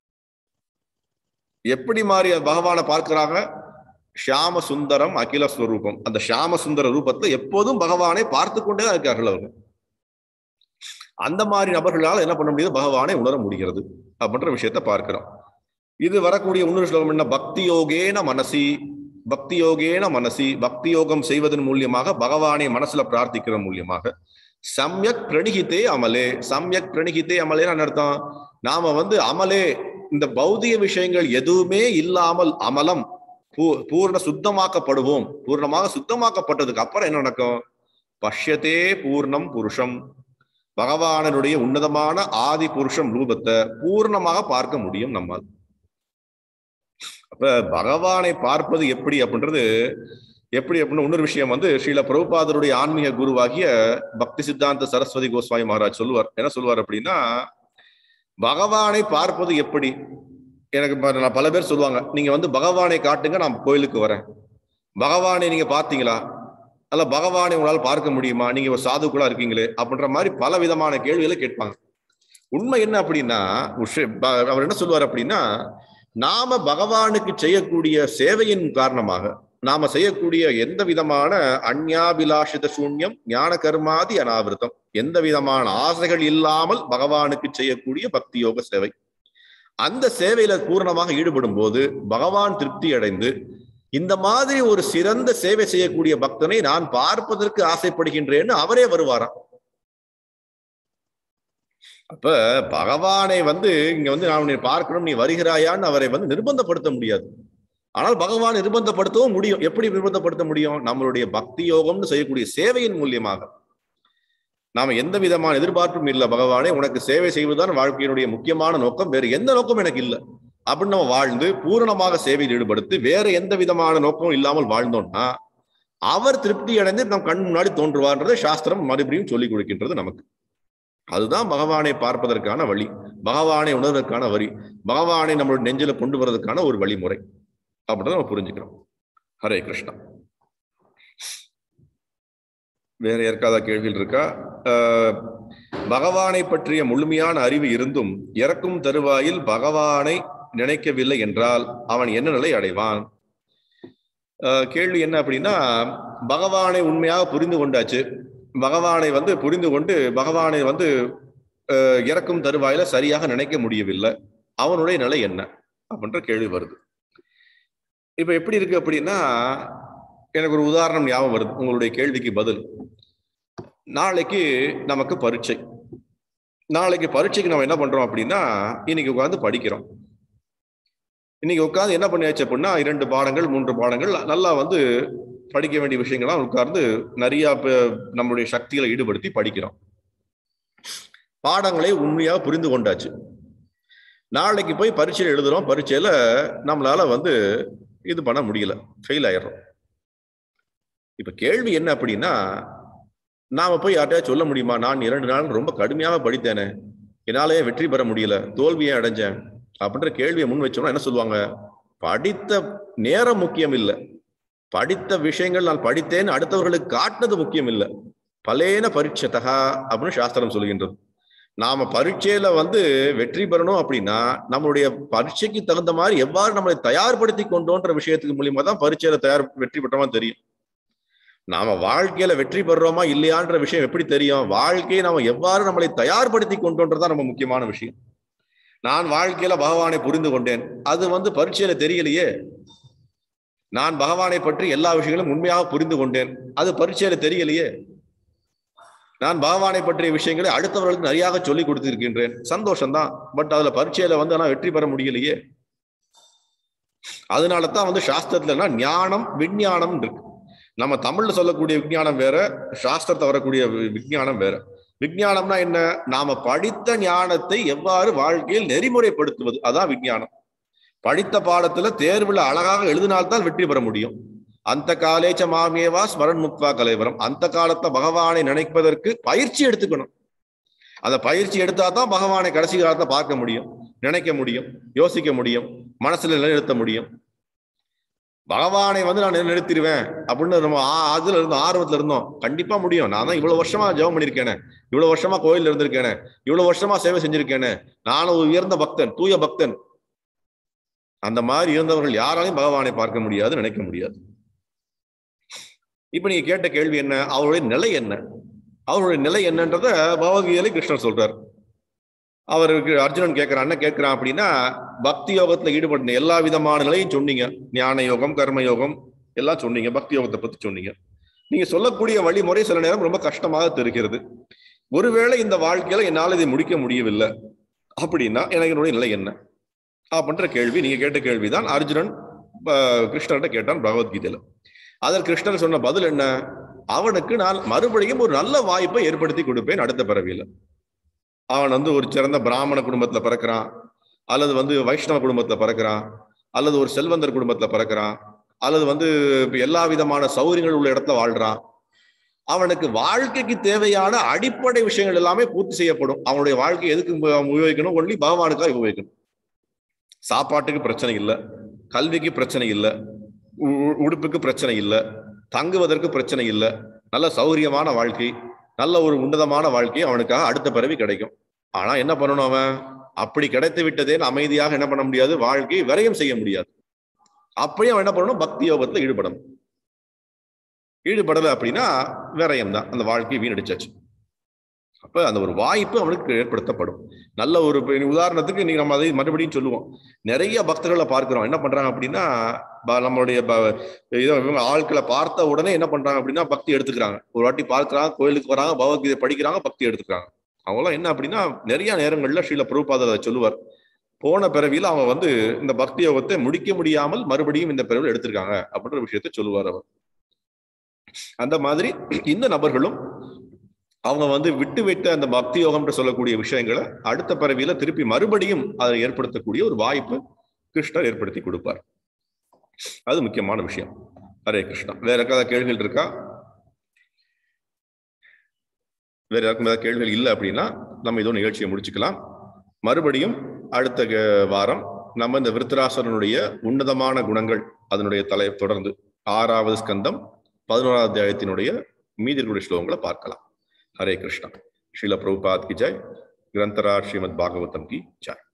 எப்படி மாறி பகவானை பார்க்கிறாங்க ஷியாம சுந்தரம் அகில ஸ்வரூபம் அந்த ஷியாம சுந்தர ரூபத்தை எப்போதும் பகவானை பார்த்து கொண்டே தான் இருக்கார்கள் அவர்கள் அந்த மாதிரி நபர்களால் என்ன பண்ண முடியுது பகவானை உணர முடிகிறது அப்படின்ற விஷயத்த பார்க்கிறோம் இது வரக்கூடிய இன்னொரு ஸ்லோகம் என்ன பக்தி யோகேன மனசி பக்தி யோகேன மனசி பக்தி யோகம் செய்வதன் மூலியமாக பகவானை மனசுல பிரார்த்திக்கிற மூலியமாக சம்யக் பிரணிகித்தே அமலே சம்யக் பிரணிகித்தே அமலேன்னு அர்த்தம் நாம வந்து அமலே இந்த பௌதிக விஷயங்கள் எதுவுமே இல்லாமல் அமலம் பூ பூர்ண சுத்தமாக்கப்படுவோம் பூர்ணமாக சுத்தமாக்கப்பட்டதுக்கு அப்புறம் என்ன நடக்கும் பஷ்யத்தே பூர்ணம் புருஷம் பகவானனுடைய உன்னதமான ஆதி புருஷம் ரூபத்தை பூர்ணமாக பார்க்க முடியும் நம்மால் அப்ப பகவானை பார்ப்பது எப்படி அப்படின்றது எப்படி அப்படின்னு இன்னொரு விஷயம் வந்து ஸ்ரீல பிரபுபாதருடைய ஆன்மீக குருவாகிய பக்தி சித்தாந்த சரஸ்வதி கோஸ்வாமி மகாராஜ் சொல்லுவார் என்ன சொல்லுவார் அப்படின்னா பகவானை பார்ப்பது எப்படி எனக்கு ப- நான் பல பேர் சொல்லுவாங்க நீங்க வந்து பகவானை காட்டுங்க நான் கோயிலுக்கு வரேன் பகவானை நீங்க பார்த்தீங்களா அல்ல பகவானை உங்களால் பார்க்க முடியுமா நீங்க ஒரு சாதுக்குள்ளா இருக்கீங்களே அப்படின்ற மாதிரி பல விதமான கேள்விகளை கேட்பாங்க உண்மை என்ன அப்படின்னா உஷ- ப- அவர் என்ன சொல்லுவார் அப்படின்னா நாம பகவானுக்கு செய்யக்கூடிய சேவையின் காரணமாக நாம செய்யக்கூடிய எந்த விதமான அந்யாபிலாஷித சூன்யம் ஞான கர்மாதி அனாவிருத்தம் எந்த விதமான ஆசைகள் இல்லாமல் பகவானுக்கு செய்யக்கூடிய பக்தி யோக சேவை அந்த சேவையில பூரணமாக ஈடுபடும் போது பகவான் திருப்தி அடைந்து இந்த மாதிரி ஒரு சிறந்த சேவை செய்யக்கூடிய பக்தனை நான் பார்ப்பதற்கு ஆசைப்படுகின்றேன்னு அவரே வருவாராம் அப்ப பகவானை வந்து இங்க வந்து நான் உன்னை பார்க்கணும் நீ வருகிறாயான்னு அவரை வந்து நிர்பந்தப்படுத்த முடியாது ஆனால் பகவான் நிர்பந்தப்படுத்தவும் முடியும் எப்படி நிர்பந்தப்படுத்த முடியும் நம்மளுடைய பக்தி யோகம்னு செய்யக்கூடிய சேவையின் மூலியமாக நாம எந்த விதமான எதிர்பார்ப்பும் இல்லை பகவானே உனக்கு சேவை செய்வதுதான் வாழ்க்கையினுடைய முக்கியமான நோக்கம் வேறு எந்த நோக்கம் எனக்கு இல்லை அப்படின்னு நம்ம வாழ்ந்து பூரணமாக சேவையில் ஈடுபடுத்தி வேற எந்த விதமான நோக்கமும் இல்லாமல் வாழ்ந்தோம்னா அவர் திருப்தி அடைந்து நம் கண் முன்னாடி தோன்றுவார்ன்றதை சாஸ்திரம் மறுபடியும் சொல்லிக் கொடுக்கின்றது நமக்கு அதுதான் பகவானை பார்ப்பதற்கான வழி பகவானை உணர்வதற்கான வழி பகவானை நம்மளுடைய நெஞ்சில கொண்டு வர்றதுக்கான ஒரு வழிமுறை அப்படின்னு நம்ம புரிஞ்சுக்கிறோம் ஹரே கிருஷ்ணா வேற யாருக்காத கேள்விகள் இருக்கா ஆஹ் பகவானை பற்றிய முழுமையான அறிவு இருந்தும் இறக்கும் தருவாயில் பகவானை நினைக்கவில்லை என்றால் அவன் என்ன நிலை அடைவான் ஆஹ் கேள்வி என்ன அப்படின்னா பகவானை உண்மையாக புரிந்து கொண்டாச்சு பகவானை வந்து புரிந்து கொண்டு பகவானை வந்து ஆஹ் இறக்கும் தருவாயில சரியாக நினைக்க முடியவில்லை அவனுடைய நிலை என்ன அப்படின்ற கேள்வி வருது இப்ப எப்படி இருக்கு அப்படின்னா எனக்கு ஒரு உதாரணம் ஞாபகம் வருது உங்களுடைய கேள்விக்கு பதில் நாளைக்கு நமக்கு பரீட்சை நாளைக்கு பரீட்சைக்கு நம்ம என்ன பண்றோம் அப்படின்னா இன்னைக்கு உட்காந்து படிக்கிறோம் இன்னைக்கு உட்காந்து என்ன பண்ணியாச்சு அப்படின்னா இரண்டு பாடங்கள் மூன்று பாடங்கள் நல்லா வந்து படிக்க வேண்டிய விஷயங்கள்லாம் உட்கார்ந்து நிறைய ப- நம்மளுடைய சக்திகளை ஈடுபடுத்தி படிக்கிறோம் பாடங்களை உண்மையாக புரிந்து கொண்டாச்சு நாளைக்கு போய் பரீட்சையில் எழுதுறோம் பரீட்சையில நம்மளால வந்து இது பண்ண முடியல ஃபெயில் ஆயிடுறோம் இப்ப கேள்வி என்ன அப்படின்னா நாம போய் யார்ட்டையா சொல்ல முடியுமா நான் இரண்டு நாள் ரொம்ப கடுமையாக படித்தேனே என்னாலேயே வெற்றி பெற முடியல தோல்வியை அடைஞ்சேன் அப்படின்ற கேள்வியை முன் வச்சோம்னா என்ன சொல்லுவாங்க படித்த நேரம் முக்கியம் இல்லை படித்த விஷயங்கள் நான் படித்தேன் அடுத்தவர்களுக்கு காட்டினது முக்கியம் இல்லை பலேன பரீட்சத்தகா அப்படின்னு சாஸ்திரம் சொல்கின்றது நாம பரீட்சையில வந்து வெற்றி பெறணும் அப்படின்னா நம்மளுடைய பரீட்சைக்கு தகுந்த மாதிரி எவ்வாறு நம்மளை தயார்படுத்தி கொண்டோன்ற விஷயத்துக்கு மூலியமா தான் பரீட்சையில தயார் வெற்றி பெற்றோமா தெரியும் நாம வாழ்க்கையில வெற்றி பெறுறோமா இல்லையான்ற விஷயம் எப்படி தெரியும் வாழ்க்கையை நாம எவ்வாறு நம்மளை தயார்படுத்தி கொண்டோன்றதுதான் ரொம்ப முக்கியமான விஷயம் நான் வாழ்க்கையில பகவானை புரிந்து கொண்டேன் அது வந்து பரீட்சையில தெரியலையே நான் பகவானை பற்றி எல்லா விஷயங்களும் உண்மையாக புரிந்து கொண்டேன் அது பரீட்சையில தெரியலையே நான் பகவானை பற்றிய விஷயங்களை அடுத்தவர்களுக்கு நிறையாக சொல்லி கொடுத்திருக்கின்றேன் சந்தோஷம்தான் பட் அதுல பரீட்சையில வந்து ஆனா வெற்றி பெற முடியலையே அதனால தான் வந்து சாஸ்திரத்துலன்னா ஞானம் விஞ்ஞானம் இருக்கு நம்ம தமிழ்ல சொல்லக்கூடிய விஞ்ஞானம் வேற சாஸ்திரத்தை வரக்கூடிய வி- விஞ்ஞானம் வேற விஞ்ஞானம்னா என்ன நாம படித்த ஞானத்தை எவ்வாறு வாழ்க்கையில் நெறிமுறைப்படுத்துவது அதான் விஞ்ஞானம் படித்த பாடத்துல தேர்வுல அழகாக எழுதினால்தான் வெற்றி பெற முடியும் அந்த காலேச்ச மாமியவா ஸ்மரன் முக்வா கலைவரம் அந்த காலத்தை பகவானை நினைப்பதற்கு பயிற்சி எடுத்துக்கணும் அந்த பயிற்சி எடுத்தா தான் பகவானை கடைசி காலத்தை பார்க்க முடியும் நினைக்க முடியும் யோசிக்க முடியும் மனசுல நிலைநிறுத்த முடியும் பகவானை வந்து நான் நிலை நிறுத்திடுவேன் அப்படின்னு நம்ம ஆ- அதுல இருந்தோம் ஆர்வத்துல இருந்தோம் கண்டிப்பா முடியும் நான் தான் இவ்வளவு வருஷமா ஜெபம் பண்ணிருக்கேனே இவ்வளவு வருஷமா கோயில் இருந்திருக்கேனே இவ்வளவு வருஷமா சேவை செஞ்சிருக்கேனே நானும் ஒரு உயர்ந்த பக்தன் தூய பக்தன் அந்த மாதிரி இருந்தவர்கள் யாராலையும் பகவானை பார்க்க முடியாது நினைக்க முடியாது இப்ப நீங்க கேட்ட கேள்வி என்ன அவருடைய நிலை என்ன அவருடைய நிலை என்னன்றத பகவத்கீதையில கிருஷ்ணர் சொல்றார் அவருக்கு அர்ஜுனன் கேட்கிறான் என்ன கேட்கிறான் அப்படின்னா பக்தி யோகத்துல ஈடுபட்ட எல்லா விதமான நிலையும் சொன்னீங்க ஞான யோகம் கர்ம யோகம் எல்லாம் சொன்னீங்க பக்தி யோகத்தை பத்தி சொன்னீங்க நீங்க சொல்லக்கூடிய வழிமுறை சில நேரம் ரொம்ப கஷ்டமாக தெரிகிறது ஒருவேளை இந்த வாழ்க்கையில என்னால் இதை முடிக்க முடியவில்லை அப்படின்னா எனக்கு என்னுடைய நிலை என்ன அப்படின்ற கேள்வி நீங்க கேட்ட கேள்விதான் அர்ஜுனன் ஆஹ், கிருஷ்ணர்கிட்ட கேட்டான் பகவத்கீதையில அதற்கு கிருஷ்ணர் சொன்ன பதில் என்ன அவனுக்கு நான் மறுபடியும் ஒரு நல்ல வாய்ப்பை ஏற்படுத்தி கொடுப்பேன் அடுத்த பிறவியில அவன் வந்து ஒரு சிறந்த பிராமண குடும்பத்துல பிறக்கிறான் அல்லது வந்து வைஷ்ணவ குடும்பத்துல பிறக்கிறான் அல்லது ஒரு செல்வந்தர் குடும்பத்துல பிறக்கிறான் அல்லது வந்து எல்லா விதமான சௌகரியங்கள் உள்ள இடத்துல வாழ்றான் அவனுக்கு வாழ்க்கைக்கு தேவையான அடிப்படை விஷயங்கள் எல்லாமே பூர்த்தி செய்யப்படும் அவனுடைய வாழ்க்கை எதுக்கு உப- உபயோகிக்கணும் ஒன்லி பகவானுக்காக உபயோகிக்கணும் சாப்பாட்டுக்கு பிரச்சனை இல்லை கல்விக்கு பிரச்சனை இல்லை உ- உ- உடுப்புக்கு பிரச்சனை இல்லை தங்குவதற்கு பிரச்சனை இல்லை நல்ல சௌகரியமான வாழ்க்கை நல்ல ஒரு உன்னதமான வாழ்க்கை அவனுக்காக அடுத்த பிறவி கிடைக்கும் ஆனா என்ன பண்ணணும் அவன் அப்படி கிடைத்து விட்டதே அமைதியாக என்ன பண்ண முடியாது வாழ்க்கையை விரயம் செய்ய முடியாது அப்படியே அவன் என்ன பண்ணணும் பக்தி யோகத்துல ஈடுபடணும் ஈடுபடலை அப்படின்னா விரயம் தான் அந்த வாழ்க்கையை வீணடிச்சாச்சு அப்ப அந்த ஒரு வாய்ப்பு அவனுக்கு ஏற்படுத்தப்படும் நல்ல ஒரு இப்ப உதாரணத்துக்கு நீங்க நம்ம அதை மறுபடியும் சொல்லுவோம் நிறைய பக்தர்களை பார்க்கிறோம் என்ன பண்றாங்க அப்படின்னா ப- நம்மளுடைய ப- இதோ இவங்க ஆட்களை பார்த்த உடனே என்ன பண்றாங்க அப்படின்னா பக்தி எடுத்துக்கிறாங்க ஒரு வாட்டி பார்க்கறாங்க கோயிலுக்கு வராங்க பகவத்கீதை படிக்கிறாங்க பக்தி எடுத்துக்கிறாங்க அவங்களாம் என்ன அப்படின்னா நிறைய நேரங்கள்ல ஸ்ரீல பிரபுபாதர் அதை சொல்லுவார் போன பிறவியில அவங்க வந்து இந்த பக்தி யோகத்தை முடிக்க முடியாமல் மறுபடியும் இந்த பிறவியில் எடுத்திருக்காங்க அப்படின்ற விஷயத்தை சொல்லுவார் அவர் அந்த மாதிரி இந்த நபர்களும் அவங்க வந்து விட்டு விட்ட அந்த பக்தி யோகம்ன்ற சொல்லக்கூடிய விஷயங்களை அடுத்த பிறவியில திருப்பி மறுபடியும் அதை ஏற்படுத்தக்கூடிய ஒரு வாய்ப்பு கிருஷ்ணர் ஏற்படுத்தி கொடுப்பார் அது முக்கியமான விஷயம் ஹரே கிருஷ்ணா வேற ஏதாவது கேள்விகள் இருக்கா வேற யாருக்கும் ஏதாவது கேள்விகள் இல்லை அப்படின்னா நம்ம இதோ நிகழ்ச்சியை முடிச்சுக்கலாம் மறுபடியும் அடுத்த க- வாரம் நம்ம இந்த விருத்தராசரனுடைய உன்னதமான குணங்கள் அதனுடைய தலை தொடர்ந்து ஆறாவது ஸ்கந்தம் பதினோராவது அத்தியாயத்தினுடைய மீதி இருக்கக்கூடிய ஸ்லோகங்களை பார்க்கலாம் हरे कृष्णा श्रील प्रभुपाद की जय ग्रंथराज श्रीमद भागवतम की जय